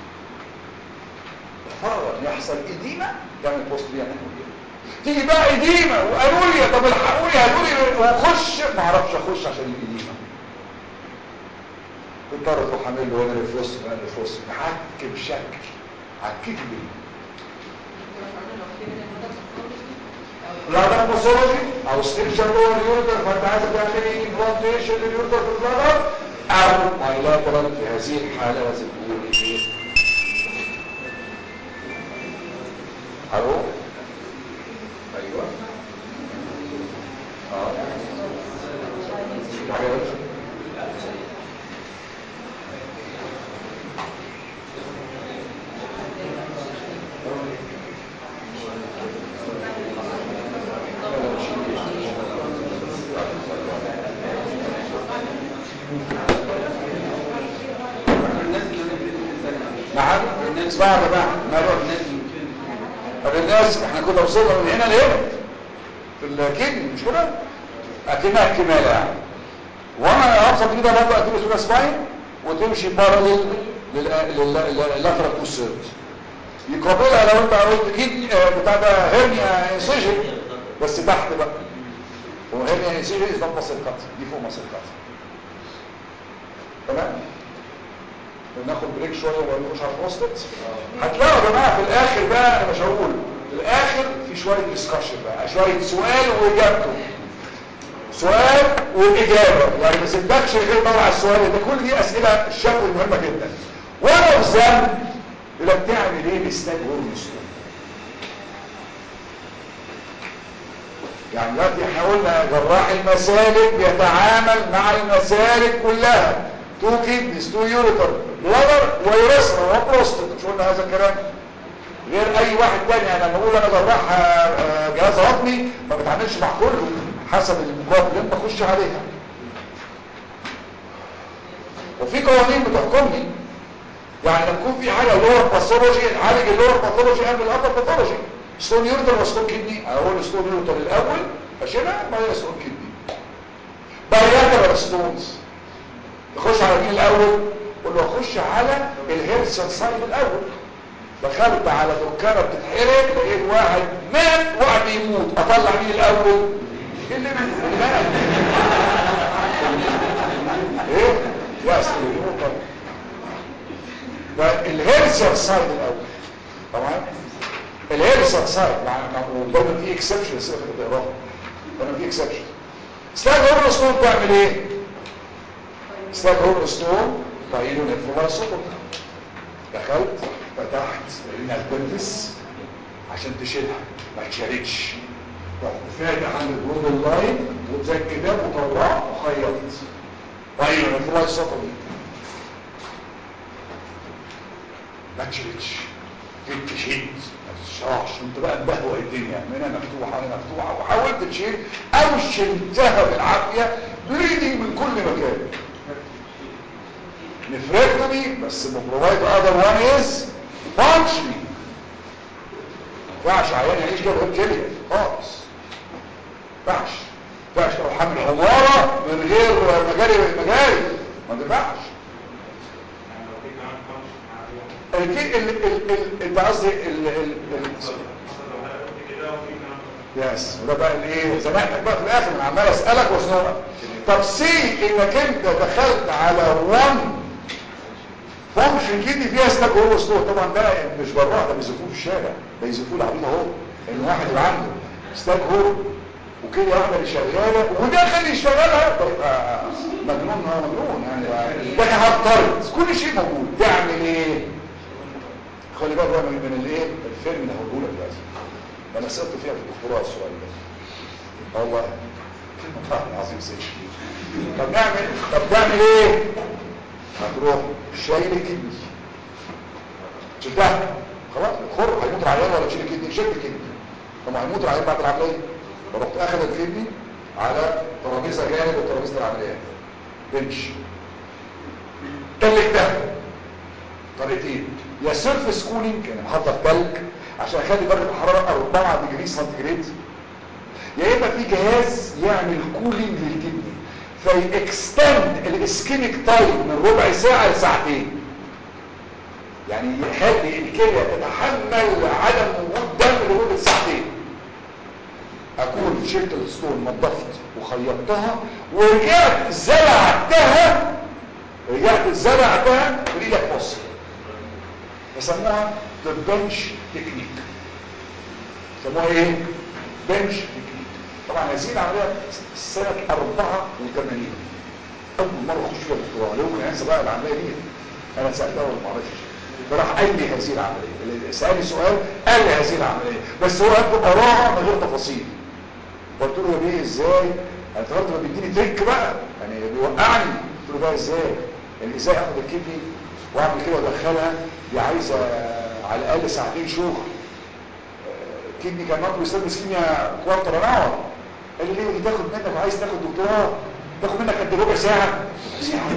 فرضا يحصل اديمه تعمل بوست بيها تيجي بقى اديمه وقالوا لي طب الحقوا لي قالوا لي واخش ما اعرفش اخش عشان الاديمه تضطر تروح عامل له هنا الفلوس بقى الفلوس عك بشكل عكيك بيه لا ده باثولوجي او ستيرشر جوه اليورتر فانت عايز تعمل ايه امبلانتيشن لليورتر في البلد او بايلاترال في هذه الحاله لازم تقول ايه الو ايوه اه حاجه بس نعم اسمع يا جماعه مالوش طب الناس احنا كنا وصلنا من هنا لهنا في الكدني مش كده اكنها كماله يعني وانا ابسط كده برضه اديله سودا سباين وتمشي باراليل لللاترال كوسيرت يقابلها لو انت قلت كدني آه، بتاع ده هرنيا انسيجن بس تحت بقى وهرنيا انسيجن از نوت ماسل كات دي فوق ماسل كات تمام ناخد بريك شويه ونخش على البروستات هتلاقوا يا جماعه في الاخر بقى انا مش هقول في الاخر في شويه ديسكشن بقى شويه سؤال واجابته سؤال واجابه يعني ما سيبكش غير طبعا السؤال ده كل دي اسئله الشكوى مهمه جدا وانا في ذنب يقول لك تعمل ايه باستاد هورمستون يعني دلوقتي احنا قلنا جراح المسالك بيتعامل مع المسالك كلها تو كيدنس تو يوريتر بلادر ويوريثرا وبروستات مش قلنا هذا الكلام غير اي واحد تاني يعني لما اقول انا جراح آه، جهاز هضمي ما بتعاملش مع كله حسب المقابل اللي انت بخش عليها وفي قوانين بتحكمني يعني لما يكون في حاجه لور باثولوجي نعالج اللور باثولوجي قبل الابر باثولوجي ستون يورتر وستون كدني اقول ستون يورتر الاول اشيلها بعدين ستون كدني بايلاترال ستونز تخش على مين الاول قول له اخش على الهيرسن سايد الاول دخلت على دكانه بتتحرق لقيت واحد مات واحد بيموت اطلع مين الاول اللي مات اللي مات ايه يا سيدي فالهيرسر سايد الاول طبعا الهيرسر سايد يعني وبرضه في اكسبشن سيبك تقراها برضه في اكسبشن ستاج هورن ستون تعمل ايه ستاج هورن ستون طيب نفرمها سقط دخلت فتحت لقينا البلفس عشان تشيلها ما تشالتش رحت فاتح عند الجروب اللاين وزي الكتاب وطلعت وخيطت طيب نفرمها السقط دي ما تشيلتش جيت تشيل ما تشرحش انت بقى مبهوى الدنيا هنا مفتوحه هنا مفتوحه وحاولت تشيل او شلتها بالعافيه بليدنج من كل مكان نفركتومي بس بروفايد اذر وان از فانكشني ما ينفعش عيان يعيش كده غير كليه خالص ما ينفعش ما ينفعش لو حامل حماره من غير مجاري مجاري ما تنفعش في ال ال ال انت قصدي ال ال يس وده بقى الايه زنقتك بقى في الاخر انا عمال اسالك واسنقك طب سي انك انت دخلت على 1 فانكشن كده فيها ستاك هو ستور طبعا ده مش بالراحه ده بيزفوه في الشارع ده يزفوه العبيط اهو ان واحد يبقى عنده ستاك هو وكده واحده اللي شغاله وداخل اللي يشتغلها طيب مجنون هو مجنون يعني ده هفترض كل شيء موجود تعمل ايه خلي بالك بقى من من الايه الفيلم اللي هقوله لك دلوقتي انا سالت فيها في الدكتوراه السؤال ده والله والله العظيم سيء طب نعمل طب تعمل ايه هتروح شايل الكدني شلتها خلاص خر هيموت العيان ولا تشيل الكدني شلت الكدني طب هيموت العيان بعد العمليه فرحت اخد الكدني على ترابيزه جانب وترابيزه العمليات بنش تلجتها طريقتين يا سيرفس كولينج يعني محضر تلج عشان اخلي درجه الحراره 4 ديجري سنتيجريد يا اما في جهاز يعمل كولينج للكدني فيكستند الاسكيميك تايم من ربع ساعه لساعتين يعني يخلي الكليه تتحمل عدم وجود دم لمده ساعتين اكون شلت الستون نظفت وخيطتها ورجعت زرعتها رجعت زرعتها بايدك مصر يسموها البنش تكنيك يسموها ايه بنش تكنيك طبعا هذه العمليه سنه 84 اول مره اخش فيها الدكتوراه لو كان انسى بقى العمليه دي انا سالتها ولا ما عرفتش فراح قال لي هذه العمليه اللي سالني سؤال قال لي هذه العمليه بس هو قال قراها من غير تفاصيل قلت له يا بيه ازاي انا افتكرت انه بيديني تريك بقى يعني بيوقعني قلت له بقى ازاي يعني ازاي اخد الكدني واعمل كده وادخلها دي عايزه على الاقل ساعتين شغل كدني كان برضه بيستخدم كيمياء كوارتر اور قال لي ليه دي تاخد منك وعايز تاخد دكتوراه تاخد منك قد ربع ساعه ساعه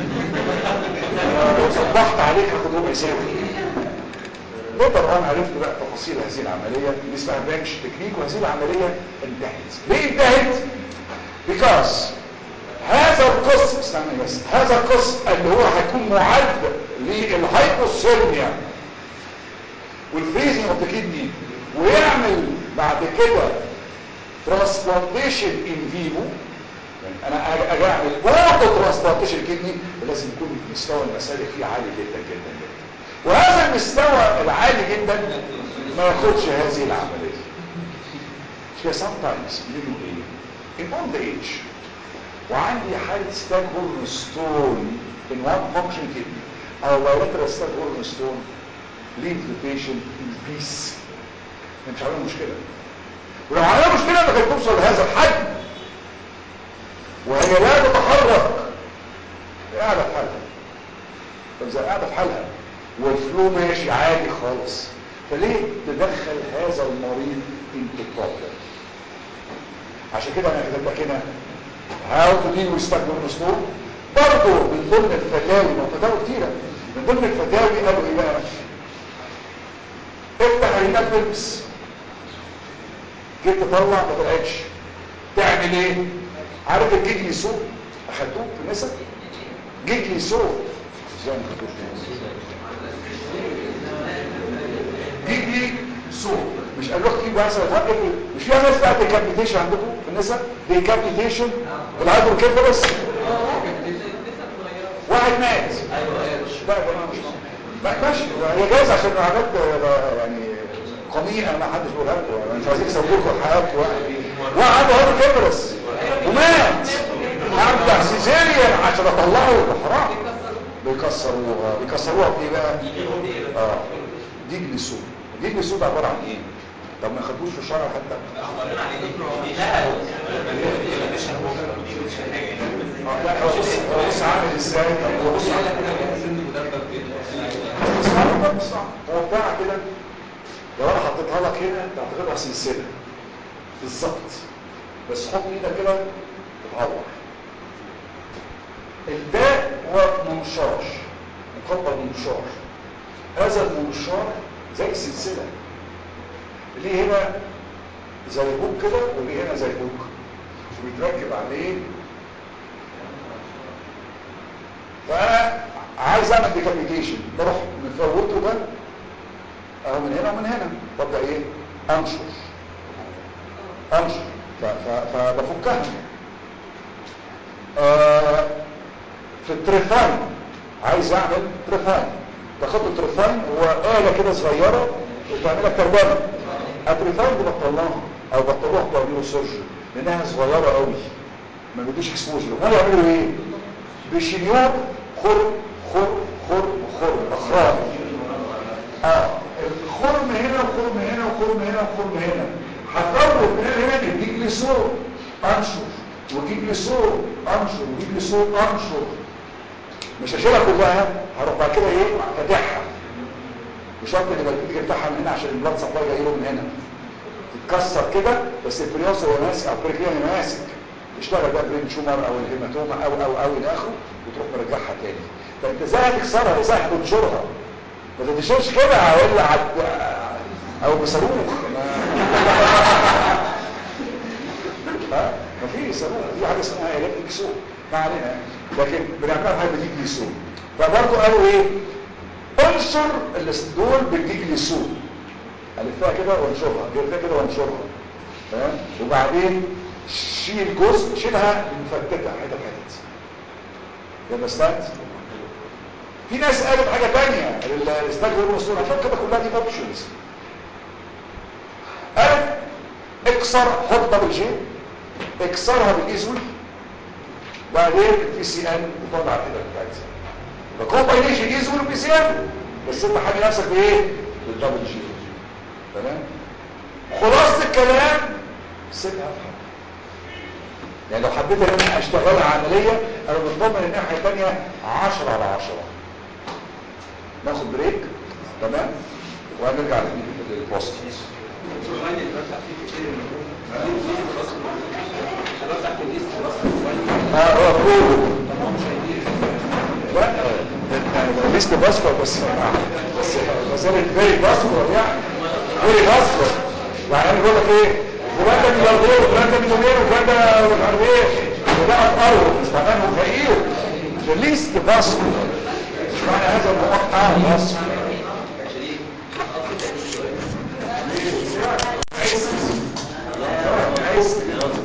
لو صبحت عليك هاخد ربع ساعه نقدر انا عرفت بقى تفاصيل هذه العمليه اللي اسمها بنش تكنيك وهذه العمليه انتهت ليه انتهت because هذا القسم استنى بس هذا القسم اللي هو هيكون معد للهايبوثيرميا والفريزنج اوف ذا كدني ويعمل بعد كده ترانسبلانتيشن ان فيفو يعني انا اجي اعمل اوتو ترانسبلانتيشن كدني لازم يكون مستوى المسالك فيه عالي جدا جدا جدا وهذا المستوى العالي جدا ما ياخدش هذه العمليه شيء sometimes بيقولوا ايه in old age وعندي حالة ستاج هورن ستون in one function kidney او bilateral ستاج هورن ستون leave the patient in peace مش عامل مشكلة ولو عندها مشكله انك توصل لهذا الحجم وهي لا تتحرك قاعده في حالها طب زي قاعده في حالها والفلو ماشي عادي خالص فليه تدخل هذا المريض into problem عشان كده انا كتبت لك هنا هاو تو ديل ويستخدم الاسلوب برضه من ضمن الفتاوي ما فتاوي كتيره من ضمن الفتاوي قالوا ايه بقى افتح عينك تلبس جيت تطلع ما طلعتش تعمل ايه عارف الجيجلي سوق اخدوه في النساء جيجلي سوق ازاي ما خدوش في النساء جيجلي سوق مش قال لك تجيب مثلا توقف مش فيها ناس بقى ديكابيتيشن عندكم في النساء ديكابيتيشن بالعدو كده بس واحد مات لا يا جماعه مش مات ماشي هي جايز عشان عادات يعني قميئة ما حدش بيقولها لكم انا مش عايزين يسوقوا حياتكم واحد هو كبرس ومات ارجع سيزيريان عشان اطلعه حرام بيكسروها بيكسروها بايه بقى اه دي جلسود دي جلسود عباره عن ايه طب ما خدوش في الشرع حتى آه، لا هو بص هو بص عامل ازاي طب هو بص عامل بص عامل بص عامل. هو بتاع كده لو انا حطيتها لك هنا انت هتاخدها سلسله بالظبط بس حط ايدك كده تتعور الباء هو منشار مقبل منشار هذا المنشار زي سلسله ليه هنا زي بوك كده وليه هنا زي بوك وبيتركب عليه فانا عايز اعمل ديكابيتيشن بروح مفوته ده اهو من هنا ومن هنا ببدا ايه انشر انشر ف- ف- فبفكها آه في التريفاين عايز اعمل تريفاين تاخد التريفاين هو آلة كده صغيرة وتعملها تربانة التريفاين دي بطلناها او بطلوها بتوع النيوروسيرجن لانها صغيرة قوي ما بيدوش اكسبوجر هم يعملوا ايه بشنيور خر خر خر خر اخراج اه الخرم هنا وخرم هنا وخرم هنا وخرم هنا هتطور من هنا هنا تديك لي صوت انشر وتجيب لي صوت انشر وتجيب لي صوت انشر مش هشيلها كلها هروح بعد كده ايه فاتحها وشرط ان يبقى الفيديو بتاعها من هنا عشان البلاد سبلاي جاي له من هنا تتكسر كده بس البريوس هو ماسك او البريكلين ماسك يشتغل بقى برين شومر او الهيماتوما او او او الى اخره وتروح مرجعها تاني فانت ازاي هتكسرها ازاي هتنشرها ما تنشرش كده ولا عد... او بصاروخ ما ها مفيش صاروخ في حاجه اسمها الكتريك سو ما علينا لكن بنعملها بحاجه بتيجي لي سو فبرضه قالوا ايه انشر الاسدول بتيجي لي سو الفها كده وانشرها الفها كده وانشرها تمام وبعدين شيل جزء شيلها مفتته حتت حتت يبقى ستاند في ناس قالت حاجه ثانيه الاستاج والمسؤول عشان كده كلها دي اوبشنز قالت اكسر حط دبل جي اكسرها بالايزول بعدين البي سي ان وطلع كده بتاعتها فكومباينيشن ايزول وبي سي ان بس انت حامي نفسك بايه بالدبل جي تمام خلاصه الكلام سيبها في حالها يعني لو حبيت ان انا اشتغلها عمليه انا مطمن الناحيه الثانيه 10 على 10 ناخد بريك تمام وهنرجع للبوست اه هو كله لا ليست باسكور بس بس مسألة فيري باسكور يعني فيري باسكور يعني انا بقول لك ايه وكان ده ملياردير وكان ده مليونير وكان ده مش عارف ايه وده اتقرب مش معناه انه فقير ده ليست باسكور مش معنى هذا المقطع باسكور عايز عايز